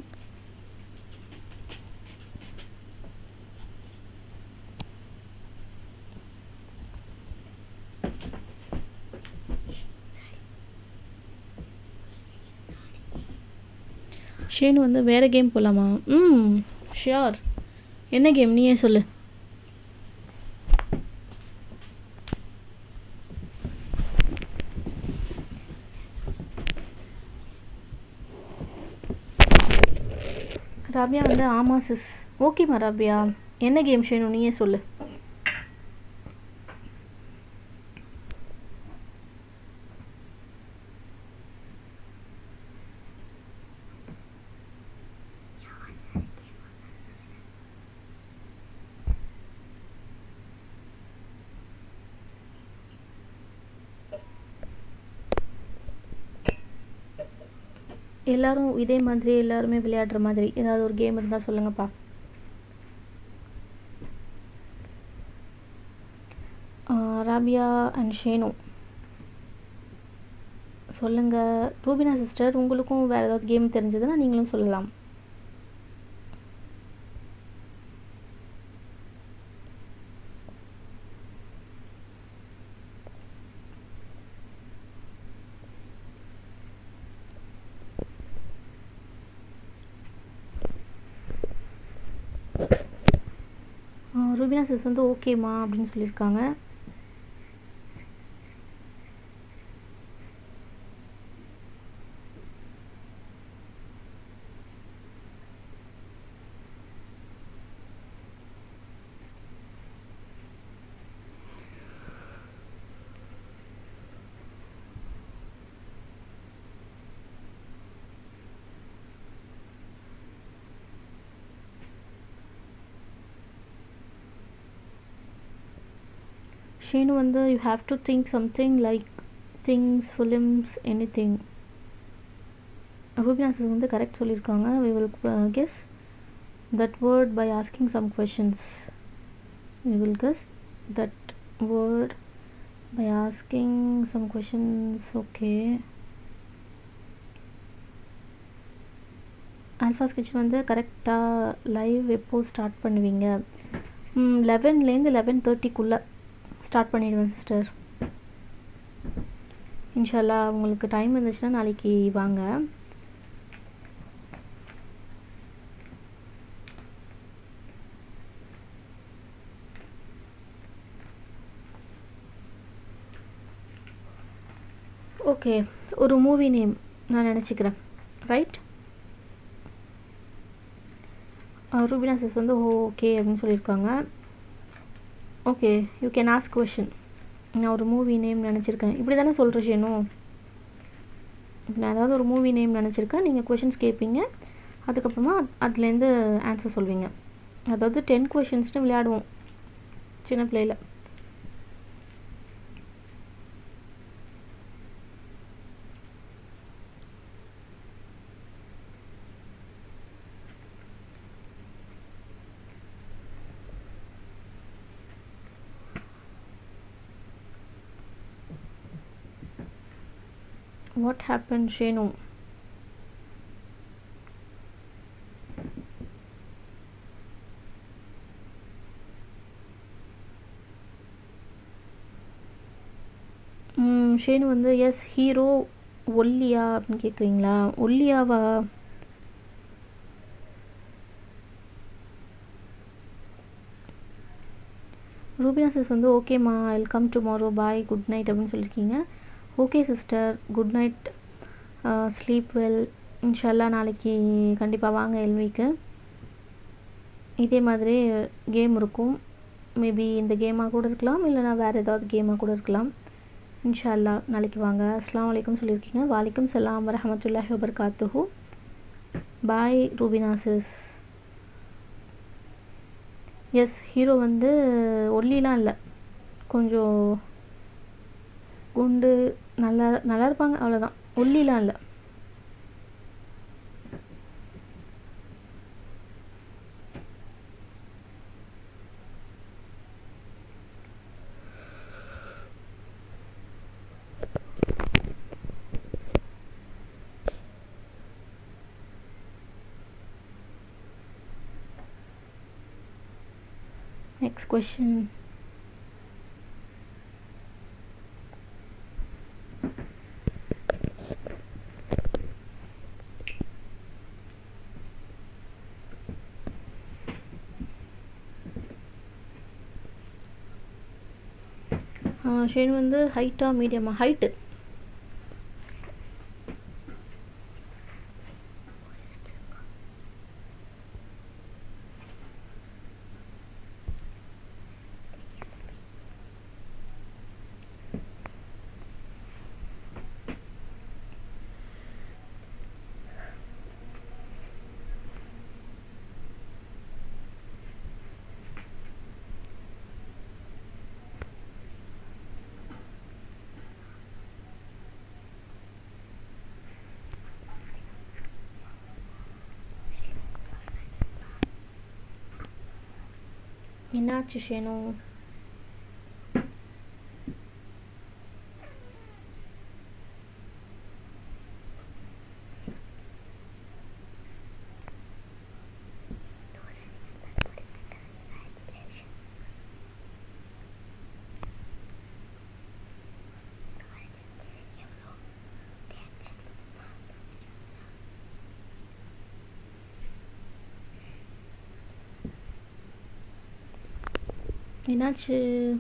ஷேனு வந்து வேறு கேம் போகலாமா ம் ஷியோர் என்ன கேம் நீயே சொல்லு ராபியா வந்து ஆமாம் சிஸ் ஓகேம்மா ராபியா என்ன கேம் ஷேனு நீயே சொல்லு எல்லாரும் இதே மாதிரி எல்லாருமே விளையாடுற மாதிரி ஏதாவது ஒரு கேம் இருந்தால் சொல்லுங்கப்பா ராபியா அண்ட் ஷேனு சொல்லுங்கள் ரூபினா சிஸ்டர் உங்களுக்கும் வேறு ஏதாவது கேம் தெரிஞ்சதுன்னா நீங்களும் சொல்லலாம் ரூபினா சிஸ் வந்து ஓகேம்மா அப்படின்னு சொல்லியிருக்காங்க ஷேனு வந்து you have to think something like things films anything Rubina sis வந்து கரெக்ட் சொல்லியிருக்காங்க we will guess that word by asking some questions we will guess that word by asking some questions okay Alfaz kitchen வந்து கரெக்டாக live எப்போ start பண்ணுவீங்க லெவன்லேருந்து eleven தேர்ட்டிக்குள்ளே start பண்ணிடுவேன் sister இன்ஷால்லா உங்களுக்கு டைம் இருந்துச்சுன்னா நாளைக்கு வாங்க ஓகே ஒரு மூவி நேம் நான் நினச்சிக்கிறேன் ரைட் ரூபினா சிஸ் வந்து ஓகே அப்படின்னு சொல்லியிருக்காங்க okay you can ask question நான் ஒரு மூவி நேம் நினச்சிருக்கேன் இப்படி தானே சொல்கிற ஷேனும் நான் ஏதாவது ஒரு மூவி நேம் நினச்சிருக்கேன் நீங்கள் கொஷின்ஸ் கேட்பீங்க அதுக்கப்புறமா அதுலேருந்து ஆன்சர் சொல்வீங்க அதாவது டென் கொஷின்ஸ்னு விளையாடுவோம் சின்ன பிள்ளையில் what happened shenu ஷேனு வந்து எஸ் ஹீரோ ஒல்லியா அப்படின்னு கேட்குறீங்களா ஒல்லியாவா ரூபினா சிஸ் வந்து ஓகேம்மா welcome tomorrow bye good night அப்படின்னு சொல்லியிருக்கீங்க okay sister good night sleep well இன்ஷல்லா நாளைக்கு கண்டிப்பாக வாங்க எல்விக்கு இதே மாதிரி கேம் இருக்கும் மேபி இந்த கேமாக கூட இருக்கலாம் இல்லைனா வேறு ஏதாவது கேமாக கூட இருக்கலாம் இன்ஷல்லா நாளைக்கு வாங்க அஸ்லாம் வலைக்கம் சொல்லியிருக்கீங்க வாலிக்கும் சலாம் வரமத்துல்லாஹி வபர்காத்துஹு பாய் ரூபினாசிஸ் எஸ் ஹீரோ வந்து ஒல்லிலாம் இல்லை கொஞ்சம் குண்டு நல்லா நல்லா இருப்பாங்க அவ்வளோதான் ஒல்லிலாம் இல்லை next question ஷேன் வந்து ஹைட்டா மீடியமா ஹைட்டு என்னாச்சு ஷேனு என்னாச்சு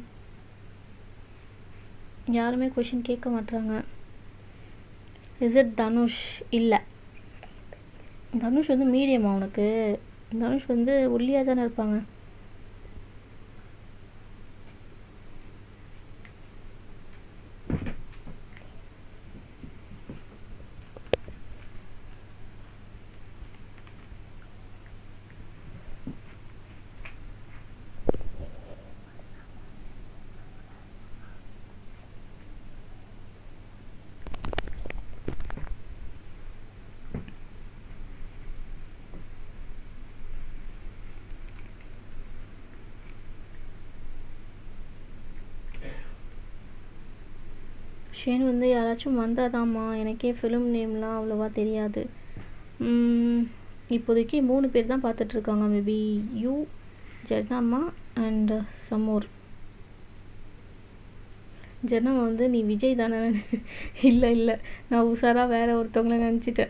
யாருமே கொஷின் கேட்க மாட்றாங்க இஸ் இட் தனுஷ் இல்லை தனுஷ் வந்து மீடியமா உனக்கு தனுஷ் வந்து ஒல்லியாக தானே இருப்பாங்க ஷேன் வந்து யாராச்சும் வந்தாதாம்மா எனக்கே ஃபிலிம் நேம்லாம் அவ்வளோவா தெரியாது ம், இப்போதைக்கு மூணு பேர் தான் பார்த்துட்ருக்காங்க maybe you Jarnamma and some more Jarnamma வந்து நீ விஜய் தானே இல்லை இல்லை நான் உஷாராக வேற ஒருத்தவங்கள நினச்சிட்டேன்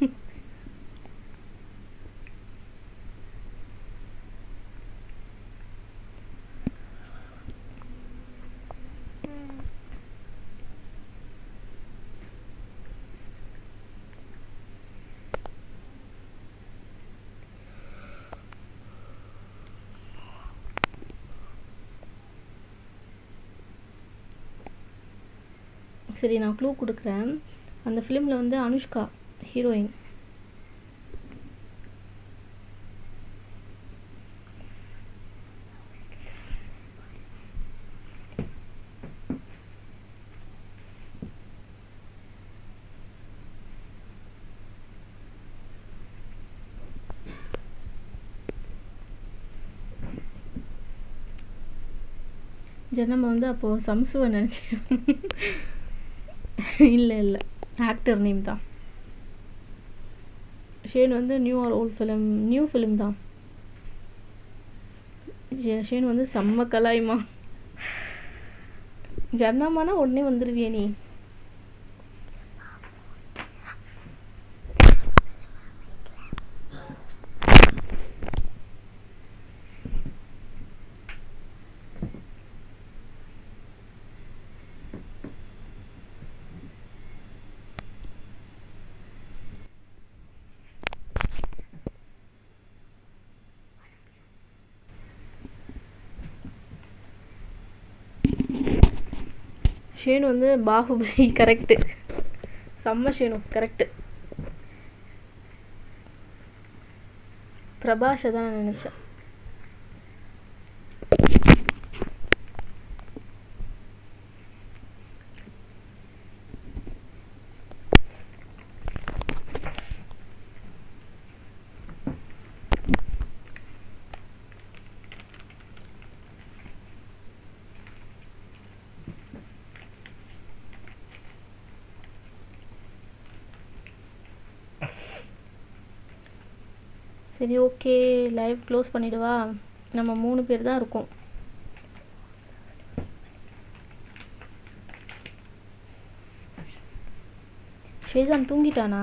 சரி நான் க்ளூ கொடுக்குறேன் அந்த ஃபிலிமில் வந்து அனுஷ்கா ஹீரோயின் ஜனம வந்து அப்போது சம்சுவை நினச்சேன் இல்லை இல்லை ஆக்டர் நேம் தான் ஷேன் வந்து new or old film new film தான் ஜ- ஷேன் வந்து செம்ம கலாய்மா ஜர்னாமானா உடனே வந்துடுவியே நீ ஷேனு வந்து பாகுபலி கரெக்டு செம்ம ஷேனு கரெக்டு பிரபாஷை தான் நான் நினச்சேன் சரி ஓகே லைவ் க்ளோஸ் பண்ணிடுவா நம்ம மூணு பேர் தான் இருக்கோம் ஷேசான் தூங்கிட்டானா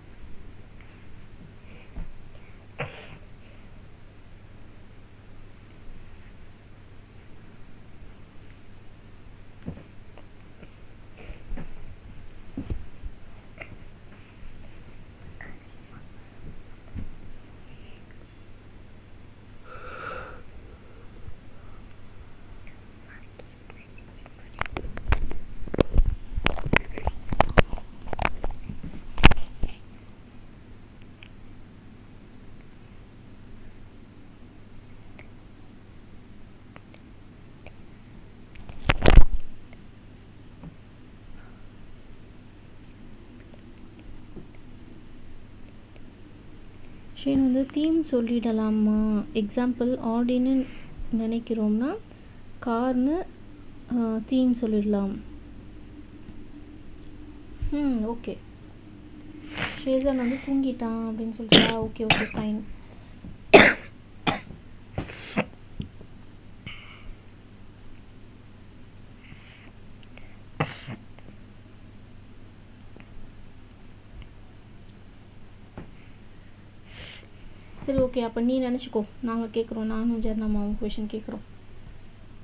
ஷேன் வந்து தீம் சொல்லிடலாமா எக்ஸாம்பிள் ஆடின்னு நினைக்கிறோம்னா கார்னு தீம் சொல்லிடலாம் ம் ஓகே ஷேசான் வந்து தூங்கிட்டான் அப்படின்னு சொல்லிட்டா ஓகே ஓகே ஃபைன் சரி ஓகே அப்போ நீ நினச்சிக்கோ நாங்கள் கேட்குறோம் நானும் ஜெர்னாமாவும் கொஷின் கேட்குறோம்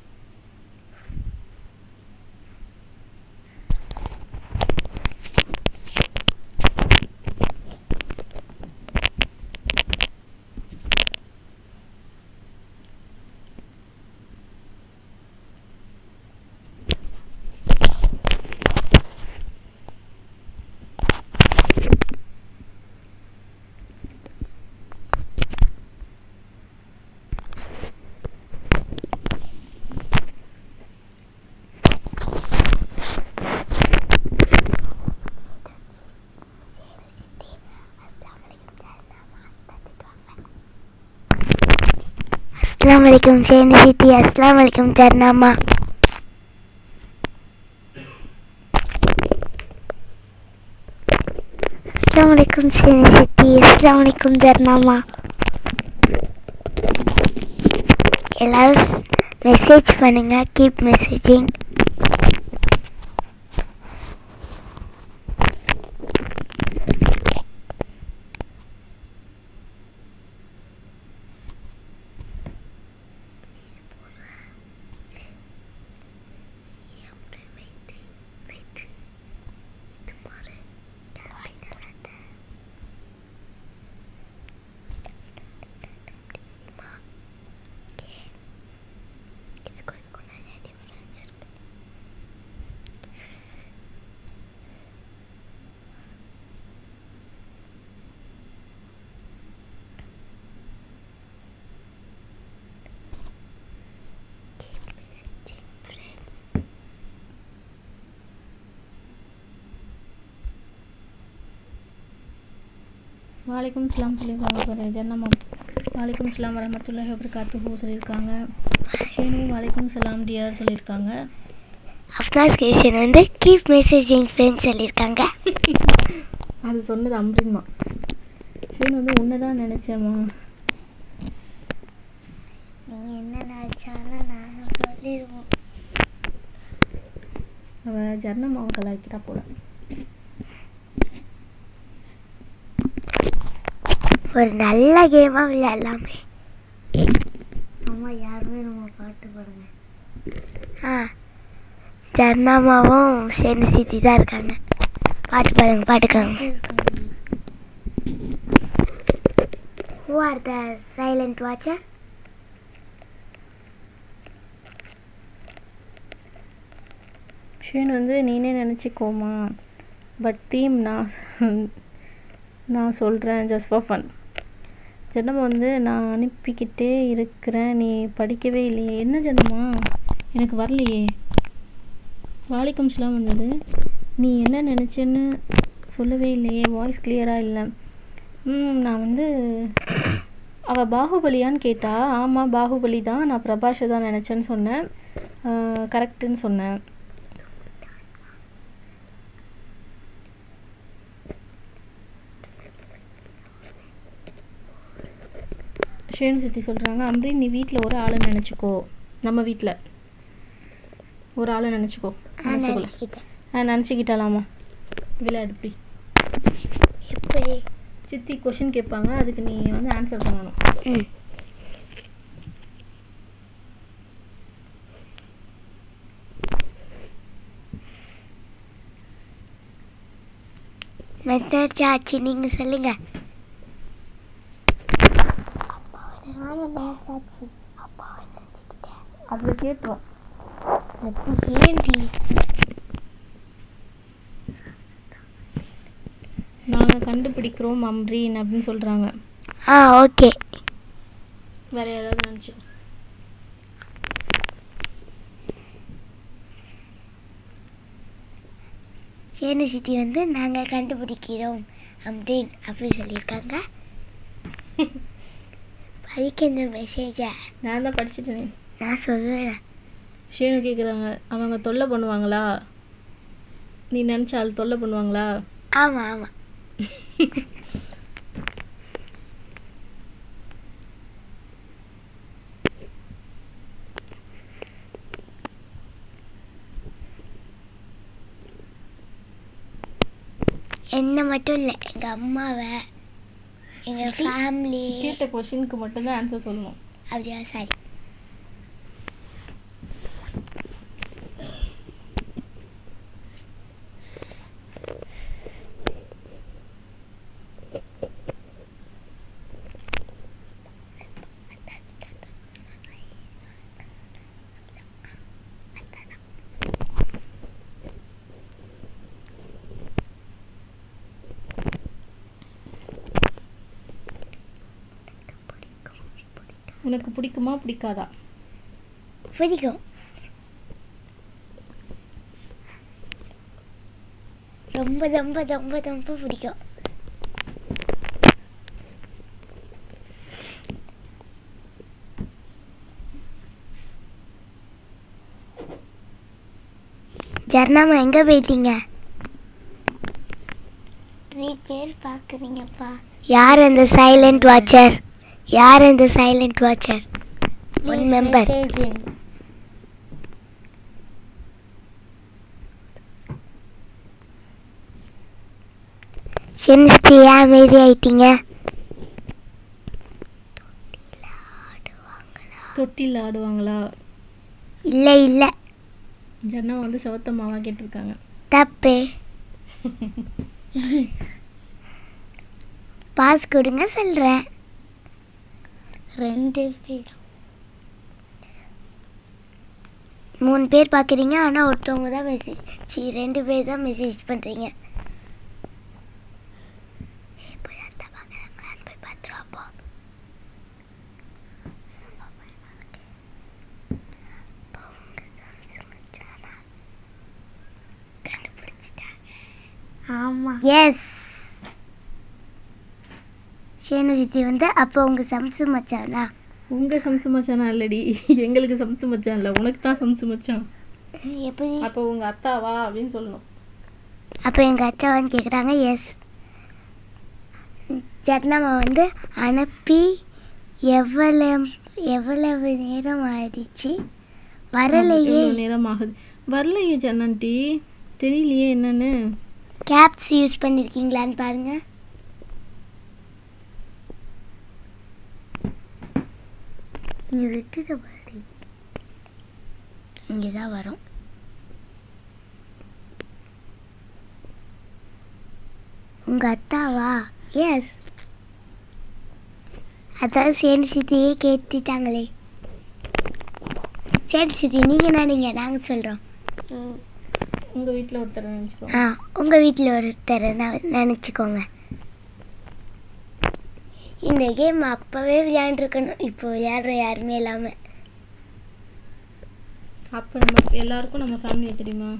அஸ்லாம் வலைக்கம் ஷேனி சித்தி அஸ்லாம் வலைக்கம் ஜர்னாமா அஸ்லாம் வலைக்கம் ஷேனி சித்தி அஸ்லாம் வலைக்கம் ஜர்னாமா எல்லாரும் மெசேஜ் பண்ணுங்க கீப் மெசேஜிங் வாலைக்கும் இஸ்லாம் சொல்லியிருக்காங்க பாரு ஜன்னம்மா வாலைக்கும் இஸ்லாம் வரமத்துல்லாஹி வபரகாத்துஹு சொல்லியிருக்காங்க ஷேனு வாலைக்கும் சலாம் டியர் சொல்லியிருக்காங்க அஃப்னாஸ் கிரியேஷன் வந்து கீப் மெசேஜிங் ஃப்ரெண்ட்ஸ் சொல்லியிருக்காங்க அது சொன்னது அம்ரின்மா ஷேனு வந்து உன்னை தான் நினச்சேம்மா நீங்கள் என்ன நினச்சாலும் நானும் சொல்லிடுவோம் அவள் ஜன்னம்மாவை கலாய்க்கிறா போல ஒரு நல்ல கேமாக விளையாடலாமே அம்மா யாருமே நம்ம பாட்டு பாடுங்க ஆ ஜர்னாமாவும் சேர்ந்து சித்தி தான் இருக்காங்க பாட்டு பாடுங்க பாட்டுக்காங்க who are the silent watcher Shane வந்து நீனே நினச்சிக்கோமா பட் தீம் நான் நான் சொல்கிறேன் ஜஸ்ட் ஃபார் ஃபன் ஜன்னம்மா வந்து நான் அனுப்பிக்கிட்டே இருக்கிறேன் நீ படிக்கவே இல்லையே என்ன ஜன்னம்மா எனக்கு வரலையே வாலிக்கம் ஸ்லாம் வந்தது நீ என்ன நினச்சேன்னு சொல்லவே இல்லையே வாய்ஸ் கிளியராக இல்லை ம் நான் வந்து அவள் பாகுபலியான்னு கேட்டா ஆமாம் பாகுபலி தான் நான் பிரபாஷை தான் நினச்சேன்னு சொன்னேன் கரெக்டுன்னு சொன்னேன் ஷேனு சித்தி சொல்கிறாங்க அம்ரின் நீ வீட்டில் ஒரு ஆளை நினச்சிக்கோ நம்ம வீட்டில் ஒரு ஆளை நினச்சிக்கோ மனசுக்குள்ள ஆ நினச்சிக்கிட்டாலாமா விளையாடு இப்படி எப்படி சித்தி கொஷின் கேட்பாங்க அதுக்கு நீ வந்து ஆன்சர் பண்ணணும் ம் மெத்தட் ஆச்சு நீங்கள் சொல்லுங்க அதில் கேட்டுரும் ஏன்டி நாங்கள் கண்டுபிடிக்கிறோம் அம்ரீன் அப்படின்னு சொல்கிறாங்க ஆ ஓகே வேற யாராவது நினச்சிக்கோ சேனு சித்தி வந்து நாங்கள் கண்டுபிடிக்கிறோம் அப்படின்னு அப்படி சொல்லியிருக்காங்க படிக்க இந்த மெசேஜை நான் தான் படிச்சுட்டேனே நான் சொல்லுவேன் ஷேனு கேட்குறாங்க அவங்க தொல்லை பண்ணுவாங்களா நீ நினச்ச ஆள் தொல்லை பண்ணுவாங்களா ஆமாம் ஆமாம் என்ன மட்டும் இல்லை எங்கள் அம்மாவை எங்கள் ஃபேமிலி கேட்ட கொஷினுக்கு மட்டும்தான் ஆன்சர் சொல்லணும் அப்படியா சாரி உனக்கு பிடிக்குமா பிடிக்காதா பிடிக்கும் ரொம்ப ரொம்ப ரொம்ப ரொம்ப பிடிக்கும் ஜர்னாமா எங்கே போயிட்டீங்க த்ரீ பேர் பார்க்குறீங்கப்பா யார் அந்த சைலண்ட் வாட்சர் யார் அந்த சைலண்ட் வாட்சர் ஒன் மெம்பர் சென்ஸ்டி ஏன் அமைதி ஆயிட்டீங்க தொட்டில் ஆடுவாங்களா இல்லை இல்லை ஜன்னா வந்து சவத்த மாவா கேட்டிருக்காங்க தப்பு பாஸ் கொடுங்க சொல்கிறேன் ரெண்டு பேர் மூணு பேர் பார்க்குறீங்க ஆனால் ஒருத்தவங்க தான் மெசேஜ் சி ரெண்டு பேர் தான் மெசேஜ் பண்ணுறீங்க போய் அத்தை பார்க்குறாங்களான்னு போய் பார்த்துருவா போ ஆமாம் எஸ் சேனு சித்தி வந்து அப்போ உங்கள் சம்சு மச்சானா உங்க சம்சு மச்சானா இல்லடி எங்களுக்கு சம்சு மச்சான் இல்லை உனக்கு தான் சம்சு மச்சான் எப்படி அப்போ உங்க அத்தாவா அப்படின்னு சொல்லணும் அப்போ எங்கள் அச்சாவான்னு கேட்குறாங்க எஸ் ஜட்னாமா வந்து அனுப்பி எவ்வளவு எவ்வளவு நேரம் ஆயிடுச்சு வரலையே எவ்வளவு நேரம் ஆகுது வரலையே ஜன்னான்ட்டி தெரியலையே என்னன்னு கேப்ஸ் யூஸ் பண்ணியிருக்கீங்களான்னு பாருங்க நீ விட்டுட்ட பாடி இங்கே தான் வரும் உங்க அத்தாவா எஸ் அதான் சேனி சித்தியே கேட்டுட்டாங்களே சரி சித்தி நீங்கள் நினைங்க நாங்கள் சொல்கிறோம் உங்க வீட்ல ஒருத்தர் நினைச்சுக்கோ ஆ உங்கள் வீட்டில் ஒருத்தர் நினச்சிக்கோங்க இந்த கேம் அப்போவே விளையாண்டுருக்கணும் இப்போ விளையாடுற யாருமே இல்லாமல் அப்ப நம்ம எல்லாருக்கும் நம்ம ஃபேமிலியை தெரியுமா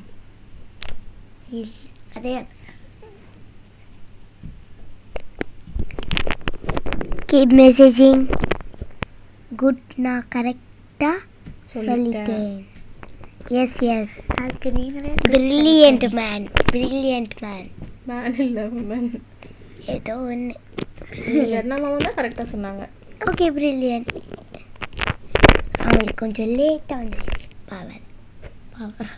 அதே கீப் மெசேஜிங் குட் நான் கரெக்டாக சொல்லிட்டேன் எஸ் எஸ் அதுக்கு நீங்களே brilliant man brilliant man man இல்லை மேன் ஏதோ ஒன்று எண்ணாம தான் கரெக்டாக சொன்னாங்க ஓகே பிரில்லியன்ட் அவங்களுக்கு கொஞ்சம் லேட்டாக வந்துருச்சு பவர் பவர்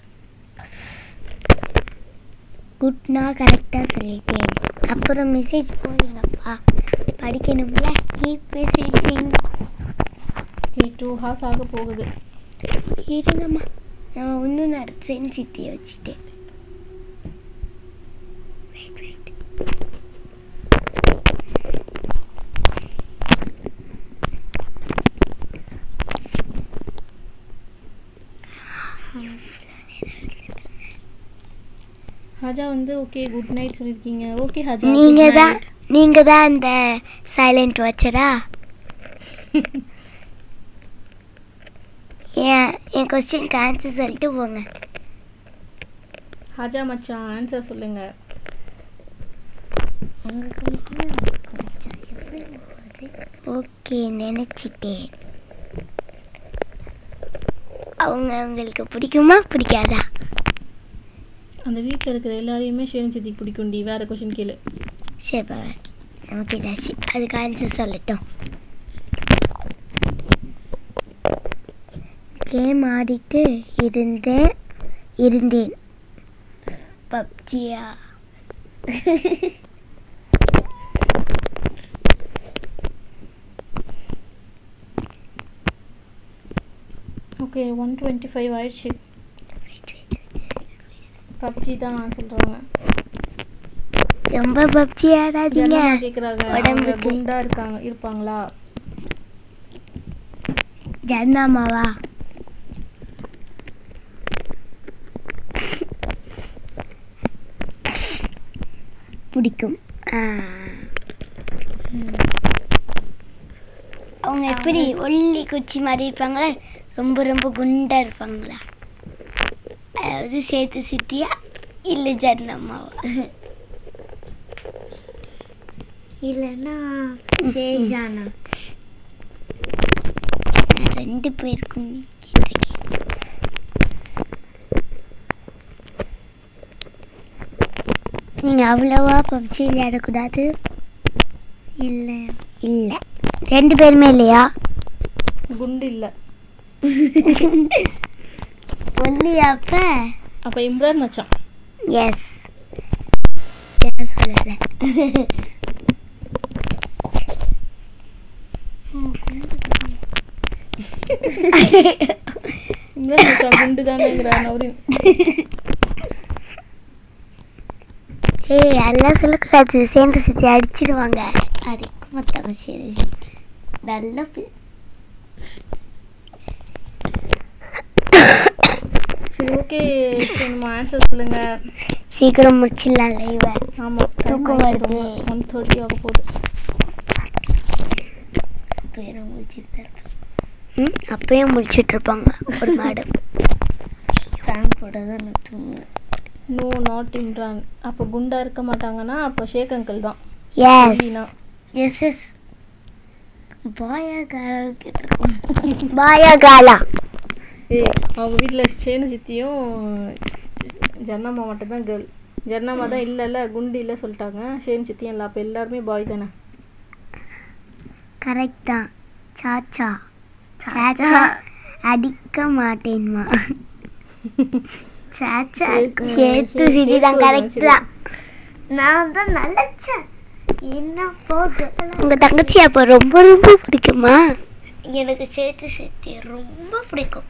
குட்னா கரெக்டாக சொல்லிட்டேன் அப்புறம் மெசேஜ் போடுங்கப்பா படிக்கணும்ல கீப் மெசேஜிங் நீ டூ ஹார்ஸ் ஆக போகுது இருங்கம்மா நம்ம இன்னும் நான் சென்சிட்டியை வச்சுட்டேன் வெயிட் வெயிட் ஹாஜா வந்து ஓகே குட் நைட் சொல்லியிருக்கீங்க ஓகே ஹாஜா நீங்க தான் நீங்க தான் அந்த சைலண்ட் வாட்சரா ஏன் என் கொஸ்டினுக்கு ஆன்சர் சொல்லிட்டு போங்க ஹாஜா மச்சான் ஆன்சர் சொல்லுங்க ஓகே நினைச்சிட்டேன் அவங்க உங்களுக்கு பிடிக்குமா பிடிக்காதா அந்த வீட்டில் இருக்கிற எல்லாரையுமே ஷேன் சித்திக்கு பிடிக்கும்டி வேற கொஷின் கேளு சரி பவர் நமக்கு ஏதாச்சும் அதுக்கு ஆன்சர் சொல்லட்டும் கேம் ஆடிட்டு இருந்தேன் இருந்தேன் பப்ஜியா ஓகே ஒன் டுவெண்ட்டி ஃபைவ் ஆயிடுச்சு பப்ஜி தான் சொல்கிறாங்க ரொம்ப பப்ஜி ஆடாதீங்க கேட்குறாங்க உடம்புக்கு. குண்டா இருக்காங்க இருப்பாங்களா ஜன்னாமாவா பிடிக்கும் ஆ. அவங்க எப்படி ஒல்லி குச்சி மாதிரி இருப்பாங்களா ரொம்ப ரொம்ப குண்டா இருப்பாங்களா அதாவது சேத்து சித்தியா இல்லை ஜன்னம்மாவா இல்லைன்னா ஷேஜானா ரெண்டு பேருக்கும் கேட்டிருக்கேன் நீங்கள் அவ்வளோவா பப்ஜி விளையாடக்கூடாது இல்லை இல்லை ரெண்டு பேருமே இல்லையா குண்டு இல்லை ஒல்லி அப்ப அப்போ இம்ரான் மச்சான் எஸ் சொல்லல இம்ரான் மச்சான் குண்டு தானேங்கிறான் நவரின் ஏய் அதெல்லாம் சொல்லக்கூடாது சேர்ந்து சுற்றி அடிச்சிடுவாங்க அடிக்க மாட்டாங்க சரி நல்ல பி- சரி ஓகே நம்ம ஆன்சர் சொல்லுங்க சீக்கிரம் முடிச்சிடலாம் லைவை ஆமாம் தூக்கம் வருது. ஒன் தேர்ட்டி ஆக போகுது அப்பயும் முடிச்சுட்டு தான் இருப்பேன் ம் அப்பயும் முடிச்சிட்டு இருப்பாங்க ஒரு மேடம் ஃபேன் போட தான் நான் தூங்குவேன் நோ நாட் இம்ரான் அப்போ குண்டா இருக்க மாட்டாங்கன்னா அப்போ ஷேக் அங்கிள் தான் எஸ் இல்லைனா எஸ் எஸ் பாயா காரா கேட்டிருக்கோம் பாயா காலா ஏய் அவங்க வீட்டில் சேனு சித்தியும் ஜன்னம்மா மட்டும் தான் கேர்ள் ஜன்னம்மா தான் இல்லை இல்லை குண்டு இல்லை சொல்லிட்டாங்க ஷேன் சித்தியும் இல்லை அப்போ எல்லாருமே பாய் தானே கரெக்ட் தான் சாச்சா சாச்சா அடிக்க மாட்டேன்மா சாச்சா சேத்து- சேத்து சே- சிதி தான் சேத்து கரெக்ட் தான் தான் நான் தான் நினைச்சேன் என்ன போகுது உங்க தங்கச்சி அப்ப ரொம்ப ரொம்ப பிடிக்குமா எனக்கு சேத்து சித்தி ரொம்ப பிடிக்கும்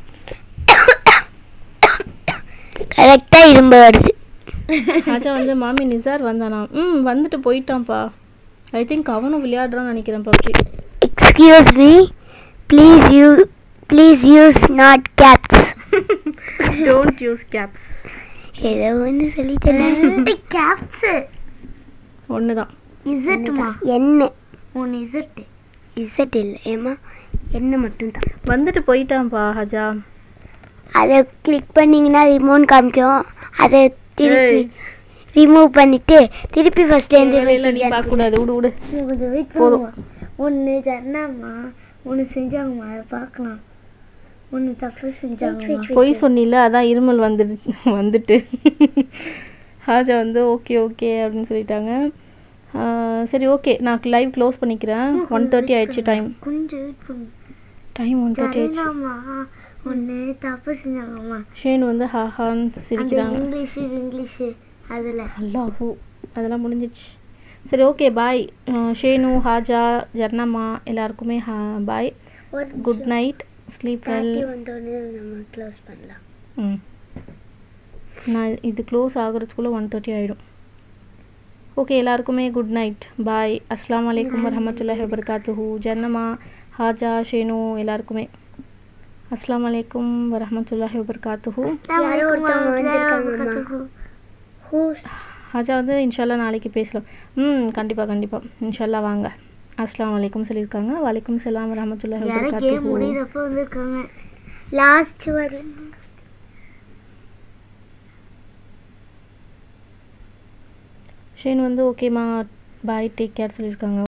கரெக்டா இரும்பு வருது ராஜா வந்து மாமி நிசார் வந்தானா ம் வந்துட்டு போயிட்டான்ப்பா ஐ திங்க் அவனும் விளையாடுறான்னு நினைக்கிறேன் PUBG excuse me please you please use not caps don't use caps ஏதோ ஒன்று சொல்லிட்டேன் கேப்ஸ் ஒன்று தான் இசட்டுமா என்ன ஒன்று இசட்டு இசட் இல்லை ஏமா என்ன மட்டும்தான் வந்துட்டு போயிட்டான்ப்பா ஹஜா அதை கிளிக் பண்ணீங்கன்னா ரிமோட் காமிக்கும் அதை திருப்பி ஏய். ரிமூவ் பண்ணிட்டு திருப்பி ஃபர்ஸ்ட்லேருந்து வேலையில நீ பார்க்கக்கூடாது விடு விடு கொஞ்சம் வெயிட் போதும். ஒன்று சொன்னாம்மா ஒன்று செஞ்சாங்கம்மா அதை பார்க்கலாம் ஒன்று தப்பு செஞ்சாங்கம்மா பொய் சொன்னில அதான் இருமல் வந்துடு வந்துட்டு ஹாஜா வந்து ஓகே ஓகே அப்படின்னு சொல்லிட்டாங்க ஆஹ் சரி ஓகே நான் லைவ் க்ளோஸ் பண்ணிக்கிறேன் ஒன் தேர்ட்டி ஆயிடுச்சு டைம் கொஞ்சம் வெயிட் பண்ணு டைம் ஒன் தேர்ட்டி ஆயிடுச்சு சரிதாம்மா ஒன்று தப்பு செஞ்சாங்கம்மா ஷேன் வந்து ஹா ஹான்னு அந்த சிரிக்கிறாங்க இங்கிலீஷு இங்கிலீஷு அதில் அல்லாஹூ அதெல்லாம் முடிஞ்சிடுச்சு சரி ஓகே பாய் ஷேனு ஹாஜா ஜர்னம்மா எல்லாருக்குமே ஹா bye good night sleep well வந்தோடனே நம்ம க்ளோஸ் பண்ணலாம் ம் நான் இது க்ளோஸ் ஆகுறதுக்குள்ளே ஒன் தேர்ட்டி ஆகிடும் ஓகே எல்லாருக்குமே குட் நைட் பாய் அஸ்லாம் வலைக்கம் வரமத்துல்லாஹி வபர்காத்துஹு ஜன்னமா ஹாஜா ஷேனு எல்லாருக்குமே அஸ்லாம் வலைக்கும் வரமத்துல்லாஹி வபர்காத்துஹு யாரோ ஒருத்தவங்க வந்திருக்காங்கம்மா ஹாஜா வந்து இன்ஷால்லா நாளைக்கு பேசலாம் ம் கண்டிப்பாக கண்டிப்பாக இன்ஷால்லா வாங்க அஸ்லாம் வலைக்கும் சொல்லியிருக்காங்க வலைக்கும் சலாம் வரமத்துல்லாஹி யாரோ கேம் வபர்காத்துஹு முடியிறப்ப வந்திருக்காங்க லாஸ்ட் வரை ஷேன் வந்து ஓகேம்மா பாய் டேக் கேர் சொல்லியிருக்காங்க